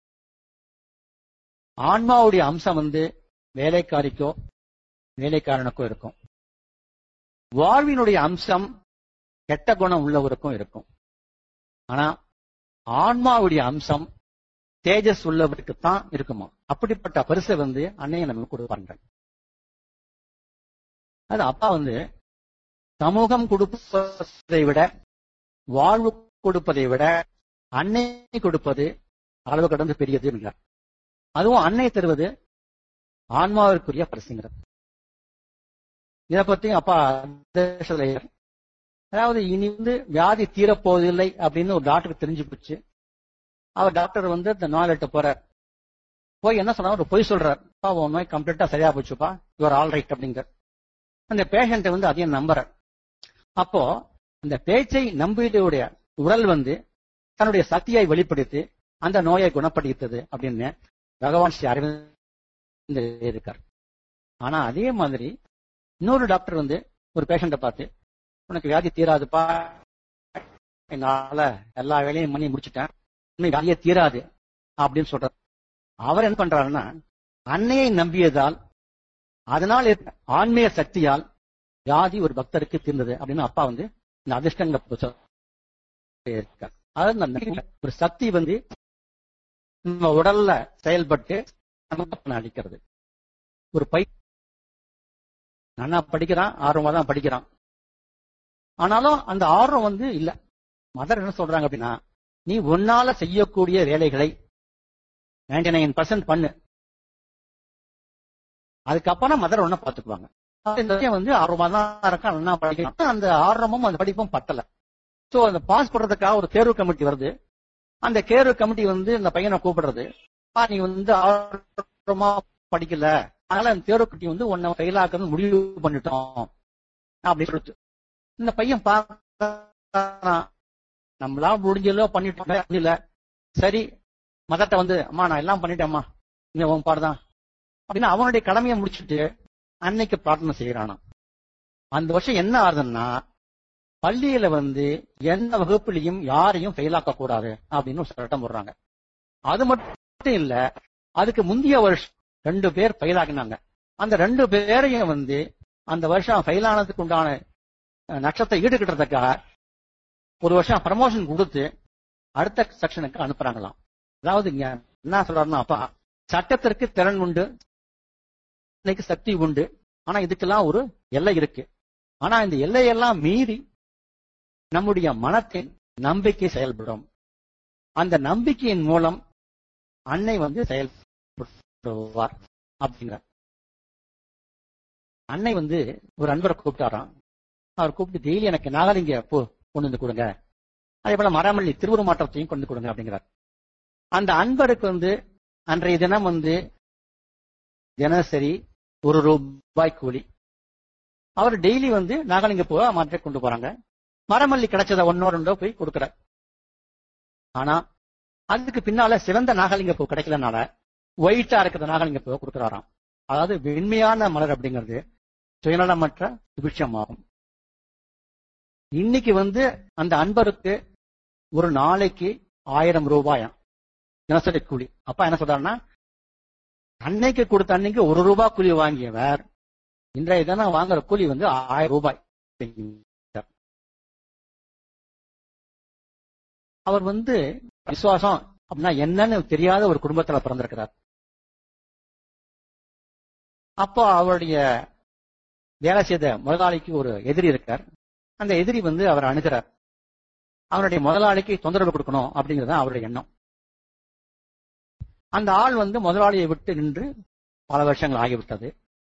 ஆன்மாவுடைய அம்சம் வந்து வேலைக்காரிக்கோ வேலைக்காரனுக்கோ இருக்கும் வாழ்வினுடைய அம்சம் கெட்ட குணம் உள்ளவருக்கும் இருக்கும் ஆனா ஆன்மாவுடைய அம்சம் தேஜஸ் உள்ளவருக்கு தான் இருக்குமா அப்படிப்பட்ட பரிசை வந்து அன்னையை நம்ம கொடுப்பாங்க அது அப்பா வந்து சமூகம் கொடுப்பதை விட வாழ்வு கொடுப்பதை விட அன்னை கொடுப்பது அளவு கடந்து பெரியது என்கிறார் அதுவும் அன்னை தருவது ஆன்மாவிற்குரிய பரிசுங்கிறது இதை பத்தி அப்பா அதாவது இனி வந்து வியாதி தீரப்போவதில்லை அப்படின்னு ஒரு டாக்டருக்கு தெரிஞ்சு போச்சு அவர் டாக்டர் வந்து இந்த நோயாளிட்ட போறார் போய் என்ன சொன்னா ஒரு பொய் சொல்றார் அப்பா உன் நோய் கம்ப்ளீட்டா சரியா போச்சுப்பா யுவர் ஆல் ரைட் அப்படிங்கிற அந்த பேஷண்ட்டை வந்து அதையும் நம்புறார் அப்போ அந்த பேச்சை நம்பியுடைய உடல் வந்து தன்னுடைய சக்தியை வெளிப்படுத்தி அந்த நோயை குணப்படுத்தது அப்படின்னு பகவான் ஸ்ரீ அரவிந்த் இருக்கார் ஆனா அதே மாதிரி இன்னொரு டாக்டர் வந்து ஒரு பேஷண்ட்டை பார்த்து உனக்கு வியாதி தீராதுப்பா என்னால எல்லா வேலையும் பண்ணி முடிச்சுட்டேன் இன்னும் வியாதியே தீராது அப்படின்னு சொல்றார் அவர் என்ன பண்றாருன்னா அன்னையை நம்பியதால் அதனால் ஆன்மீக சக்தியால் வியாதி ஒரு பக்தருக்கு தீர்ந்தது அப்படின்னு அப்பா வந்து இந்த அதிர்ஷ்டங்க இருக்கார் அதாவது ஒரு சக்தி வந்து நம்ம உடல்ல செயல்பட்டு நமக்கு அளிக்கிறது ஒரு பை நல்லா படிக்கிறான் ஆர்வமா தான் படிக்கிறான் ஆனாலும் அந்த ஆர்வம் வந்து இல்ல மதர் என்ன சொல்றாங்க அப்படின்னா நீ உன்னால செய்யக்கூடிய வேலைகளை நைன்டி நைன் பர்சன்ட் பண்ணு அதுக்கப்புறம் மதர் ஒன்ன பாத்துக்குவாங்க இந்த விஷயம் வந்து ஆர்வமா தான் இருக்கான் நல்லா படிக்கிறான் அந்த ஆர்வமும் அந்த படிப்பும் பத்தல சோ அந்த பாஸ் பண்றதுக்காக ஒரு தேர்வு கமிட்டி வருது அந்த தேர்வு கமிட்டி வந்து இந்த பையனை கூப்பிடுறது நீ வந்து ஆர்வமா படிக்கல அதனால அந்த தேர்வு கமிட்டி வந்து உன்னை ஃபெயில் ஆக்கணும் முடிவு பண்ணிட்டோம் அப்படி சொல்லிட்டு இந்த பையன் பார்க்கறான் நம்மளா முடிஞ்சலோ பண்ணிட்டோம் இல்ல சரி மதத்தை வந்து அம்மா நான் எல்லாம் பண்ணிட்டேம்மா இங்க உன் பாடுதான் அப்படின்னு அவனுடைய கடமையை முடிச்சுட்டு அன்னைக்கு பிரார்த்தனை செய்யறானா அந்த வருஷம் என்ன ஆகுதுன்னா பள்ளியில வந்து எந்த வகுப்புலையும் யாரையும் ஃபெயிலாக்க கூடாது அப்படின்னு ஒரு சட்டம் போடுறாங்க அது மட்டும் இல்ல அதுக்கு முந்தைய வருஷம் ரெண்டு பேர் ஃபெயிலாகினாங்க அந்த ரெண்டு பேரையும் வந்து அந்த வருஷம் ஃபெயில் ஆனதுக்கு உண்டான நட்சத்தை ஈடுகட்டுறதுக்காக ஒரு வருஷம் ப்ரமோஷன் கொடுத்து அடுத்த செக்ஷனுக்கு அனுப்புறாங்களாம் அதாவது இங்க என்ன சொல்றாருன்னா அப்பா சட்டத்திற்கு திறன் உண்டு இன்னைக்கு சக்தி உண்டு ஆனா இதுக்கெல்லாம் ஒரு எல்லை இருக்கு ஆனா இந்த எல்லையெல்லாம் மீறி நம்முடைய மனத்தின் நம்பிக்கை செயல்படும் அந்த நம்பிக்கையின் மூலம் அன்னை வந்து செயல்படுவார் அப்படிங்கிறார் அன்னை வந்து ஒரு அன்பரை கூப்பிட்டாராம் அவர் கூப்பிட்டு டெய்லி எனக்கு நாகலிங்க பூ கொண்டு வந்து கொடுங்க அதே போல மரமல்லி திருவுருமாற்றத்தையும் கொண்டு வந்து கொடுங்க அப்படிங்கிறார் அந்த அன்பருக்கு வந்து அன்றைய தினம் வந்து தினசரி ஒரு ரூபாய் கூலி அவர் டெய்லி வந்து நாகலிங்க பூவை மாற்றி கொண்டு போறாங்க மரமல்லி கிடைச்சத ஒன்னோ ரெண்டோ போய் கொடுக்கிறார் ஆனா அதுக்கு பின்னால சிவந்த நாகலிங்க பூ கிடைக்கலனால ஒயிட்டா இருக்கிற நாகலிங்க பூவை கொடுக்கிறாராம் அதாவது வெண்மையான மலர் அப்படிங்கிறது சுயநலமற்ற சுபிட்சமாகும் இன்னைக்கு வந்து அந்த அன்பருக்கு ஒரு நாளைக்கு ஆயிரம் ரூபாயாம் தினசரி கூலி அப்பா என்ன சொல்றாருன்னா அன்னைக்கு கொடுத்த அன்னைக்கு ஒரு ரூபாய் கூலி வாங்கியவர் இன்றைய தினம் வாங்குற கூலி வந்து ஆயிரம் ரூபாய் அவர் வந்து விசுவாசம் அப்படின்னா என்னன்னு தெரியாத ஒரு குடும்பத்துல பிறந்திருக்கிறார் அப்போ அவருடைய வேலை செய்த முதலாளிக்கு ஒரு எதிரி இருக்கார் அந்த எதிரி வந்து அவர் அணுகிறார் அவருடைய முதலாளிக்கு தொந்தரவு கொடுக்கணும் அப்படிங்கிறது தான் அவருடைய எண்ணம் அந்த ஆள் வந்து முதலாளியை விட்டு நின்று பல வருஷங்கள் ஆகிவிட்டது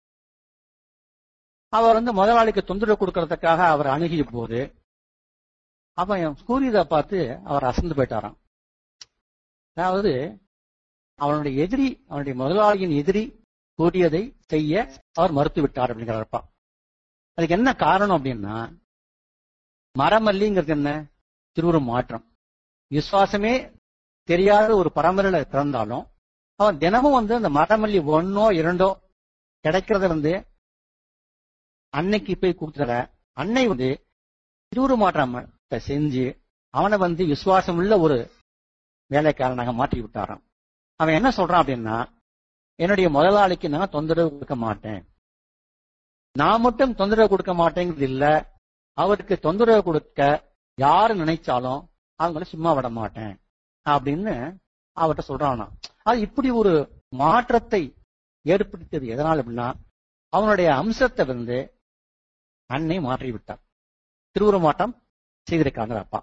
அவர் வந்து முதலாளிக்கு தொந்தரவு கொடுக்கறதுக்காக அவர் அணுகிய போது அவன் சூரியதை பார்த்து அவர் அசந்து போயிட்டாராம் அதாவது அவனுடைய எதிரி அவனுடைய முதலாளியின் எதிரி கூறியதை செய்ய அவர் மறுத்து விட்டார் அப்படிங்கிறப்பா அதுக்கு என்ன காரணம் அப்படின்னா மரமல்லிங்கிறது என்ன திருவுரு மாற்றம் விசுவாசமே தெரியாத ஒரு பரம்பரையில பிறந்தாலும் அவன் தினமும் வந்து அந்த மரமல்லி ஒன்னோ இரண்டோ கிடைக்கிறத வந்து அன்னைக்கு போய் கொடுத்துற அன்னை வந்து திருவுரு மாற்றத்தை செஞ்சு அவனை வந்து விசுவாசம் உள்ள ஒரு வேலைக்காரனாக மாற்றி விட்டாராம் அவன் என்ன சொல்றான் அப்படின்னா என்னுடைய முதலாளிக்கு நான் தொந்தரவு கொடுக்க மாட்டேன் நான் மட்டும் தொந்தரவு கொடுக்க மாட்டேங்கிறது இல்ல அவருக்கு தொந்தரவு கொடுக்க யாரு நினைச்சாலும் அவங்கள சும்மா விட மாட்டேன் அப்படின்னு அவர்கிட்ட சொல்றானா அது இப்படி ஒரு மாற்றத்தை ஏற்படுத்தியது எதனால் அப்படின்னா அவனுடைய அம்சத்தை வந்து அன்னை மாற்றி விட்டார் திருவுருமாட்டம் செய்திருக்காங்க அப்பா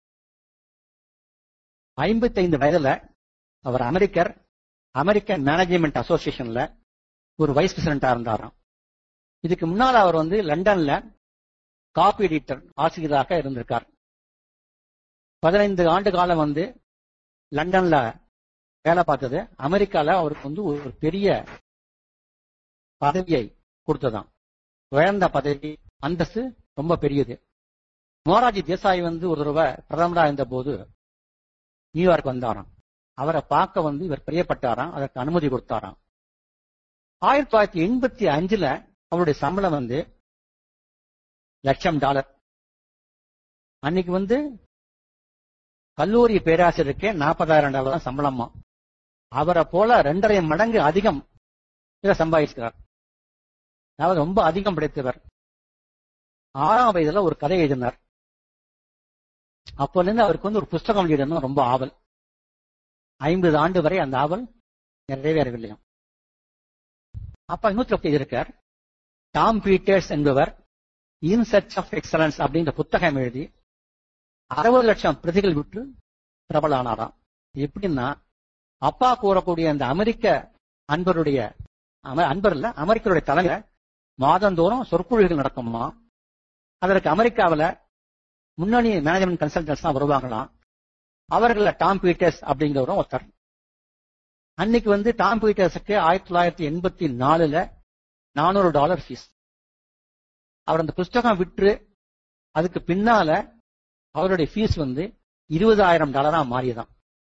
ஐம்பத்தைந்து வயதுல அவர் அமெரிக்கர் அமெரிக்கன் மேனேஜ்மெண்ட் அசோசியேஷன்ல ஒரு வைஸ் பிரசிடண்டா இருந்தாராம் இதுக்கு முன்னால் அவர் வந்து லண்டன்ல காப்பி எடிட்டர் ஆசிரியராக இருந்திருக்கார் பதினைந்து ஆண்டு காலம் வந்து லண்டன்ல வேலை பார்த்தது அமெரிக்கால அவருக்கு வந்து ஒரு பெரிய பதவியை கொடுத்ததாம் உயர்ந்த பதவி அந்தஸ்து ரொம்ப பெரியது மோராஜி தேசாய் வந்து ஒரு தடவை பிரதமரா இருந்த போது நியூயார்க் வந்தாராம் அவரை பார்க்க வந்து இவர் பிரியப்பட்டாராம் அதற்கு அனுமதி கொடுத்தாராம் ஆயிரத்தி தொள்ளாயிரத்தி எண்பத்தி அஞ்சுல அவருடைய சம்பளம் வந்து லட்சம் டாலர் அன்னைக்கு வந்து கல்லூரி பேராசிரியருக்கே நாற்பதாயிரம் டாலர் தான் சம்பளமா அவரை போல ரெண்டரை மடங்கு அதிகம் இதை சம்பாதிக்கிறார் அதாவது ரொம்ப அதிகம் படைத்தவர் ஆறாம் வயதுல ஒரு கதை எழுதினார் அப்போல இருந்து அவருக்கு வந்து ஒரு புஸ்தகம் எழுதணும் ரொம்ப ஆவல் ஐம்பது ஆண்டு வரை அந்த ஆவல் நிறைவேறவில்லையாம் அப்ப இன்னொருத்தர் எழுதியிருக்கார் டாம் பீட்டர்ஸ் என்பவர் இன் சர்ச் ஆஃப் எக்ஸலன்ஸ் அப்படின்ற புத்தகம் எழுதி அறுபது லட்சம் பிரதிகள் விட்டு பிரபலானாராம் எப்படின்னா அப்பா கூறக்கூடிய அந்த அமெரிக்க அன்பருடைய அன்பர் இல்ல அமெரிக்கருடைய தலைமை மாதந்தோறும் சொற்பொழிவுகள் நடக்குமா அதற்கு அமெரிக்காவில் முன்னணி மேனேஜ்மெண்ட் கன்சல்டன்ஸ் தான் வருவாங்களாம் அவர்கள டாம் பீட்டர்ஸ் அப்படிங்கிறவரும் ஒருத்தர் அன்னைக்கு வந்து டாம் பீட்டர்ஸுக்கு ஆயிரத்தி தொள்ளாயிரத்தி எண்பத்தி நாலுல நானூறு டாலர் ஃபீஸ் அவர் அந்த புஸ்தகம் விற்று அதுக்கு பின்னால அவருடைய ஃபீஸ் வந்து இருபதாயிரம் டாலரா மாறியதான்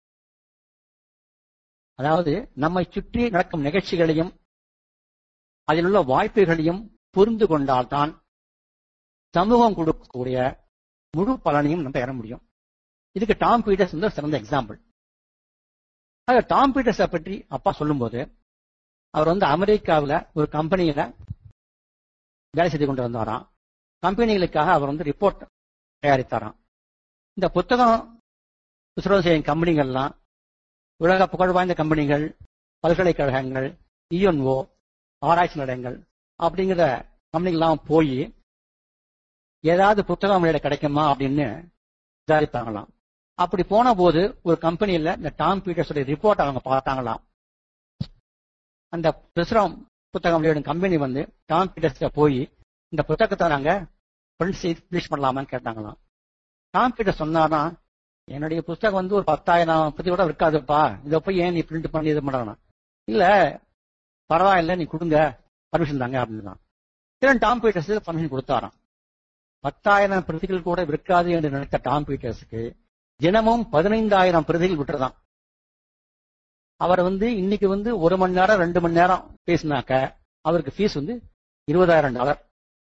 அதாவது நம்மை சுற்றி நடக்கும் நிகழ்ச்சிகளையும் அதில் உள்ள வாய்ப்புகளையும் புரிந்து கொண்டால்தான் சமூகம் கொடுக்கக்கூடிய முழு பலனையும் நம்ம பெற முடியும் இதுக்கு டாம் பீட்டர்ஸ் வந்து சிறந்த எக்ஸாம்பிள் ஆக டாம் பீட்டர்ஸை பற்றி அப்பா சொல்லும்போது அவர் வந்து அமெரிக்காவில் ஒரு கம்பெனியில வேலை செய்து கொண்டு வந்தாராம் கம்பெனிகளுக்காக அவர் வந்து ரிப்போர்ட் தயாரித்தாராம் இந்த புத்தகம் விசுரோதம் செய்யும் கம்பெனிகள்லாம் உலக புகழ் வாய்ந்த கம்பெனிகள் பல்கலைக்கழகங்கள் இஎன்ஓ ஆராய்ச்சி நிலையங்கள் அப்படிங்கிற கம்பெனிகள்லாம் போய் ஏதாவது புத்தகம் வெளியிட கிடைக்குமா அப்படின்னு விசாரித்தாங்களாம் அப்படி போன போது ஒரு கம்பெனியில இந்த டாம் பீட்டர்ஸோட ரிப்போர்ட் அவங்க பார்த்தாங்களாம் அந்த பிரசுரம் புத்தகம் வெளியிடும் கம்பெனி வந்து டாம் பீட்டர்ஸ் போய் இந்த புத்தகத்தை நாங்க பிரிண்ட் செய்து பப்ளிஷ் பண்ணலாமான்னு கேட்டாங்களாம் டாம் பீட்டர் சொன்னார்னா என்னுடைய புத்தகம் வந்து ஒரு பத்தாயிரம் பத்தி கூட இருக்காதுப்பா இதை போய் ஏன் நீ பிரிண்ட் பண்ணி இது பண்ணலாம் இல்ல பரவாயில்ல நீ கொடுங்க பர்மிஷன் தாங்க அப்படின்னு திறன் டாம் பீட்டர்ஸ் பர்மிஷன் கொடுத்தாராம் பத்தாயிரம் பிரதிகள் கூட விற்காது என்று நினைத்த டாம் பீட்டர்ஸுக்கு தினமும் பதினைந்தாயிரம் பிரதிகள் விட்டுறதாம் அவர் வந்து இன்னைக்கு வந்து ஒரு மணி நேரம் ரெண்டு மணி நேரம் பேசினாக்க அவருக்கு ஃபீஸ் வந்து இருபதாயிரம் டாலர்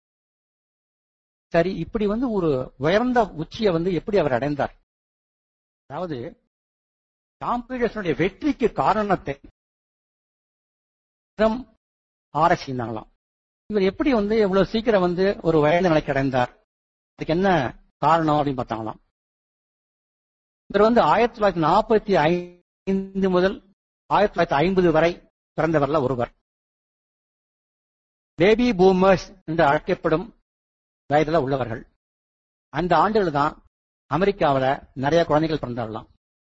சரி இப்படி வந்து ஒரு உயர்ந்த உச்சியை வந்து எப்படி அவர் அடைந்தார் அதாவது டாம் பீட்டர்ஸனுடைய வெற்றிக்கு காரணத்தை ஆராய்ச்சி இருந்தாங்களாம் இவர் எப்படி வந்து எவ்வளவு சீக்கிரம் வந்து ஒரு வயது நிலைக்கு அடைந்தார் அதுக்கு என்ன காரணம் அப்படின்னு பார்த்தாங்களாம் இவர் வந்து ஆயிரத்தி தொள்ளாயிரத்தி நாற்பத்தி ஐந்து முதல் ஆயிரத்தி தொள்ளாயிரத்தி ஐம்பது வரை பிறந்தவர்ல ஒருவர் பேபி பூமர்ஸ் என்று அழைக்கப்படும் வயதுல உள்ளவர்கள் அந்த ஆண்டுகள் தான் அமெரிக்காவில் நிறைய குழந்தைகள் பிறந்தாரலாம்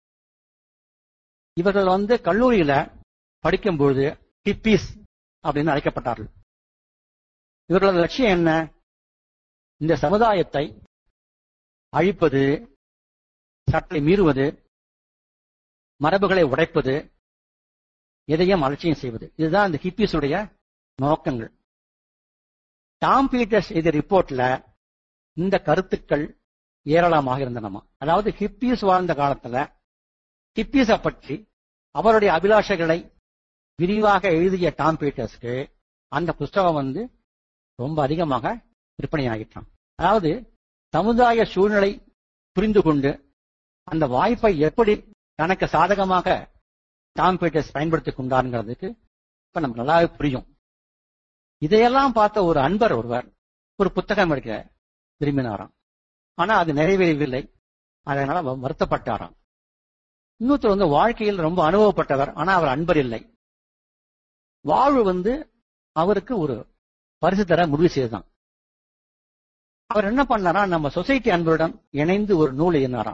இவர்கள் வந்து கல்லூரியில படிக்கும்பொழுது ஹிப்பீஸ் அப்படின்னு அழைக்கப்பட்டார்கள் இவர்களது லட்சியம் என்ன இந்த சமுதாயத்தை அழிப்பது சட்டை மீறுவது மரபுகளை உடைப்பது எதையும் அலட்சியம் செய்வது இதுதான் இந்த ஹிப்பீஸுடைய நோக்கங்கள் டாம் பீட்டர்ஸ் இது ரிப்போர்ட்ல இந்த கருத்துக்கள் ஏராளமாக இருந்தனமா அதாவது ஹிப்பீஸ் வாழ்ந்த காலத்துல ஹிப்பீஸை பற்றி அவருடைய அபிலாஷைகளை விரிவாக எழுதிய டாம் பீட்டர்ஸ்க்கு அந்த புஸ்தகம் வந்து ரொம்ப அதிகமாக விற்பனையாகிட்டான் அதாவது சமுதாய சூழ்நிலை புரிந்து கொண்டு அந்த வாய்ப்பை எப்படி தனக்கு சாதகமாக டாம் பீட்டர்ஸ் பயன்படுத்திக் கொண்டாருங்கிறதுக்கு இப்ப நமக்கு நல்லாவே புரியும் இதையெல்லாம் பார்த்த ஒரு அன்பர் ஒருவர் ஒரு புத்தகம் எடுக்க விரும்பினாராம் ஆனா அது நிறைவேறவில்லை அதனால வருத்தப்பட்டாராம் இன்னொருத்தர் வந்து வாழ்க்கையில் ரொம்ப அனுபவப்பட்டவர் ஆனா அவர் அன்பர் இல்லை வாழ்வு வந்து அவருக்கு ஒரு பரிசு தர முடிவு செய்தான் அவர் என்ன பண்ணாரா நம்ம சொசைட்டி அன்பருடன் இணைந்து ஒரு நூல் எழுதினாராம்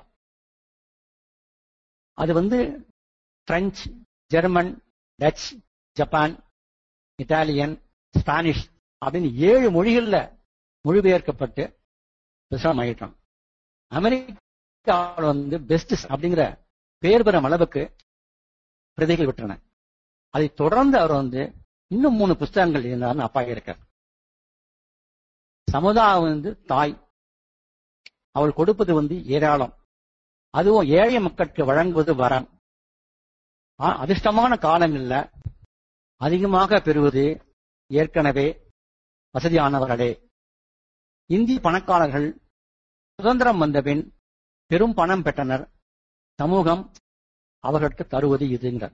அது வந்து French German Dutch Japan Italian Spanish அப்படின்னு ஏழு மொழிகள்ல மொழிபெயர்க்கப்பட்டு பிரசவம் ஆகிட்டான் அமெரிக்காவில் வந்து பெஸ்ட் அப்படிங்கிற பெயர் பெறும் அளவுக்கு பிரதிகள் விட்டன அதை தொடர்ந்து அவர் வந்து இன்னும் மூணு புஸ்தகங்கள் இருந்தார்னு அப்பா இருக்கார் சமுதாயம் வந்து தாய் அவள் கொடுப்பது வந்து ஏராளம் அதுவும் ஏழை மக்களுக்கு வழங்குவது வரம் அதிர்ஷ்டமான காலம் இல்ல அதிகமாக பெறுவது ஏற்கனவே வசதியானவர்களே இந்திய பணக்காரர்கள் சுதந்திரம் வந்தபின் பெரும் பணம் பெற்றனர் சமூகம் அவர்களுக்கு தருவது இதுங்கிறார்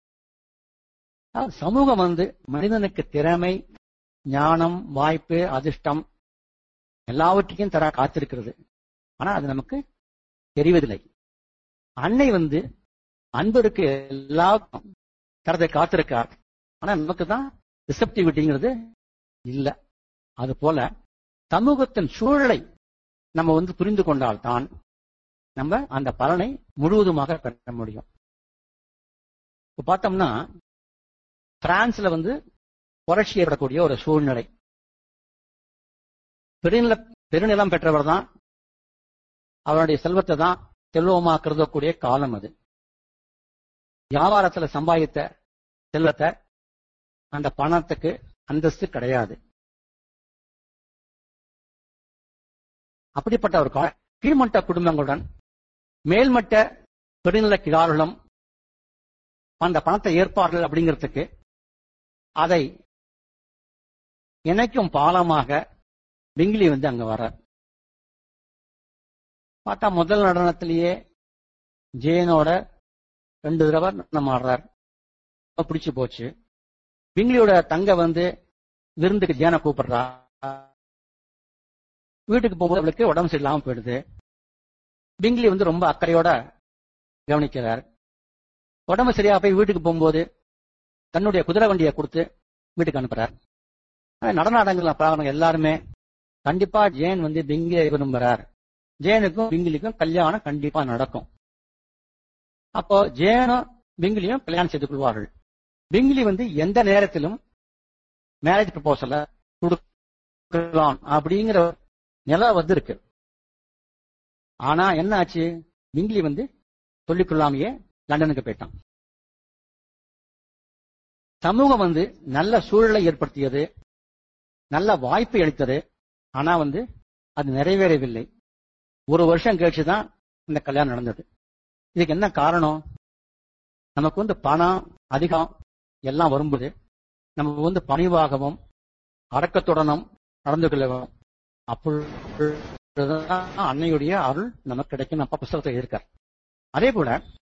சமூகம் வந்து மனிதனுக்கு திறமை ஞானம் வாய்ப்பு அதிர்ஷ்டம் எல்லாவற்றையும் தர காத்திருக்கிறது ஆனா அது நமக்கு தெரிவதில்லை அன்னை வந்து அன்பருக்கு எல்லா தரத்தை காத்திருக்கார் ஆனா நமக்கு தான் ரிசப்டிவிட்டிங்கிறது இல்ல அது போல சமூகத்தின் சூழலை நம்ம வந்து புரிந்து கொண்டால்தான் நம்ம அந்த பலனை முழுவதுமாக பெற முடியும் இப்ப பார்த்தோம்னா பிரான்ஸ்ல வந்து புரட்சி ஏற்படக்கூடிய ஒரு சூழ்நிலை பெருநில பெருநிலம் பெற்றவர் தான் அவருடைய செல்வத்தை தான் செல்வமா கருதக்கூடிய காலம் அது வியாபாரத்துல சம்பாதித்த செல்வத்தை அந்த பணத்துக்கு அந்தஸ்து கிடையாது அப்படிப்பட்ட ஒரு கீழ்மட்ட குடும்பங்களுடன் மேல்மட்ட பெருநில கிடார்களும் அந்த பணத்தை ஏற்பார்கள் அப்படிங்கிறதுக்கு அதை இணைக்கும் பாலமாக பிங்கிலி வந்து அங்க வர பார்த்தா முதல் நடனத்திலேயே ஜெயனோட ரெண்டு தடவை நம்ம ஆடுறார் பிடிச்சு போச்சு பிங்கிலியோட தங்க வந்து விருந்துக்கு ஜேனை கூப்பிடுறா வீட்டுக்கு போகும்போது அவளுக்கு உடம்பு சரியில்லாம போயிடுது பிங்லி வந்து ரொம்ப அக்கறையோட கவனிக்கிறார் உடம்பு சரியா போய் வீட்டுக்கு போகும்போது தன்னுடைய குதிரை வண்டியை கொடுத்து வீட்டுக்கு அனுப்புறார் ஆனா நடன அரங்குல பாக்குறவங்க எல்லாருமே கண்டிப்பா ஜேன் வந்து பிங்கிலியை விரும்புறார் ஜேனுக்கும் பிங்கிலிக்கும் கல்யாணம் கண்டிப்பா நடக்கும் அப்போ ஜேனும் பிங்கிலியும் கல்யாணம் செய்து கொள்வார்கள் பிங்கிலி வந்து எந்த நேரத்திலும் மேரேஜ் ப்ரப்போசல கொடுக்கலாம் அப்படிங்கிற நிலை வந்து இருக்கு ஆனா என்ன ஆச்சு பிங்கிலி வந்து சொல்லிக்கொள்ளாமையே லண்டனுக்கு போயிட்டான் சமூகம் வந்து நல்ல சூழலை ஏற்படுத்தியது நல்ல வாய்ப்பை அளித்தது ஆனா வந்து அது நிறைவேறவில்லை ஒரு வருஷம் கழிச்சுதான் இந்த கல்யாணம் நடந்தது இதுக்கு என்ன காரணம் நமக்கு வந்து பணம் அதிகம் எல்லாம் வரும்போது நமக்கு வந்து பணிவாகவும் அடக்கத்துடனும் நடந்து கொள்ள வேண்டும் அப்பொழுதுதான் அன்னையுடைய அருள் நமக்கு கிடைக்கும் நம்ம புஸ்தகத்தில் இருக்கார் அதே போல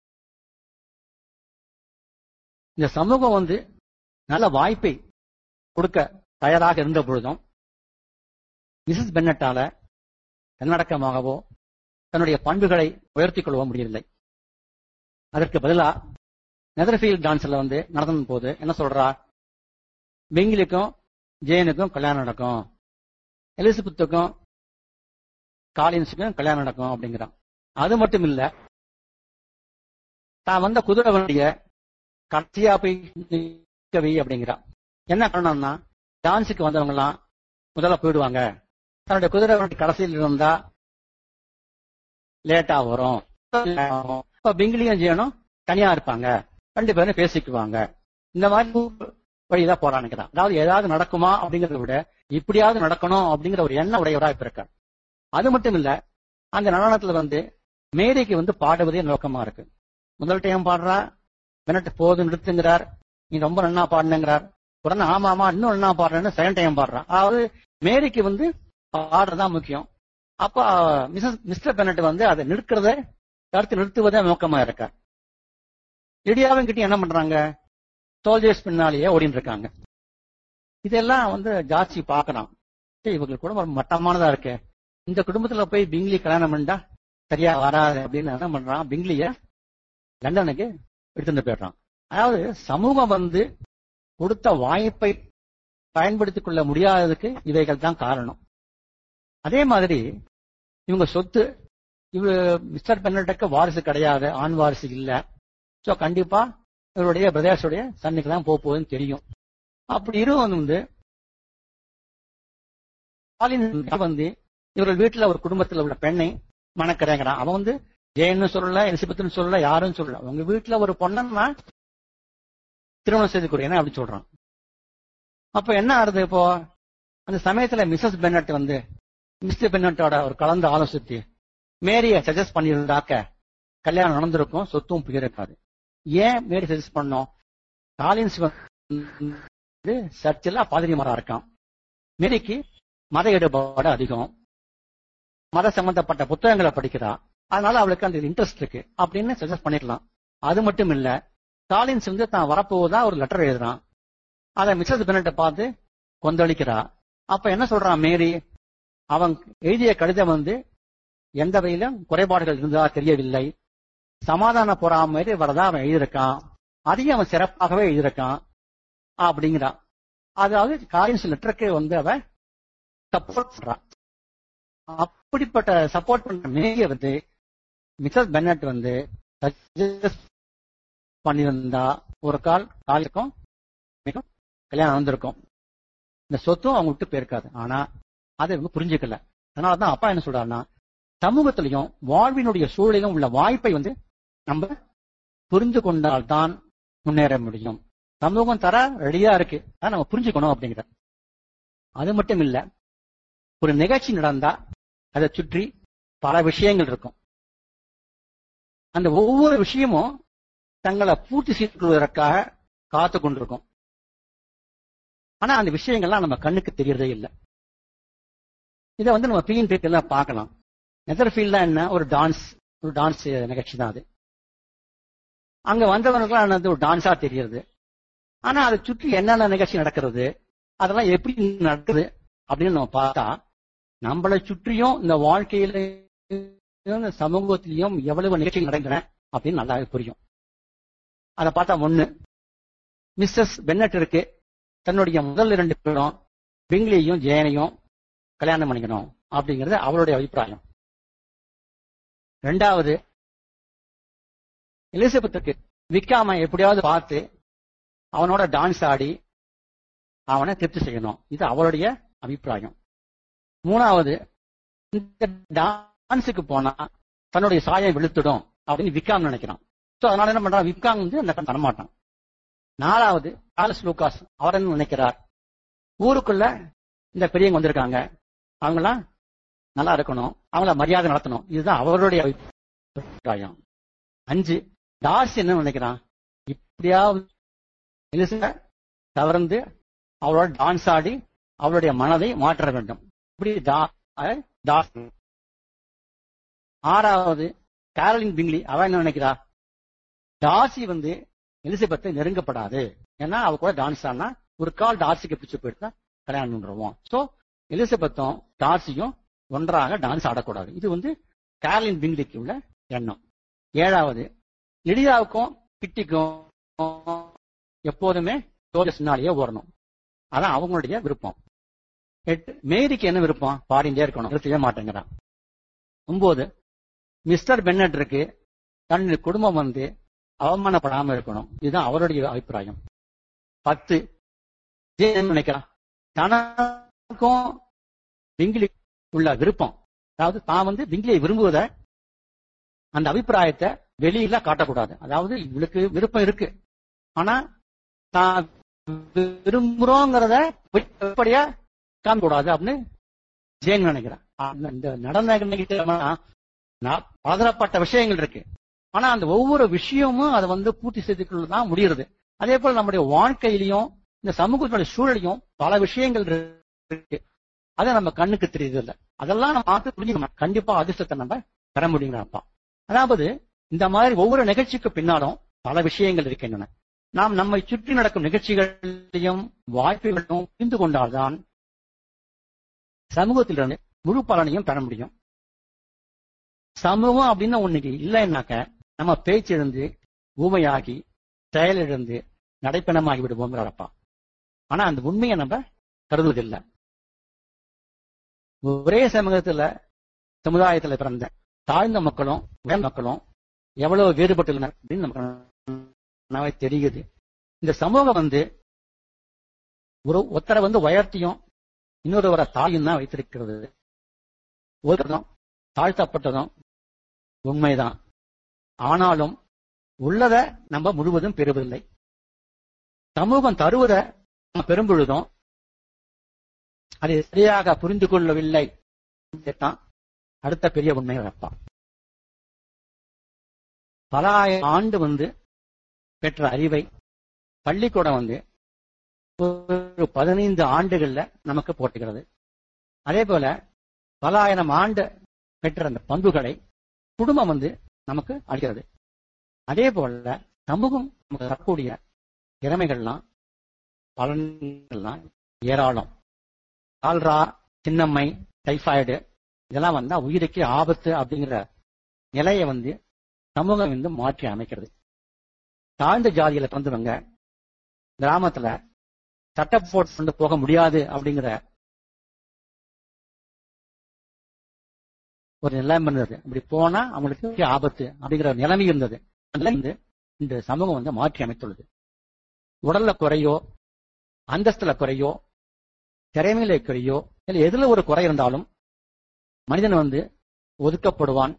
இந்த சமூகம் வந்து நல்ல வாய்ப்பை கொடுக்க தயாராக இருந்த பொழுதும் மிசஸ் பென்னட்டால தன்னடக்கமாகவோ தன்னுடைய பண்புகளை உயர்த்திக் கொள்ளவோ முடியவில்லை அதற்கு பதிலா நெதர்ஃபீல்ட் டான்ஸ்ல வந்து நடந்த போது என்ன சொல்றா பெங்கிலுக்கும் ஜெயனுக்கும் கல்யாணம் நடக்கும் எலிசபெத்துக்கும் காலின்ஸுக்கும் கல்யாணம் நடக்கும் அப்படிங்கிறான் அது மட்டும் இல்ல தான் வந்த குதிரை வண்டிய கடைசியா போய் நிற்கவி அப்படிங்கிறான் என்ன காரணம்னா டான்ஸுக்கு வந்தவங்க எல்லாம் முதல்ல போயிடுவாங்க தன்னுடைய குதிரை வண்டி கடைசியில் இருந்தா லேட்டா வரும் இப்ப பிங்கிலியும் செய்யணும் தனியா இருப்பாங்க ரெண்டு பேரும் பேசிக்குவாங்க இந்த மாதிரி வழிதான் போறானுங்கிறான் அதாவது ஏதாவது நடக்குமா அப்படிங்கறத விட இப்படியாவது நடக்கணும் அப்படிங்கிற ஒரு எண்ணம் உடையவரா இப்ப இருக்க அது மட்டும் இல்ல அந்த நடனத்துல வந்து மேரிக்கு வந்து பாடுவதே நோக்கமா இருக்கு முதல் டைம் பாடுறா மினட்டு போது நிறுத்துங்கிறார் நீ ரொம்ப நன்னா பாடுனுங்கிறார் உடனே ஆமா ஆமா இன்னும் நன்னா பாடுறேன்னு செகண்ட் டைம் பாடுறான் அதாவது மேரிக்கு வந்து பாடுறதுதான் முக்கியம் அப்ப மிஸ்ஸஸ் மிஸ்டர் பெனட் வந்து அதை நிற்கிறத தடுத்து நிறுத்துவதே நோக்கமா இருக்க லிடியாவும் கிட்ட என்ன பண்றாங்க சோல்ஜர்ஸ் பின்னாலேயே ஓடிட்டு இருக்காங்க இதெல்லாம் வந்து ஜாஸ்தி பாக்கலாம் இவங்க கூட ஒரு மட்டமானதா இருக்கு இந்த குடும்பத்துல போய் பிங்லி கல்யாணம் பண்ணா சரியா வராது அப்படின்னு என்ன பண்றான் பிங்லிய லண்டனுக்கு எடுத்துட்டு போயிடுறான் அதாவது சமூகம் வந்து கொடுத்த வாய்ப்பை பயன்படுத்திக் கொள்ள முடியாததுக்கு இவைகள் தான் காரணம் அதே மாதிரி இவங்க சொத்து இவ மிஸ்டர் பென்னட்டுக்கு வாரிசு கிடையாது ஆண் வாரிசு இல்ல சோ கண்டிப்பா இவருடைய பிரதேசோடைய சன்னுக்கு தான் போக போகுதுன்னு தெரியும் அப்படி இருக்கும் வந்து வந்து இவர்கள் வீட்டுல ஒரு குடும்பத்துல உள்ள பெண்ணை மணக்கிறேங்கிறான் அவன் வந்து ஜெயன்னு சொல்லல எலிசபெத்னு சொல்லல யாரும் சொல்லல உங்க வீட்டுல ஒரு பொண்ணன்னா திருமணம் செய்து கொடுங்க அப்படி சொல்றான் அப்ப என்ன ஆறுது இப்போ அந்த சமயத்துல மிஸ்ஸஸ் பென்னட் வந்து மிஸ்டர் பென்னட்டோட ஒரு கலந்து ஆலோசித்து மேரிய சஜஸ்ட் பண்ணியிருந்தாக்க கல்யாணம் நடந்திருக்கும் சொத்தும் போயிருக்காது ஏன் மேரி சஜஸ்ட் பண்ணோம் காலின்ஸ் வந்து சர்ச்சில் பாதிரிமாரா இருக்கான் மேரிக்கு மத ஈடுபாடு அதிகம் மத சம்பந்தப்பட்ட புத்தகங்களை படிக்கிறா அதனால அவளுக்கு அந்த இன்ட்ரெஸ்ட் இருக்கு அப்படின்னு சஜஸ்ட் பண்ணிடலாம் அது மட்டும் இல்ல காலின்ஸ் வந்து தான் வரப்போவதா ஒரு லெட்டர் எழுதுறான் அதை மிஸ்ஸஸ் பெனட்டை பார்த்து கொந்தளிக்கிறா அப்ப என்ன சொல்றான் மேரி அவன் எழுதிய கடிதம் வந்து எந்த வகையிலும் குறைபாடுகள் இருந்ததா தெரியவில்லை சமாதான பொறாம மாதிரி வரதா அவன் எழுதியிருக்கான் அதையும் அவன் சிறப்பாகவே எழுதியிருக்கான் அப்படிங்கிறான் அதாவது காலின்ஸ் லெட்டருக்கு வந்து அவன் சப்போர்ட் பண்றான் அப்படிப்பட்ட சப்போர்ட் பண்ற மேரிய வந்து மிஸ்ஸஸ் பென்னட் வந்து பண்ணியிருந்தா ஒரு கால் காலுக்கும் கல்யாணம் வந்திருக்கும் இந்த சொத்தும் அவங்க விட்டு போயிருக்காது ஆனா அதை இவங்க புரிஞ்சுக்கல அதனாலதான் அப்பா என்ன சொல்றாருன்னா சமூகத்திலையும் வாழ்வினுடைய சூழலிலும் உள்ள வாய்ப்பை வந்து நம்ம புரிந்து கொண்டால்தான் முன்னேற முடியும் சமூகம் தர ரெடியா இருக்கு அதை நம்ம புரிஞ்சுக்கணும் அப்படிங்கிற அது மட்டும் இல்ல ஒரு நிகழ்ச்சி நடந்தா அதை சுற்றி பல விஷயங்கள் இருக்கும் அந்த ஒவ்வொரு விஷயமும் தங்களை பூர்த்தி செய்து கொள்வதற்காக காத்து கொண்டிருக்கும் ஆனா அந்த விஷயங்கள்லாம் நம்ம கண்ணுக்கு தெரியறதே இல்லை இதை வந்து நம்ம பீன் எல்லாம் பார்க்கலாம் நெதர்ஃபீல்ட்ல என்ன ஒரு டான்ஸ் ஒரு டான்ஸ் நிகழ்ச்சி தான் அது அங்க வந்தவனுக்குலாம் அது ஒரு டான்ஸா தெரியுது ஆனா அதை சுற்றி என்னென்ன நிகழ்ச்சி நடக்கிறது அதெல்லாம் எப்படி நடக்குது அப்படின்னு நம்ம பார்த்தா நம்மளை சுற்றியும் இந்த வாழ்க்கையில இந்த சமூகத்திலையும் எவ்வளவு நிகழ்ச்சிகள் நடக்கின்றன அப்படின்னு நல்லாவே புரியும் அதை பார்த்தா ஒண்ணு மிஸ்ஸஸ் பென்னட் இருக்கு தன்னுடைய முதல் இரண்டு பேரும் பிங்லியையும் ஜெயனையும் கல்யாணம் பண்ணிக்கணும் அப்படிங்கிறது அவளுடைய அபிப்பிராயம் ரெண்டாவது எலிசபெத்துக்கு விக்காம எப்படியாவது பார்த்து அவனோட டான்ஸ் ஆடி அவனை திருப்தி செய்யணும் இது அவளுடைய அபிப்பிராயம் மூணாவது இந்த டான்ஸுக்கு போனா தன்னுடைய சாயம் வெளுத்துடும் அப்படின்னு விக்காம் நினைக்கிறான் சோ அதனால என்ன பண்றான் விக்காம் வந்து அந்த தர மாட்டான் நாலாவது சார்லஸ் லூகாஸ் அவர் என்ன நினைக்கிறார் ஊருக்குள்ள இந்த பெரியவங்க வந்திருக்காங்க அவங்களாம் நல்லா இருக்கணும் அவங்கள மரியாதை நடத்தணும் இதுதான் அவருடைய அபிப்பிராயம் அஞ்சு டார்சி என்ன நினைக்கிறான் இப்படியாவது எலிசபெத் தவறந்து அவளோட டான்ஸ் ஆடி அவளுடைய மனதை மாற்ற வேண்டும் இப்படி டா- அஹ் டார்சி ஆறாவது கேரலின் பிங்லி அவ என்ன நினைக்கிறா டார்சி வந்து எலிசபெத்தை நெருங்கப்படாது ஏன்னா அவ கூட டான்ஸ் ஆனா ஒரு கால் டார்சிக்கு பிடிச்சு போயிட்டு கல்யாணம் பண்ணுவோம் சோ எலிசபெத்தும் டார்சியும் ஒன்றாக டான்ஸ் ஆடக்கூடாது இது வந்து கேரலின் பிங்லிக்கு உள்ள எண்ணம் ஏழாவது லிடியாவுக்கும் கிட்டிக்கும் எப்போதுமே சோஜஸ்னாலேயே ஓடணும் அதான் அவங்களுடைய விருப்பம் எட்டு மேரிக்கு என்ன விருப்பம் பாடிண்டே இருக்கணும் நிறுத்தவே மாட்டேங்கிறான் ஒன்பது மிஸ்டர் பென்னட் இருக்கு தன் குடும்பம் வந்து அவமானப்படாம இருக்கணும் இதுதான் அவருடைய அபிப்பிராயம் பத்து ஜெய் என்ன நினைக்கிறான் தனக்கும் பிங்கிலி உள்ள விருப்பம் அதாவது தான் வந்து பிங்கிலியை விரும்புவத அந்த அபிப்பிராயத்தை வெளியில காட்டக்கூடாது அதாவது இவளுக்கு விருப்பம் இருக்கு ஆனா தான் விரும்புறோங்கிறத வெளிப்படையா காமிக்கூடாது அப்படின்னு ஜெயன் நினைக்கிறேன் அந்த- இந்த நடந்த நிகழ்ச்சியில நான் பலதரப்பட்ட விஷயங்கள் இருக்கு ஆனா அந்த ஒவ்வொரு விஷயமும் அதை வந்து பூர்த்தி செய்து தான் முடியுறது அதே போல நம்முடைய வாழ்க்கையிலையும் இந்த சமூகத்தினுடைய சூழலையும் பல விஷயங்கள் இருக்கு அதை நம்ம கண்ணுக்கு தெரியுது இல்ல அதெல்லாம் நம்ம பார்த்து புரிஞ்சுக்கணும் கண்டிப்பா அதிர்ஷ்டத்தை நம்ம பெற முடியுங்கிறப்பா அதாவது இந்த மாதிரி ஒவ்வொரு நிகழ்ச்சிக்கு பின்னாலும் பல விஷயங்கள் இருக்கின்றன நாம் நம்மை சுற்றி நடக்கும் நிகழ்ச்சிகளையும் வாய்ப்புகளையும் புரிந்து கொண்டால்தான் சமூகத்திலிருந்து முழு பலனையும் பெற முடியும் சமூகம் அப்படின்னு ஒண்ணுக்கு இல்லைன்னாக்க நம்ம பேச்சிழந்து ஊமையாகி செயலிழந்து நடைப்பணமாகி விடுவோம் அப்பா ஆனா அந்த உண்மையை நம்ம கருதுவதில்லை ஒரே சமூகத்துல சமுதாயத்துல பிறந்த தாழ்ந்த மக்களும் உயர் மக்களும் எவ்வளவு வேறுபட்டுள்ளனர் அப்படின்னு நமக்கு நல்லாவே தெரியுது இந்த சமூகம் வந்து ஒரு ஒருத்தரை வந்து உயர்த்தியும் இன்னொருவரை தாயும் தான் வைத்திருக்கிறது ஒருத்தரும் தாழ்த்தப்பட்டதும் உண்மைதான் ஆனாலும் உள்ளத நம்ம முழுவதும் பெறுவதில்லை சமூகம் தருவத நம்ம பெறும் பொழுதும் அதை சரியாக புரிந்து கொள்ளவில்லை தான் அடுத்த பெரிய உண்மை வைப்பா பல ஆயிரம் ஆண்டு வந்து பெற்ற அறிவை பள்ளிக்கூடம் வந்து ஒரு பதினைந்து ஆண்டுகள்ல நமக்கு போட்டுகிறது அதே போல பல ஆயிரம் ஆண்டு பெற்ற அந்த பண்புகளை குடும்பம் வந்து நமக்கு அளிக்கிறது அதே போல சமூகம் நமக்கு தரக்கூடிய திறமைகள்லாம் பலன்கள்லாம் ஏராளம் கால்ரா சின்னம்மை டைபாய்டு இதெல்லாம் வந்தா உயிருக்கு ஆபத்து அப்படிங்கிற நிலையை வந்து சமூகம் வந்து மாற்றி அமைக்கிறது தாழ்ந்த ஜாதியில பிறந்தவங்க கிராமத்துல சட்ட போட்டு கொண்டு போக முடியாது அப்படிங்கிற ஒரு நிலைமை இருந்தது இப்படி போனா அவங்களுக்கு ஆபத்து அப்படிங்கிற நிலைமை இருந்தது அந்த வந்து இந்த சமூகம் வந்து மாற்றி அமைத்துள்ளது உடல்ல குறையோ அந்தஸ்துல குறையோ திறமையில குறையோ இல்ல எதுல ஒரு குறை இருந்தாலும் மனிதன் வந்து ஒதுக்கப்படுவான்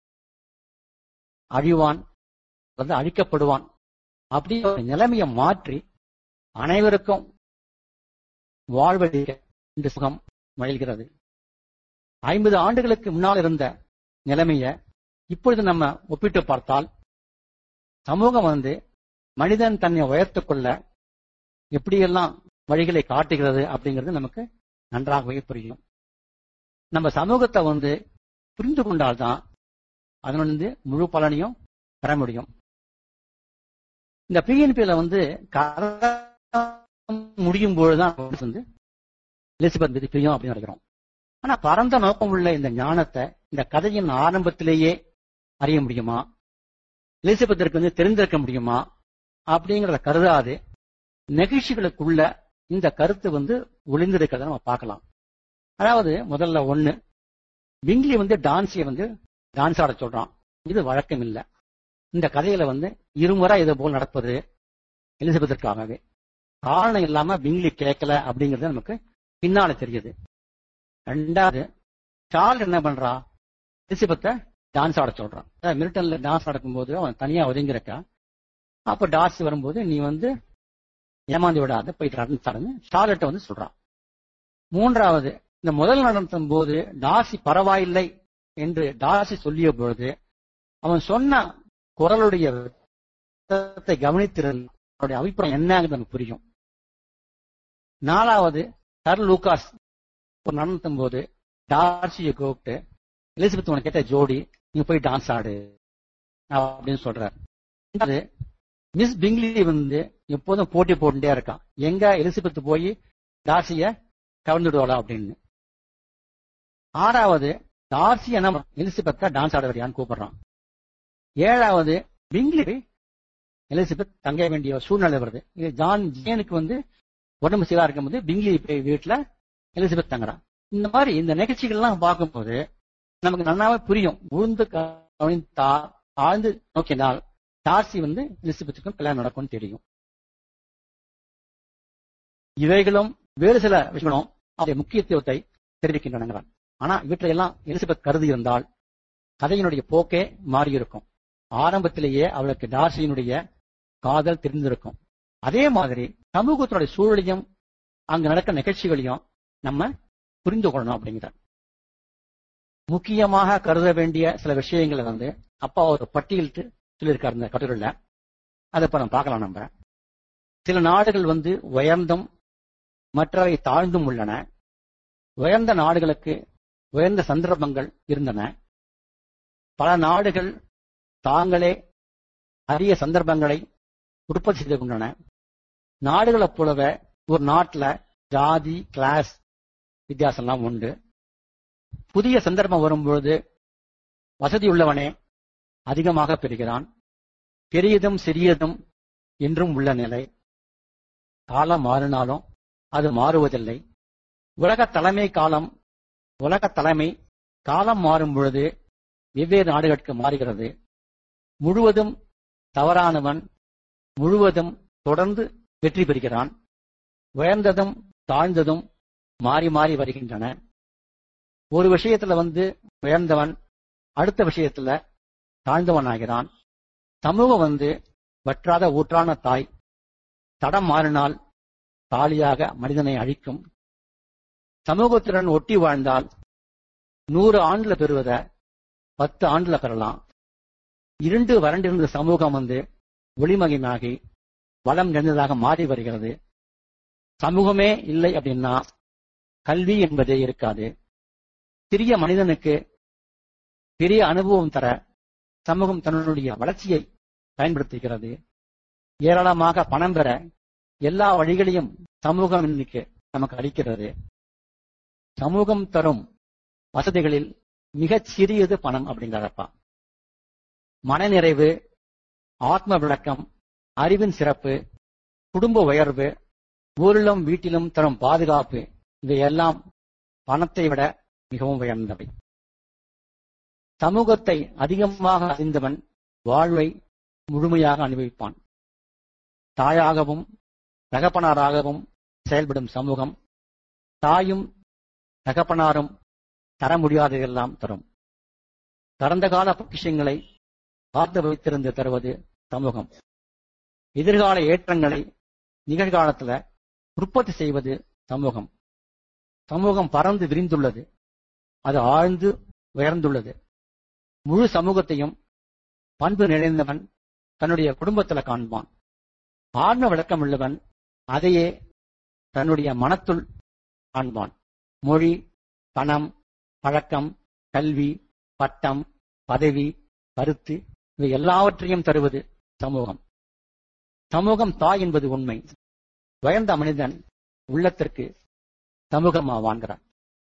அழிவான் வந்து அழிக்கப்படுவான் அப்படி ஒரு நிலைமையை மாற்றி அனைவருக்கும் வாழ்வழிக்க இந்த சுகம் முயல்கிறது ஐம்பது ஆண்டுகளுக்கு முன்னால் இருந்த நிலைமைய இப்பொழுது நம்ம ஒப்பிட்டு பார்த்தால் சமூகம் வந்து மனிதன் தன்னை உயர்த்துக் கொள்ள எப்படியெல்லாம் வழிகளை காட்டுகிறது அப்படிங்கிறது நமக்கு நன்றாகவே புரியும் நம்ம சமூகத்தை வந்து புரிந்து கொண்டால்தான் அதனிருந்து முழு பலனையும் பெற முடியும் இந்த பிஎன்பியில வந்து கதை முடியும் பொழுதுதான் வந்து எலிசபெத் மீது பிரியம் அப்படின்னு நினைக்கிறோம் ஆனா பரந்த நோக்கம் உள்ள இந்த ஞானத்தை இந்த கதையின் ஆரம்பத்திலேயே அறிய முடியுமா எலிசபெத்திற்கு வந்து தெரிந்திருக்க முடியுமா அப்படிங்கிறத கருதாது நெகிழ்ச்சிகளுக்குள்ள இந்த கருத்து வந்து ஒளிந்திருக்கிறத நம்ம பார்க்கலாம் அதாவது முதல்ல ஒண்ணு விங்லி வந்து டான்ஸிய வந்து டான்ஸ் ஆட சொல்றான் இது வழக்கம் இல்ல இந்த கதையில வந்து இருமுறை இது போல் நடப்பது எலிசபெத்திற்காகவே காரணம் இல்லாம விங்லி கேட்கல அப்படிங்கறது நமக்கு பின்னால தெரியுது ரெண்டாவது சார்ல் என்ன பண்றா எலிசபெத்தை டான்ஸ் ஆட சொல்றான் அதாவது மில்டன்ல டான்ஸ் நடக்கும்போது அவன் தனியா ஒதுங்கிருக்கா அப்ப டான்ஸ் வரும்போது நீ வந்து ஏமாந்து விடாத போயிட்டு டான்ஸ் ஆடுன்னு சார்லட்ட வந்து சொல்றான் மூன்றாவது இந்த முதல் நடத்தும் போது டாசி பரவாயில்லை என்று டாசி சொல்லிய பொழுது அவன் சொன்ன குரலுடைய அர்த்தத்தை கவனித்திருந்த அவருடைய அபிப்பிராயம் என்னங்கிறது நமக்கு புரியும் நாலாவது சர் லூகாஸ் ஒரு நடத்தும் போது டார்சியை கூப்பிட்டு எலிசபெத் உனக்கு கேட்ட ஜோடி நீ போய் டான்ஸ் ஆடு அப்படின்னு சொல்றாரு ரெண்டாவது, மிஸ் பிங்லி வந்து எப்போதும் போட்டி போட்டுட்டே இருக்கான் எங்க எலிசபெத் போய் டார்சிய கவர்ந்துடுவாளா அப்படின்னு ஆறாவது டார்சி என்ன எலிசபெத்தா டான்ஸ் ஆட வரியான்னு கூப்பிடுறான் ஏழாவது பிங்லி போய் எலிசபெத் தங்க வேண்டிய சூழ்நிலை வருது இது ஜான் ஜேனுக்கு வந்து உடம்பு சீரா இருக்கும்போது பிங்லி போய் வீட்டுல எலிசபெத் தங்குறான் இந்த மாதிரி இந்த நிகழ்ச்சிகள்லாம் பார்க்கும்போது நமக்கு நல்லாவே புரியும் உழுந்து கவனித்தா ஆழ்ந்து நோக்கினால் டார்சி வந்து எலிசபெத்துக்கும் கல்யாணம் நடக்கும்னு தெரியும் இவைகளும் வேறு சில விஷயங்களும் அவருடைய முக்கியத்துவத்தை தெரிவிக்கின்றன ஆனா இவற்றையெல்லாம் எலிசபெத் கருதி இருந்தால் கதையினுடைய போக்கே மாறியிருக்கும் ஆரம்பத்திலேயே அவளுக்கு டார்சியினுடைய காதல் தெரிந்திருக்கும் அதே மாதிரி சமூகத்தினுடைய சூழலையும் அங்க நடக்கிற நிகழ்ச்சிகளையும் நம்ம புரிந்து கொள்ளணும் அப்படிங்கிறார் முக்கியமாக கருத வேண்டிய சில விஷயங்களை வந்து அப்பா ஒரு பட்டியலிட்டு சொல்லியிருக்காரு இந்த கட்டுரையில அதை இப்ப நம்ம பார்க்கலாம் நம்ம சில நாடுகள் வந்து உயர்ந்தும் மற்றவை தாழ்ந்தும் உள்ளன உயர்ந்த நாடுகளுக்கு உயர்ந்த சந்தர்ப்பங்கள் இருந்தன பல நாடுகள் தாங்களே அரிய சந்தர்ப்பங்களை உற்பத்தி செய்து கொண்டன நாடுகளைப் போலவே ஒரு நாட்டுல ஜாதி கிளாஸ் வித்தியாசம்லாம் உண்டு புதிய சந்தர்ப்பம் வரும்பொழுது வசதி உள்ளவனே அதிகமாக பெறுகிறான் பெரியதும் சிறியதும் என்றும் உள்ள நிலை காலம் மாறினாலும் அது மாறுவதில்லை உலக தலைமை காலம் உலக தலைமை காலம் மாறும் பொழுது வெவ்வேறு நாடுகளுக்கு மாறுகிறது முழுவதும் தவறானவன் முழுவதும் தொடர்ந்து வெற்றி பெறுகிறான் உயர்ந்ததும் தாழ்ந்ததும் மாறி மாறி வருகின்றன ஒரு விஷயத்துல வந்து உயர்ந்தவன் அடுத்த விஷயத்துல தாழ்ந்தவன் ஆகிறான் சமூகம் வந்து வற்றாத ஊற்றான தாய் தடம் மாறினால் தாலியாக மனிதனை அழிக்கும் சமூகத்துடன் ஒட்டி வாழ்ந்தால் நூறு ஆண்டுல பெறுவத பத்து ஆண்டுல பெறலாம் இருண்டு வறண்டிருந்த சமூகம் வந்து ஒளிமகிமாகி வளம் நிறைந்ததாக மாறி வருகிறது சமூகமே இல்லை அப்படின்னா கல்வி என்பதே இருக்காது சிறிய மனிதனுக்கு பெரிய அனுபவம் தர சமூகம் தன்னுடைய வளர்ச்சியை பயன்படுத்துகிறது ஏராளமாக பணம் பெற எல்லா வழிகளையும் சமூகம் இன்னைக்கு நமக்கு அளிக்கிறது சமூகம் தரும் வசதிகளில் மிகச் சிறியது பணம் அப்படிங்கிறப்பா மனநிறைவு ஆத்ம விளக்கம் அறிவின் சிறப்பு குடும்ப உயர்வு ஊரிலும் வீட்டிலும் தரும் பாதுகாப்பு இவையெல்லாம் பணத்தை விட மிகவும் உயர்ந்தவை சமூகத்தை அதிகமாக அறிந்தவன் வாழ்வை முழுமையாக அனுபவிப்பான் தாயாகவும் தகப்பனாராகவும் செயல்படும் சமூகம் தாயும் தகப்பனாரும் தர முடியாததெல்லாம் தரும் கடந்த கால பொக்கிஷங்களை பார்த்து வைத்திருந்து தருவது சமூகம் எதிர்கால ஏற்றங்களை நிகழ்காலத்துல உற்பத்தி செய்வது சமூகம் சமூகம் பறந்து விரிந்துள்ளது அது ஆழ்ந்து உயர்ந்துள்ளது முழு சமூகத்தையும் பண்பு நிறைந்தவன் தன்னுடைய குடும்பத்துல காண்பான் ஆன்ம விளக்கம் உள்ளவன் அதையே தன்னுடைய மனத்துள் காண்பான் மொழி பணம் பழக்கம் கல்வி பட்டம் பதவி கருத்து இவை எல்லாவற்றையும் தருவது சமூகம் சமூகம் தாய் என்பது உண்மை உயர்ந்த மனிதன் உள்ளத்திற்கு சமூகமா வாழ்கிறான்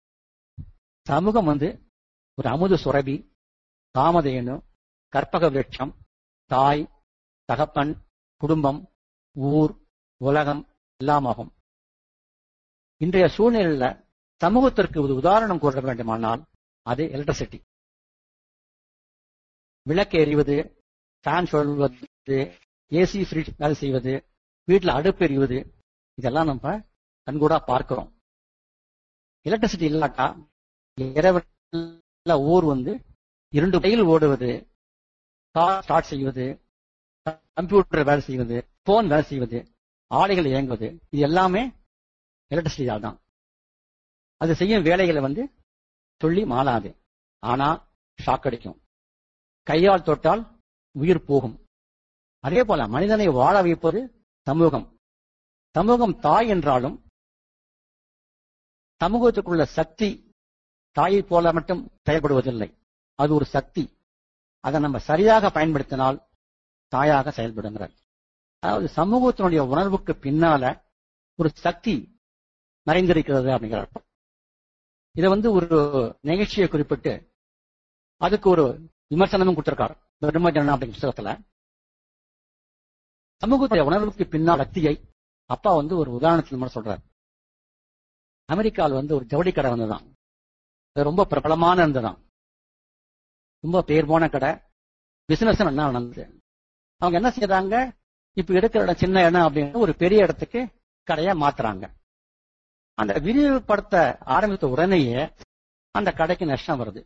சமூகம் வந்து ஒரு அமுது சுரபி காமதேனு கற்பக விருட்சம் தாய் தகப்பன் குடும்பம் ஊர் உலகம் எல்லாமாகும் இன்றைய சூழ்நிலையில சமூகத்திற்கு ஒரு உதாரணம் கூற வேண்டுமானால் அது எலக்ட்ரிசிட்டி விளக்கு எறிவது ஃபேன் சொல்வது ஏசி ஃப்ரிட்ஜ் வேலை செய்வது வீட்டுல அடுப்பு எறிவது இதெல்லாம் நம்ம கண்கூடா பார்க்கிறோம் எலக்ட்ரிசிட்டி இல்லாட்டா இரவுல ஊர் வந்து இரண்டு ரயில் ஓடுவது கார் ஸ்டார்ட் செய்வது கம்ப்யூட்டர் வேலை செய்வது போன் வேலை செய்வது ஆலைகள் இயங்குவது இது எல்லாமே எலக்ட்ரிசிட்டியால் தான் அது செய்யும் வேலைகளை வந்து சொல்லி மாறாது ஆனா ஷாக் அடிக்கும் கையால் தொட்டால் உயிர் போகும் அதே போல மனிதனை வாழ வைப்பது சமூகம் சமூகம் தாய் என்றாலும் சமூகத்துக்குள்ள சக்தி தாயை போல மட்டும் செயல்படுவதில்லை அது ஒரு சக்தி அதை நம்ம சரியாக பயன்படுத்தினால் தாயாக செயல்படுங்கிறார் அதாவது சமூகத்தினுடைய உணர்வுக்கு பின்னால ஒரு சக்தி மறைந்திருக்கிறது அப்படிங்கிற அர்த்தம் இதை வந்து ஒரு நிகழ்ச்சியை குறிப்பிட்டு அதுக்கு ஒரு விமர்சனமும் கொடுத்திருக்காரு பிரம்மஜனம் அப்படிங்கிற புத்தகத்துல சமூகத்துடைய உணர்வுக்கு பின்னால் சக்தியை அப்பா வந்து ஒரு உதாரணத்துல மூலம் சொல்றாரு அமெரிக்காவில் வந்து ஒரு ஜவுளி கடை வந்துதான் அது ரொம்ப பிரபலமான இருந்ததுதான் ரொம்ப பேர் போன கடை பிசினஸ் நல்லா நடந்தது அவங்க என்ன செய்யறாங்க இப்ப எடுக்கிற இடம் சின்ன இடம் அப்படின்னு ஒரு பெரிய இடத்துக்கு கடையா மாத்துறாங்க அந்த விரிவுபடுத்த ஆரம்பித்த உடனேயே அந்த கடைக்கு நஷ்டம் வருது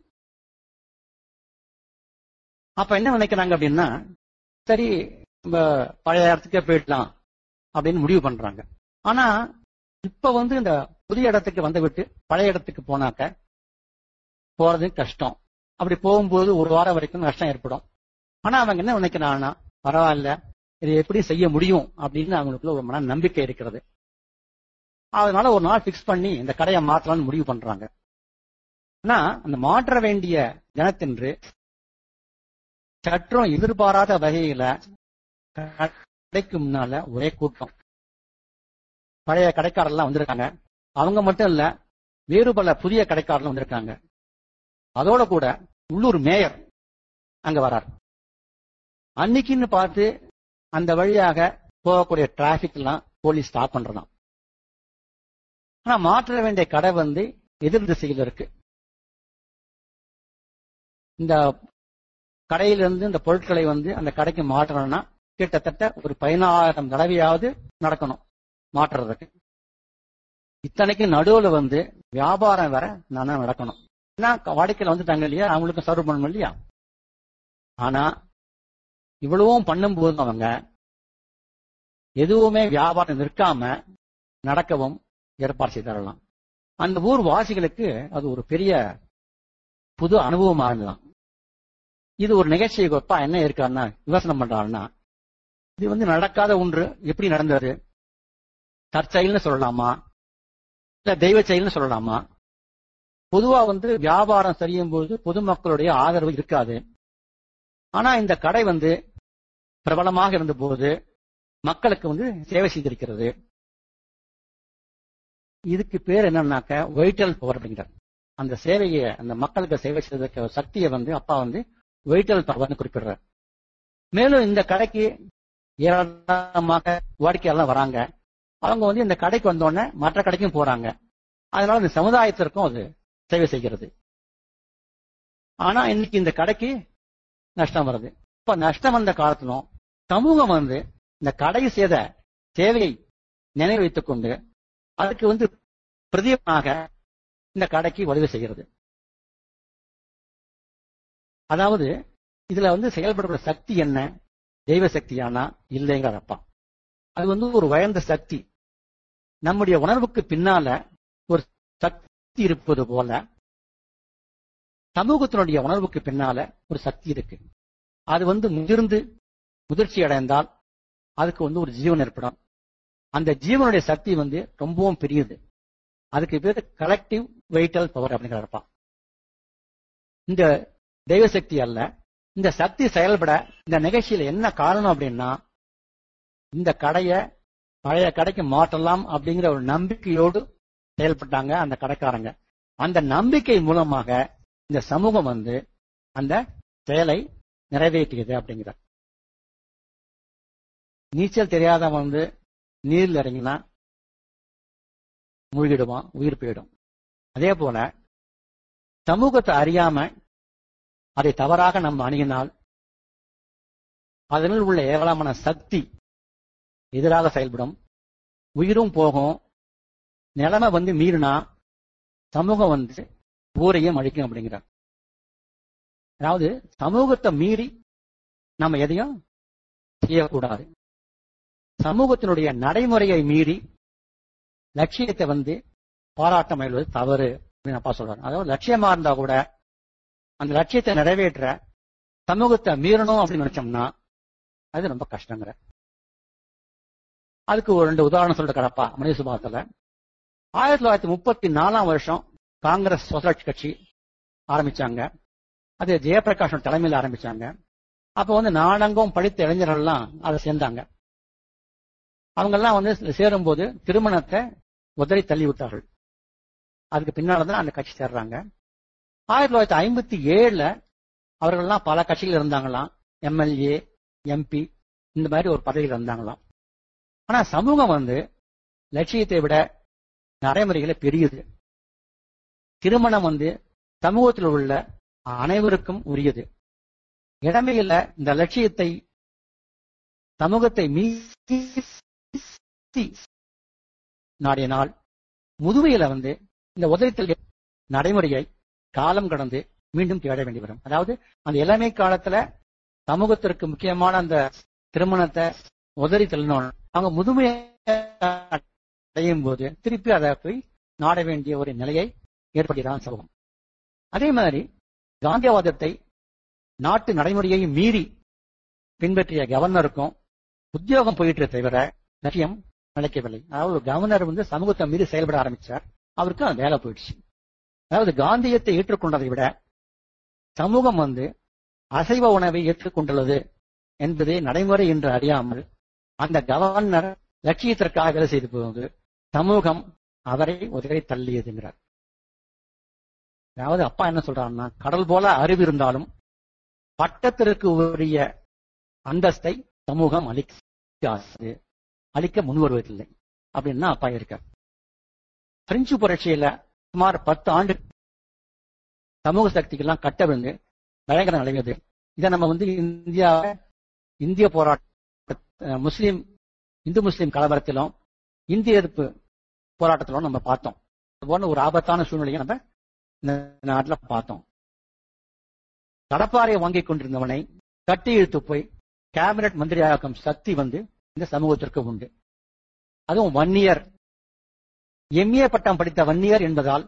அப்ப என்ன நினைக்கிறாங்க அப்படின்னா சரி நம்ம பழைய இடத்துக்கே போயிடலாம் அப்படின்னு முடிவு பண்றாங்க ஆனா இப்ப வந்து இந்த புதிய இடத்துக்கு வந்து விட்டு பழைய இடத்துக்கு போனாக்க போறது கஷ்டம் அப்படி போகும்போது ஒரு வாரம் வரைக்கும் நஷ்டம் ஏற்படும் ஆனா அவங்க என்ன நினைக்கிறாங்கன்னா பரவாயில்ல இதை எப்படி செய்ய முடியும் அப்படின்னு அவங்களுக்குள்ள ஒரு மன நம்பிக்கை இருக்கிறது அதனால ஒரு நாள் பிக்ஸ் பண்ணி இந்த கடையை மாற்றலாம்னு முடிவு பண்றாங்க ஆனா அந்த மாற்ற வேண்டிய தினத்தன்று சற்றும் எதிர்பாராத வகையில கடைக்கு முன்னால ஒரே கூட்டம் பழைய கடைக்காரர்லாம் வந்திருக்காங்க அவங்க மட்டும் இல்ல வேறு பல புதிய கடைக்காரர்கள் வந்திருக்காங்க அதோட கூட உள்ளூர் மேயர் அங்க வரார் அன்னைக்குன்னு பார்த்து அந்த வழியாக போகக்கூடிய டிராபிக் எல்லாம் போலீஸ் ஸ்டாப் பண்றதாம் ஆனா மாற்ற வேண்டிய கடை வந்து எதிர் திசையில் இருக்கு இந்த கடையிலிருந்து இந்த பொருட்களை வந்து அந்த கடைக்கு மாற்றணும்னா கிட்டத்தட்ட ஒரு பதினாயிரம் தடவையாவது நடக்கணும் மாற்றுறதுக்கு இத்தனைக்கு நடுவுல வந்து வியாபாரம் வேற நானா நடக்கணும் ஏன்னா வாடிக்கையில வந்துட்டாங்க இல்லையா அவங்களுக்கும் சர்வ் பண்ணணும் இல்லையா ஆனா இவ்வளவும் பண்ணும்போது அவங்க எதுவுமே வியாபாரம் நிற்காம நடக்கவும் ஏற்பாடு செய்தாரலாம் அந்த ஊர் வாசிகளுக்கு அது ஒரு பெரிய புது அனுபவமா இருந்தலாம் இது ஒரு நிகழ்ச்சியை கொப்பா என்ன இருக்காருன்னா விமர்சனம் பண்றாருன்னா இது வந்து நடக்காத ஒன்று எப்படி நடந்தது தற்செயல்னு சொல்லலாமா இல்ல தெய்வ செயல்னு சொல்லலாமா பொதுவா வந்து வியாபாரம் செய்யும் போது பொதுமக்களுடைய ஆதரவு இருக்காது ஆனா இந்த கடை வந்து பிரபலமாக இருந்த போது மக்களுக்கு வந்து சேவை செய்திருக்கிறது இதுக்கு பேர் என்னன்னாக்க ஒயிட்டல் பவர் அப்படிங்கிறார் அந்த சேவையை அந்த மக்களுக்கு சேவை செய்வதற்கு சக்தியை வந்து அப்பா வந்து ஒயிட்டல் பவர்னு குறிப்பிடுறார் மேலும் இந்த கடைக்கு ஏராளமாக வாடிக்கையாளர் வராங்க அவங்க வந்து இந்த கடைக்கு வந்தோடனே மற்ற கடைக்கும் போறாங்க அதனால இந்த சமுதாயத்திற்கும் அது சேவை செய்கிறது ஆனா இன்னைக்கு இந்த கடைக்கு நஷ்டம் வருது இப்ப நஷ்டம் வந்த காலத்திலும் சமூகம் வந்து இந்த கடை செய்த சேவையை நினைவு வைத்துக் கொண்டு அதுக்கு வந்து பிரதியமாக இந்த கடைக்கு உதவி செய்கிறது அதாவது இதுல வந்து செயல்படுற சக்தி என்ன தெய்வ சக்தியானா இல்லைங்கிற அப்பா அது வந்து ஒரு உயர்ந்த சக்தி நம்முடைய உணர்வுக்கு பின்னால ஒரு சக்தி இருப்பது போல சமூகத்தினுடைய உணர்வுக்கு பின்னால ஒரு சக்தி இருக்கு அது வந்து முதிர்ந்து முதிர்ச்சி அடைந்தால் அதுக்கு வந்து ஒரு ஜீவன் ஏற்படும் அந்த ஜீவனுடைய சக்தி வந்து ரொம்பவும் பெரியது அதுக்கு பேர் கலெக்டிவ் வெயிட்டல் பவர் அப்படிங்கிறப்பா இந்த தெய்வ சக்தி அல்ல இந்த சக்தி செயல்பட இந்த நிகழ்ச்சியில என்ன காரணம் அப்படின்னா இந்த கடைய பழைய கடைக்கு மாற்றலாம் அப்படிங்கிற ஒரு நம்பிக்கையோடு செயல்பட்டாங்க அந்த கடைக்காரங்க அந்த நம்பிக்கை மூலமாக இந்த சமூகம் வந்து அந்த செயலை நிறைவேற்றியது அப்படிங்கிறார் நீச்சல் தெரியாதவன் வந்து நீர்ல இறங்கினா மூழ்கிடுவான் உயிர் போயிடும் அதே போல சமூகத்தை அறியாம அதை தவறாக நம்ம அணுகினால் அதனில் உள்ள ஏராளமான சக்தி எதிராக செயல்படும் உயிரும் போகும் நிலைமை வந்து மீறினா சமூகம் வந்து ஊரையும் அழிக்கும் அப்படிங்கிறார் அதாவது சமூகத்தை மீறி நம்ம எதையும் செய்யக்கூடாது சமூகத்தினுடைய நடைமுறையை மீறி லட்சியத்தை வந்து பாராட்ட முயல்வது தவறு அப்படின்னு அப்பா சொல்றாரு அதாவது லட்சியமா இருந்தா கூட அந்த லட்சியத்தை நிறைவேற்ற சமூகத்தை மீறணும் அப்படின்னு நினைச்சோம்னா அது ரொம்ப கஷ்டங்கிற அதுக்கு ஒரு ரெண்டு உதாரணம் சொல்லிட்டு கடப்பா மனித சுபாவத்துல ஆயிரத்தி தொள்ளாயிரத்தி முப்பத்தி நாலாம் வருஷம் காங்கிரஸ் சோசலிஸ்ட் கட்சி ஆரம்பிச்சாங்க அது ஜெயபிரகாஷ் தலைமையில் ஆரம்பிச்சாங்க அப்ப வந்து நாடங்கும் படித்த இளைஞர்கள்லாம் அதை சேர்ந்தாங்க அவங்க எல்லாம் வந்து சேரும்போது திருமணத்தை உதறி தள்ளி விட்டார்கள் அதுக்கு பின்னால்தான் அந்த கட்சி சேர்றாங்க ஆயிரத்தி தொள்ளாயிரத்தி ஐம்பத்தி ஏழுல அவர்கள்லாம் பல கட்சிகள் இருந்தாங்களாம் எம்எல்ஏ எம்பி இந்த மாதிரி ஒரு பதவியில் இருந்தாங்களாம் ஆனா சமூகம் வந்து லட்சியத்தை விட நடைமுறைகளை பெரியது திருமணம் வந்து சமூகத்தில் உள்ள அனைவருக்கும் உரியது இடமையில இந்த லட்சியத்தை சமூகத்தை மீறி நாடினால் முதுமையில வந்து இந்த உதவித்தல் நடைமுறையை காலம் கடந்து மீண்டும் தேட வேண்டி வரும் அதாவது அந்த இளமை காலத்துல சமூகத்திற்கு முக்கியமான அந்த திருமணத்தை உதறி தள்ளணும் அவங்க முதுமையை அடையும் போது திருப்பி அதை போய் நாட வேண்டிய ஒரு நிலையை ஏற்படுகிறான் சமூகம் அதே மாதிரி காந்தியவாதத்தை நாட்டு நடைமுறையை மீறி பின்பற்றிய கவர்னருக்கும் உத்தியோகம் போயிட்டு தவிர லட்சியம் நிலைக்கவில்லை அதாவது கவர்னர் வந்து சமூகத்தை மீறி செயல்பட ஆரம்பிச்சார் அவருக்கு அந்த வேலை போயிடுச்சு அதாவது காந்தியத்தை ஏற்றுக்கொண்டதை விட சமூகம் வந்து அசைவ உணவை ஏற்றுக்கொண்டுள்ளது என்பதை நடைமுறை என்று அறியாமல் அந்த கவர்னர் லட்சியத்திற்காக வேலை செய்து போவது சமூகம் அவரை உதவி தள்ளியதுங்கிறார் அதாவது அப்பா என்ன சொல்றாருன்னா கடல் போல அறிவு இருந்தாலும் பட்டத்திற்கு உரிய அந்தஸ்தை சமூகம் அளிக்காது அளிக்க முன்வருவதில்லை அப்படின்னு அப்பா இருக்கார் பிரெஞ்சு புரட்சியில சுமார் பத்து ஆண்டு சமூக சக்திக்கெல்லாம் கட்ட விழுந்து பயங்கர நிலைவது இதை நம்ம வந்து இந்தியா இந்திய போராட்ட முஸ்லீம் இந்து முஸ்லீம் கலவரத்திலும் இந்திய எதிர்ப்பு போராட்டத்திலும் நம்ம பார்த்தோம் இது போன்ற ஒரு ஆபத்தான சூழ்நிலையை நம்ம இந்த நாட்டில் பார்த்தோம் கடப்பாறையை வாங்கிக் கொண்டிருந்தவனை கட்டி இழுத்து போய் கேபினட் மந்திரியாக்கும் சக்தி வந்து இந்த சமூகத்திற்கு உண்டு அதுவும் வன்னியர் எம்ஏ பட்டம் படித்த வன்னியர் என்பதால்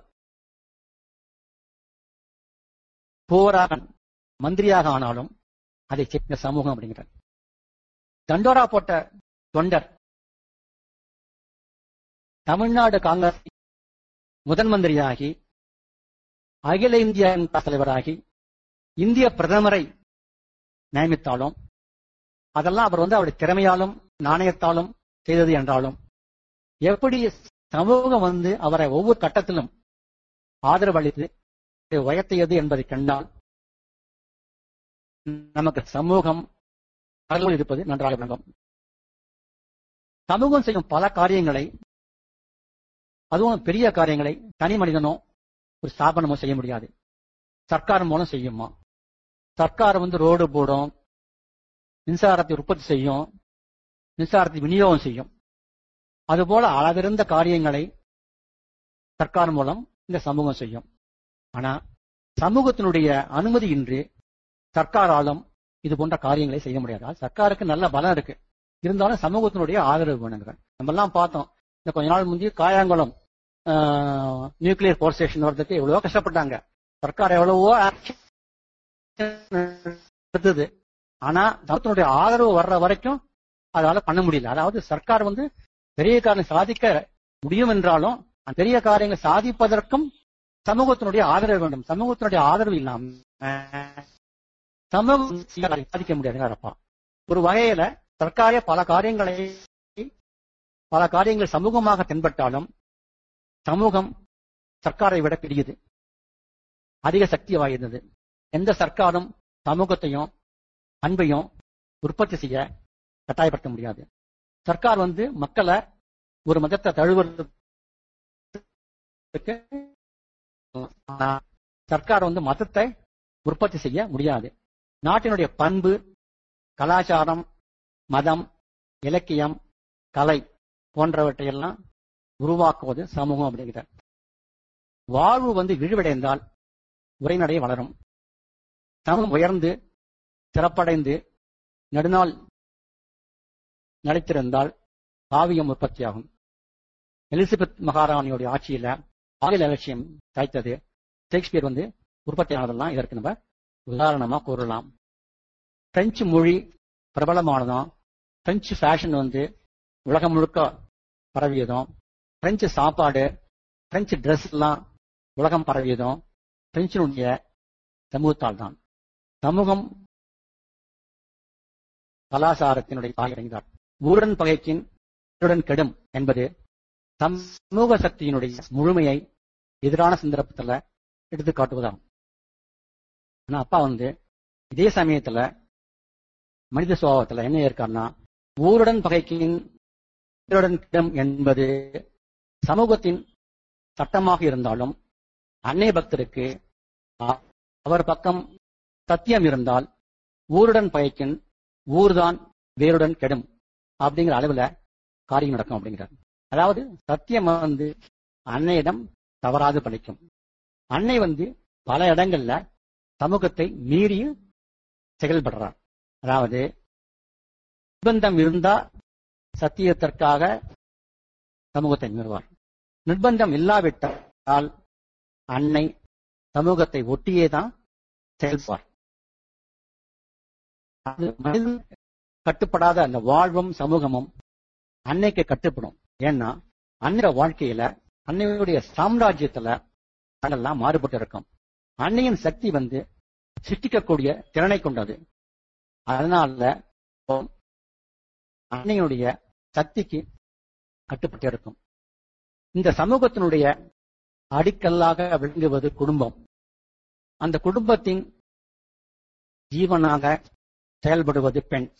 போராக மந்திரியாக ஆனாலும் அதை சேர்ந்த சமூகம் அப்படிங்கிறார் தண்டோரா போட்ட தொண்டர் தமிழ்நாடு காங்கிரஸ் முதன் மந்திரியாகி அகில இந்திய தலைவராகி இந்திய பிரதமரை நியமித்தாலும் அதெல்லாம் அவர் வந்து அவருடைய திறமையாலும் நாணயத்தாலும் செய்தது என்றாலும் எப்படி சமூகம் வந்து அவரை ஒவ்வொரு கட்டத்திலும் ஆதரவு அளித்து உயர்த்தியது என்பதை கண்டால் நமக்கு சமூகம் கடவுள் இருப்பது நன்றாக விளங்கும் சமூகம் செய்யும் பல காரியங்களை அதுவும் பெரிய காரியங்களை தனி மனிதனோ ஒரு ஸ்தாபனமோ செய்ய முடியாது சர்க்கார் மூலம் செய்யுமா சர்க்கார் வந்து ரோடு போடும் மின்சாரத்தை உற்பத்தி செய்யும் மின்சாரத்தை விநியோகம் செய்யும் அதுபோல அளவிருந்த காரியங்களை சர்க்கார் மூலம் இந்த சமூகம் செய்யும் ஆனா சமூகத்தினுடைய அனுமதியின்றி சர்க்காராலும் இது போன்ற காரியங்களை செய்ய முடியாது சர்க்காருக்கு நல்ல பலம் இருக்கு இருந்தாலும் சமூகத்தினுடைய ஆதரவு வேணுங்கிற நம்ம எல்லாம் பார்த்தோம் இந்த கொஞ்ச நாள் முந்தைய காயாங்குளம் நியூக்ளியர் பவர் ஸ்டேஷன் வர்றதுக்கு எவ்வளவோ கஷ்டப்பட்டாங்க சர்க்கார் எவ்வளவோ எடுத்தது ஆனா சமூகத்தினுடைய ஆதரவு வர்ற வரைக்கும் அதால பண்ண முடியல அதாவது சர்க்கார் வந்து பெரிய காரியம் சாதிக்க முடியும் என்றாலும் அந்த பெரிய காரியங்களை சாதிப்பதற்கும் சமூகத்தினுடைய ஆதரவு வேண்டும் சமூகத்தினுடைய ஆதரவு இல்லாம சமூகம் சாதிக்க முடியாது ஒரு வகையில சர்க்காரே பல காரியங்களை பல காரியங்கள் சமூகமாக தென்பட்டாலும் சமூகம் சர்க்காரை விட பெரியது அதிக சக்தி வாய்ந்தது எந்த சர்க்காரும் சமூகத்தையும் அன்பையும் உற்பத்தி செய்ய கட்டாயப்படுத்த முடியாது சர்க்கார் வந்து மக்களை ஒரு மதத்தை தழுவுறது இருக்கு. ஆனா, சர்க்கார் வந்து மதத்தை உற்பத்தி செய்ய முடியாது நாட்டினுடைய பண்பு கலாச்சாரம் மதம் இலக்கியம் கலை போன்றவற்றையெல்லாம் உருவாக்குவது சமூகம் அப்படிங்கிற வாழ்வு வந்து விரிவடைந்தால் உரைநடை வளரும் சமூகம் உயர்ந்து சிறப்படைந்து நெடுநாள் நடித்திருந்தால் காவியம் உற்பத்தியாகும் எலிசபெத் மகாராணியுடைய ஆட்சியில ஆங்கில இலட்சியம் சாய்த்தது ஷேக்ஸ்பியர் வந்து உற்பத்தியானதெல்லாம் இதற்கு நம்ம உதாரணமா கூறலாம் பிரெஞ்சு மொழி பிரபலமானதும் பிரெஞ்சு ஃபேஷன் வந்து உலகம் முழுக்க பரவியதும் பிரெஞ்சு சாப்பாடு பிரெஞ்சு ட்ரெஸ் எல்லாம் உலகம் பரவியதும் பிரெஞ்சினுடைய சமூகத்தால் தான் சமூகம் கலாச்சாரத்தினுடைய தாயிறங்கினார் ஊரன் பகைக்கின் உடன் கெடும் என்பது சமூக சக்தியினுடைய முழுமையை எதிரான சந்தர்ப்பத்துல எடுத்து காட்டுவதாகும் ஆனா அப்பா வந்து இதே சமயத்துல மனித சுபாவத்துல என்ன இருக்காருன்னா ஊருடன் பகைக்கின் உயிருடன் கெடும் என்பது சமூகத்தின் சட்டமாக இருந்தாலும் அன்னை பக்தருக்கு அ- அவர் பக்கம் சத்தியம் இருந்தால் ஊருடன் பகைக்கின் ஊர்தான் வேருடன் கெடும் அப்படிங்கிற அளவுல காரியம் நடக்கும் அப்படிங்கிறார் அதாவது சத்தியம் வந்து அன்னையிடம் தவறாது பழிக்கும் அன்னை வந்து பல இடங்கள்ல சமூகத்தை மீறி செயல்படுறார் அதாவது நிர்பந்தம் இருந்தா சத்தியத்திற்காக சமூகத்தை மீறுவார் நிர்பந்தம் இல்லாவிட்டால் அன்னை சமூகத்தை ஒட்டியே தான் செயல்பார் அது மனிதன் கட்டுப்படாத அந்த வாழ்வும் சமூகமும் அன்னைக்கு கட்டுப்படும் ஏன்னா அன்னையோட வாழ்க்கையில அன்னையுடைய சாம்ராஜ்யத்துல அதெல்லாம் மாறுபட்டு இருக்கும் அன்னையின் சக்தி வந்து சிருஷ்டிக்கக்கூடிய திறனை கொண்டது அதனால அன்னையுடைய சக்திக்கு கட்டுப்பட்டு இருக்கும் இந்த சமூகத்தினுடைய அடிக்கல்லாக விளங்குவது குடும்பம் அந்த குடும்பத்தின் ஜீவனாக செயல்படுவது பெண்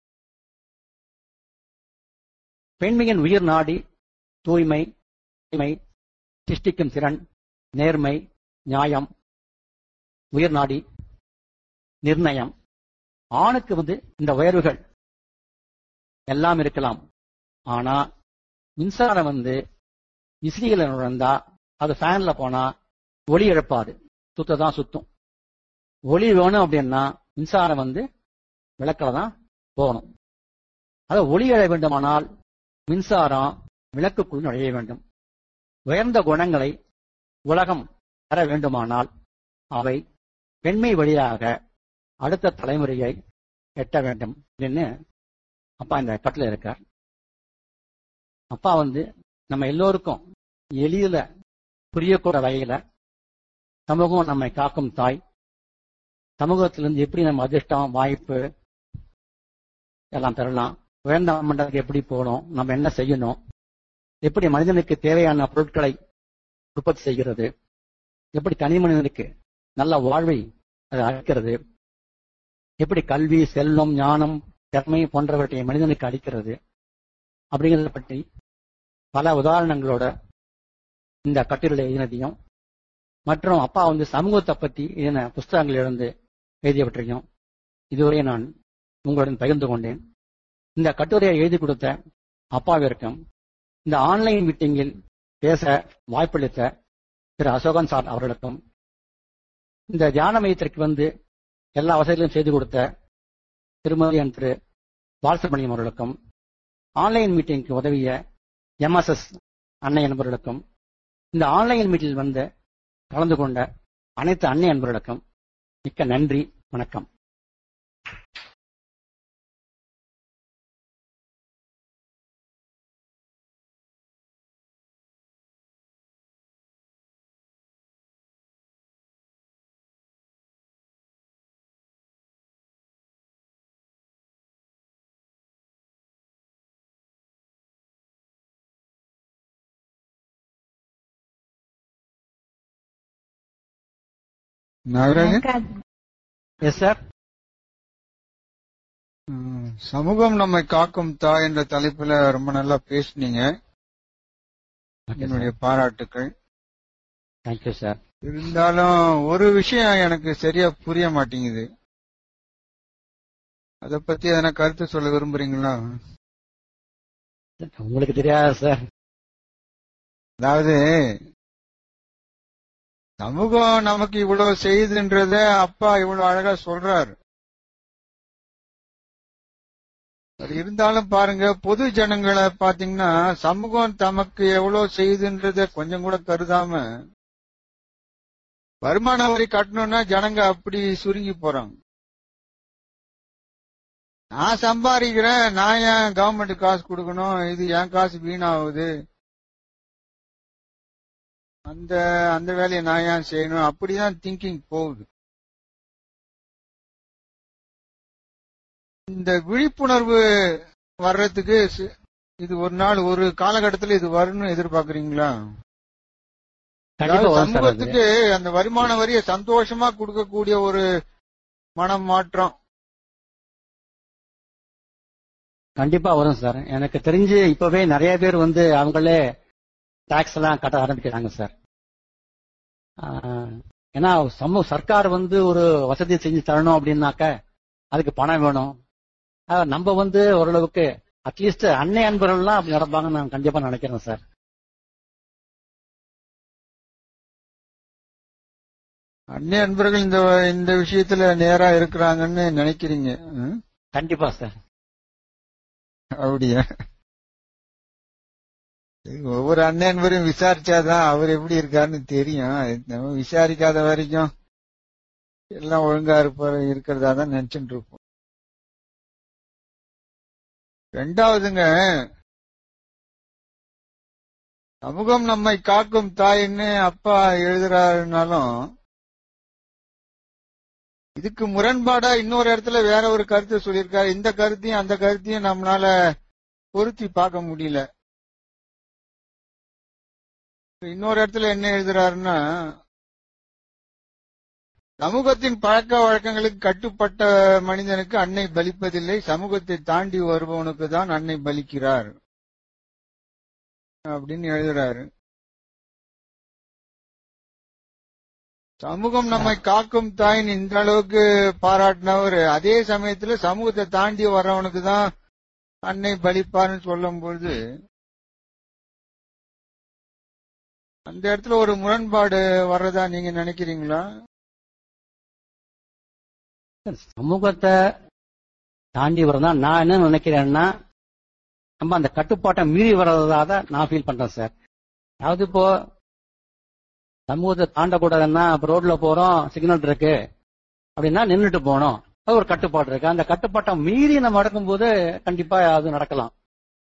பெண்மையின் உயிர் நாடி தூய்மை தூய்மை சிருஷ்டிக்கும் திறன் நேர்மை நியாயம் உயிர் நாடி நிர்ணயம் ஆணுக்கு வந்து இந்த உயர்வுகள் எல்லாம் இருக்கலாம் ஆனா மின்சாரம் வந்து விசிறிகள் நுழைந்தா அது ஃபேன்ல போனா ஒளி இழப்பாது சுத்ததான் சுத்தும் ஒளி வேணும் அப்படின்னா மின்சாரம் வந்து விளக்கில தான் போகணும் அது ஒளி எழ வேண்டுமானால் மின்சாரம் விளக்குக்குள் நுழைய வேண்டும் உயர்ந்த குணங்களை உலகம் பெற வேண்டுமானால் அவை பெண்மை வழியாக அடுத்த தலைமுறையை எட்ட வேண்டும் அப்படின்னு அப்பா இந்த கட்டில இருக்கார் அப்பா வந்து நம்ம எல்லோருக்கும் எளிதில புரியக்கூட வகையில சமூகம் நம்மை காக்கும் தாய் சமூகத்திலிருந்து எப்படி நம்ம அதிர்ஷ்டம் வாய்ப்பு எல்லாம் பெறலாம் உயர்ந்த மண்டலத்துக்கு எப்படி போகணும் நம்ம என்ன செய்யணும் எப்படி மனிதனுக்கு தேவையான பொருட்களை உற்பத்தி செய்கிறது எப்படி தனி மனிதனுக்கு நல்ல வாழ்வை அது அளிக்கிறது எப்படி கல்வி செல்வம் ஞானம் திறமை போன்றவற்றை மனிதனுக்கு அளிக்கிறது அப்படிங்கிறத பற்றி பல உதாரணங்களோட இந்த கட்டுரையில் எழுதினதையும் மற்றும் அப்பா வந்து சமூகத்தை பற்றி எழுதின புஸ்தகங்களிலிருந்து எழுதியவற்றையும் இதுவரை நான் உங்களுடன் பகிர்ந்து கொண்டேன் இந்த கட்டுரையை எழுதி கொடுத்த அப்பாவிற்கும் இந்த ஆன்லைன் மீட்டிங்கில் பேச வாய்ப்பளித்த திரு அசோகன் சார் அவர்களுக்கும் இந்த தியான மையத்திற்கு வந்து எல்லா வசதிகளையும் செய்து கொடுத்த திருமதி என் திரு பாலசுப்ரமணியம் அவர்களுக்கும் ஆன்லைன் மீட்டிங்க்கு உதவிய எம்எஸ்எஸ் அன்னை என்பவர்களுக்கும் இந்த ஆன்லைன் மீட்டில் வந்து கலந்து கொண்ட அனைத்து அன்னை அன்பர்களுக்கும் மிக்க நன்றி வணக்கம்
நாகராஜன்
எஸ் சார்
ம், சமூகம் நம்மை காக்கும் தாய் என்ற தலைப்புல ரொம்ப நல்லா பேசுனீங்க என்னுடைய பாராட்டுக்கள்
தேங்க்யூ சார்
இருந்தாலும் ஒரு விஷயம் எனக்கு சரியா புரிய மாட்டேங்குது அத பத்தி எதனா கருத்து சொல்ல விரும்புறீங்களா
உங்களுக்கு தெரியாது சார்
அதாவது சமூகம் நமக்கு இவ்வளவு செய்யுதுன்றத அப்பா இவ்வளவு அழகா சொல்றாரு அது இருந்தாலும் பாருங்க பொது ஜனங்களை பாத்தீங்கன்னா சமூகம் தமக்கு எவ்வளவு செய்யுதுன்றத கொஞ்சம் கூட கருதாம வருமான வரி கட்டணும்னா ஜனங்க அப்படி சுருங்கி போறாங்க நான் சம்பாதிக்கிறேன் நான் ஏன் கவர்மெண்ட் காசு கொடுக்கணும் இது என் காசு வீணாகுது அந்த அந்த வேலையை நான் ஏன் செய்யணும் அப்படிதான் திங்கிங் போகுது இந்த விழிப்புணர்வு வர்றதுக்கு சி- இது ஒரு நாள் ஒரு காலகட்டத்தில் இது வரும்னு எதிர்பார்க்கறீங்களா
கண்டிப்பா
அதாவது
வரும் சார் அது.
சமூகத்துக்கு அந்த வருமான வரியை சந்தோஷமா கொடுக்கக்கூடிய ஒரு மனம் மாற்றம்
கண்டிப்பா வரும் சார் எனக்கு தெரிஞ்சு இப்பவே நிறைய பேர் வந்து அவங்களே டாக்ஸ் எல்லாம் கட்ட ஆரம்பிக்கிறாங்க சார் ஆஹ், ஏன்னா சமூக சர்க்கார் வந்து ஒரு வசதி செஞ்சு தரணும் அப்படின்னாக்க அதுக்கு பணம் வேணும் ஆஹ், நம்ம வந்து ஓரளவுக்கு அட்லீஸ்ட் அன்னை அன்பர்கள்லாம் அப்படி நடப்பாங்கன்னு நான் கண்டிப்பா நினைக்கிறேன் சார்
அந்நிய அன்பர்கள் இந்த இந்த விஷயத்துல நேரா இருக்கிறாங்கன்னு நினைக்கிறீங்க ம்?
கண்டிப்பா சார்
அப்படியா சரி, ஒவ்வொரு அண்ணன் அன்பரையும் விசாரிச்சாதான் அவர் எப்படி இருக்காருன்னு தெரியும் நம்ம விசாரிக்காத வரைக்கும் எல்லாம் ஒழுங்கா இருப்பாரு இருக்கிறதா தான் நினைச்சுட்டு இருப்போம் ரெண்டாவதுங்க சமூகம் நம்மை காக்கும் தாயின்னு அப்பா எழுதுறாருனாலும் இதுக்கு முரண்பாடா இன்னொரு இடத்துல வேற ஒரு கருத்து சொல்லியிருக்காரு இந்த கருத்தையும் அந்த கருத்தையும் நம்மளால பொருத்தி பார்க்க முடியல இன்னொரு இடத்துல என்ன எழுதுறாருன்னா சமூகத்தின் பழக்க வழக்கங்களுக்கு கட்டுப்பட்ட மனிதனுக்கு அன்னை பலிப்பதில்லை சமூகத்தை தாண்டி வருபவனுக்கு தான் அன்னை பலிக்கிறார் அப்படின்னு எழுதுறாரு சமூகம் நம்மை காக்கும் தாயின் இந்த அளவுக்கு பாராட்டினவர் அதே சமயத்துல சமூகத்தை தாண்டி வர்றவனுக்கு தான் அன்னை பலிப்பார்னு சொல்லும்பொழுது அந்த இடத்துல ஒரு முரண்பாடு வர்றதா நீங்க நினைக்கிறீங்களா
சமூகத்தை தாண்டி வரதா நான் என்ன நினைக்கிறேன்னா நம்ம அந்த கட்டுப்பாட்டை மீறி வர்றதாக நான் ஃபீல் பண்றேன் சார் அதாவது இப்போ சமூகத்தை தாண்டக்கூடாதுன்னா இப்போ ரோட்ல போறோம் சிக்னல் இருக்கு அப்படின்னா நின்னுட்டு போகணும் அது ஒரு கட்டுப்பாடு இருக்கு அந்த கட்டுப்பாட்டை மீறி நம்ம நடக்கும்போது கண்டிப்பா அது நடக்கலாம்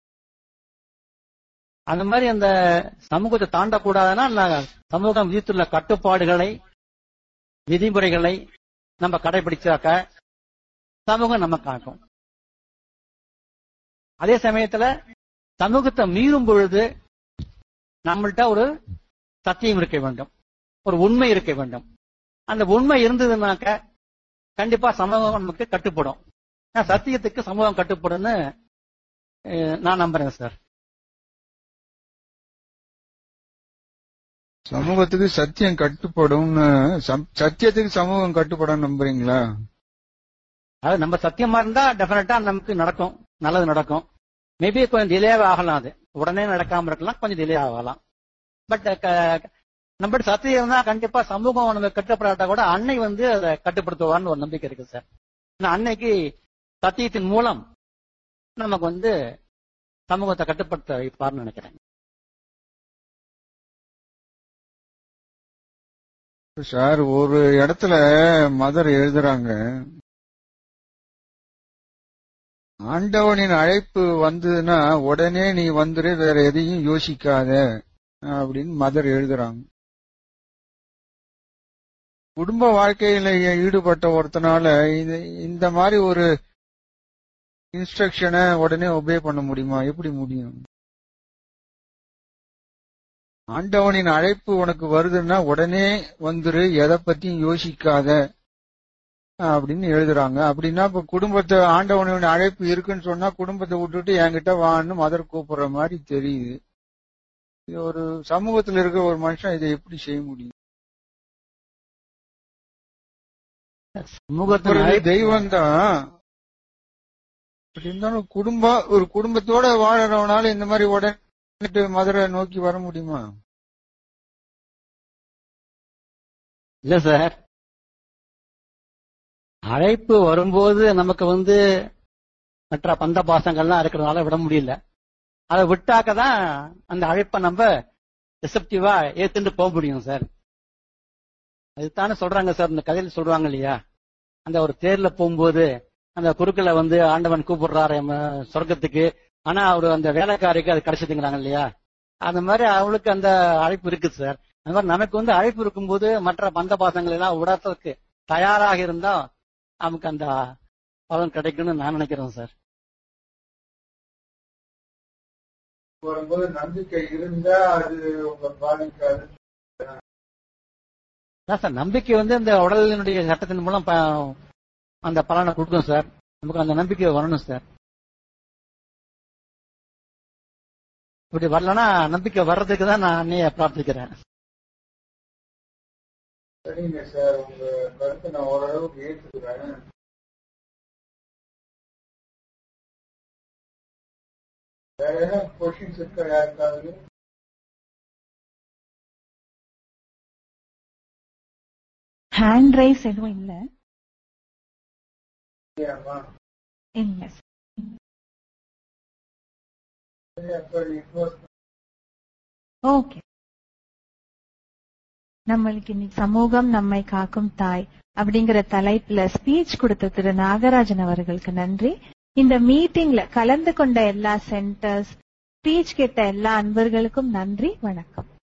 அந்த மாதிரி அந்த சமூகத்தை தாண்டக்கூடாதுன்னா நான் சமூகம் விதித்துள்ள கட்டுப்பாடுகளை விதிமுறைகளை நம்ம கடைபிடிச்சாக்க சமூகம் நம்ம காக்கும் அதே சமயத்துல சமூகத்தை மீறும் பொழுது நம்மள்ட்ட ஒரு சத்தியம் இருக்க வேண்டும் ஒரு உண்மை இருக்க வேண்டும் அந்த உண்மை இருந்ததுனாக்க கண்டிப்பா சமூகம் நமக்கு கட்டுப்படும் ஏன்னா சத்தியத்துக்கு சமூகம் கட்டுப்படும்னு அஹ், நான் நம்புறேன் சார்
சமூகத்துக்கு சத்தியம் கட்டுப்படும்னு சம்- சத்தியத்துக்கு சமூகம் கட்டுப்படும் நம்புறீங்களா
அது நம்ம சத்தியமா இருந்தா டெஃபினட்டா நமக்கு நடக்கும் நல்லது நடக்கும் மேபி கொஞ்சம் டிலே ஆகலாம் அது உடனே நடக்காம இருக்கலாம் கொஞ்சம் டிலே ஆகலாம் பட் நம்ம சத்தியம் தான் கண்டிப்பா சமூகம் நம்ம கட்டுப்படாட்டா கூட அன்னை வந்து அதை கட்டுப்படுத்துவார்னு ஒரு நம்பிக்கை இருக்கு சார் ஏன்னா அன்னைக்கு சத்தியத்தின் மூலம் நமக்கு வந்து சமூகத்தை கட்டுப்படுத்த வைப்பார்னு நினைக்கிறேன்
சார் ஒரு இடத்துல மதர் எழுதுறாங்க ஆண்டவனின் அழைப்பு வந்ததுன்னா உடனே நீ வந்துரு வேற எதையும் யோசிக்காத அப்படின்னு மதர் எழுதுறாங்க குடும்ப வாழ்க்கையில ஈடுபட்ட ஒருத்தனால இது இந்த மாதிரி ஒரு இன்ஸ்ட்ரக்ஷனை உடனே ஒபே பண்ண முடியுமா எப்படி முடியும் ஆண்டவனின் அழைப்பு உனக்கு வருதுன்னா உடனே வந்துரு எதை பத்தியும் யோசிக்காத அப்படின்னு எழுதுறாங்க அப்படின்னா இப்ப குடும்பத்தை ஆண்டவனின் அழைப்பு இருக்குன்னு சொன்னா குடும்பத்தை விட்டுட்டு என்கிட்ட வான்னு மதர் கூப்பிடுற மாதிரி தெரியுது இது ஒரு சமூகத்துல இருக்க ஒரு மனுஷன் இதை எப்படி செய்ய முடியும்
சமூகத்தின்
ஒரு
அழைப்பு-
தெய்வம் தான் இருந்தாலும் குடும்பம் ஒரு குடும்பத்தோட வாழறவனால இந்த மாதிரி உடனே மதுரை நோக்கி வர முடியுமா
இல்ல சார் அழைப்பு வரும்போது நமக்கு வந்து மற்ற பந்த பாசங்கள்லாம் இருக்கிறதுனால விட முடியல அதை விட்டாக்க தான் அந்த அழைப்பை நம்ம ரிசப்டிவா ஏத்துட்டு போக முடியும் சார் அதுதானே சொல்றாங்க சார் இந்த கதையில சொல்றாங்க இல்லையா அந்த ஒரு தேர்ல போகும்போது அந்த குருக்களை வந்து ஆண்டவன் கூப்பிடுறாரு எம்ம சொர்க்கத்துக்கு ஆனா அவரு அந்த வேலைக்காரிக்கு அது கிடைச்சதுங்கிறாங்க இல்லையா அந்த மாதிரி அவளுக்கு அந்த அழைப்பு இருக்குது சார் அந்த மாதிரி நமக்கு வந்து அழைப்பு இருக்கும்போது மற்ற பந்த பாசங்கள் எல்லாம் விடறதுக்கு தயாராக இருந்தா நமக்கு அந்த பலன் கிடைக்கும்னு நான் நினைக்கிறேன் சார்
வரும்போது நம்பிக்கை இருந்தா அது உங்க பாதிக்காது
அதான் சார் நம்பிக்கை வந்து இந்த உடலினுடைய சட்டத்தின் மூலம் ப- அந்த பலனை கொடுக்கும் சார் நமக்கு அந்த நம்பிக்கை வரணும் சார் இப்படி வரலன்னா நம்பிக்கை வர்றதுக்கு தான் நான் அன்னைய பிரார்த்திக்கிறேன்
சரிங்க சார் உங்க கருத்தை நான் ஓரளவுக்கு ஏற்றுக்கிறேன் வேற என்ன கொஸ்டின்ஸ் இருக்கா யாருக்காவது
ஹேண்ட் ரைஸ் எதுவும் இல்ல
இல்லையாம்மா
இல்ல
சரி அப்ப நீ close
ஓகே நம்மளுக்கு இன்னைக்கு சமூகம் நம்மை காக்கும் தாய் அப்படிங்கிற தலைப்புல ஸ்பீச் கொடுத்த திரு நாகராஜன் அவர்களுக்கு நன்றி இந்த மீட்டிங்ல கலந்து கொண்ட எல்லா சென்டர்ஸ் ஸ்பீச் கேட்ட எல்லா அன்பர்களுக்கும் நன்றி வணக்கம்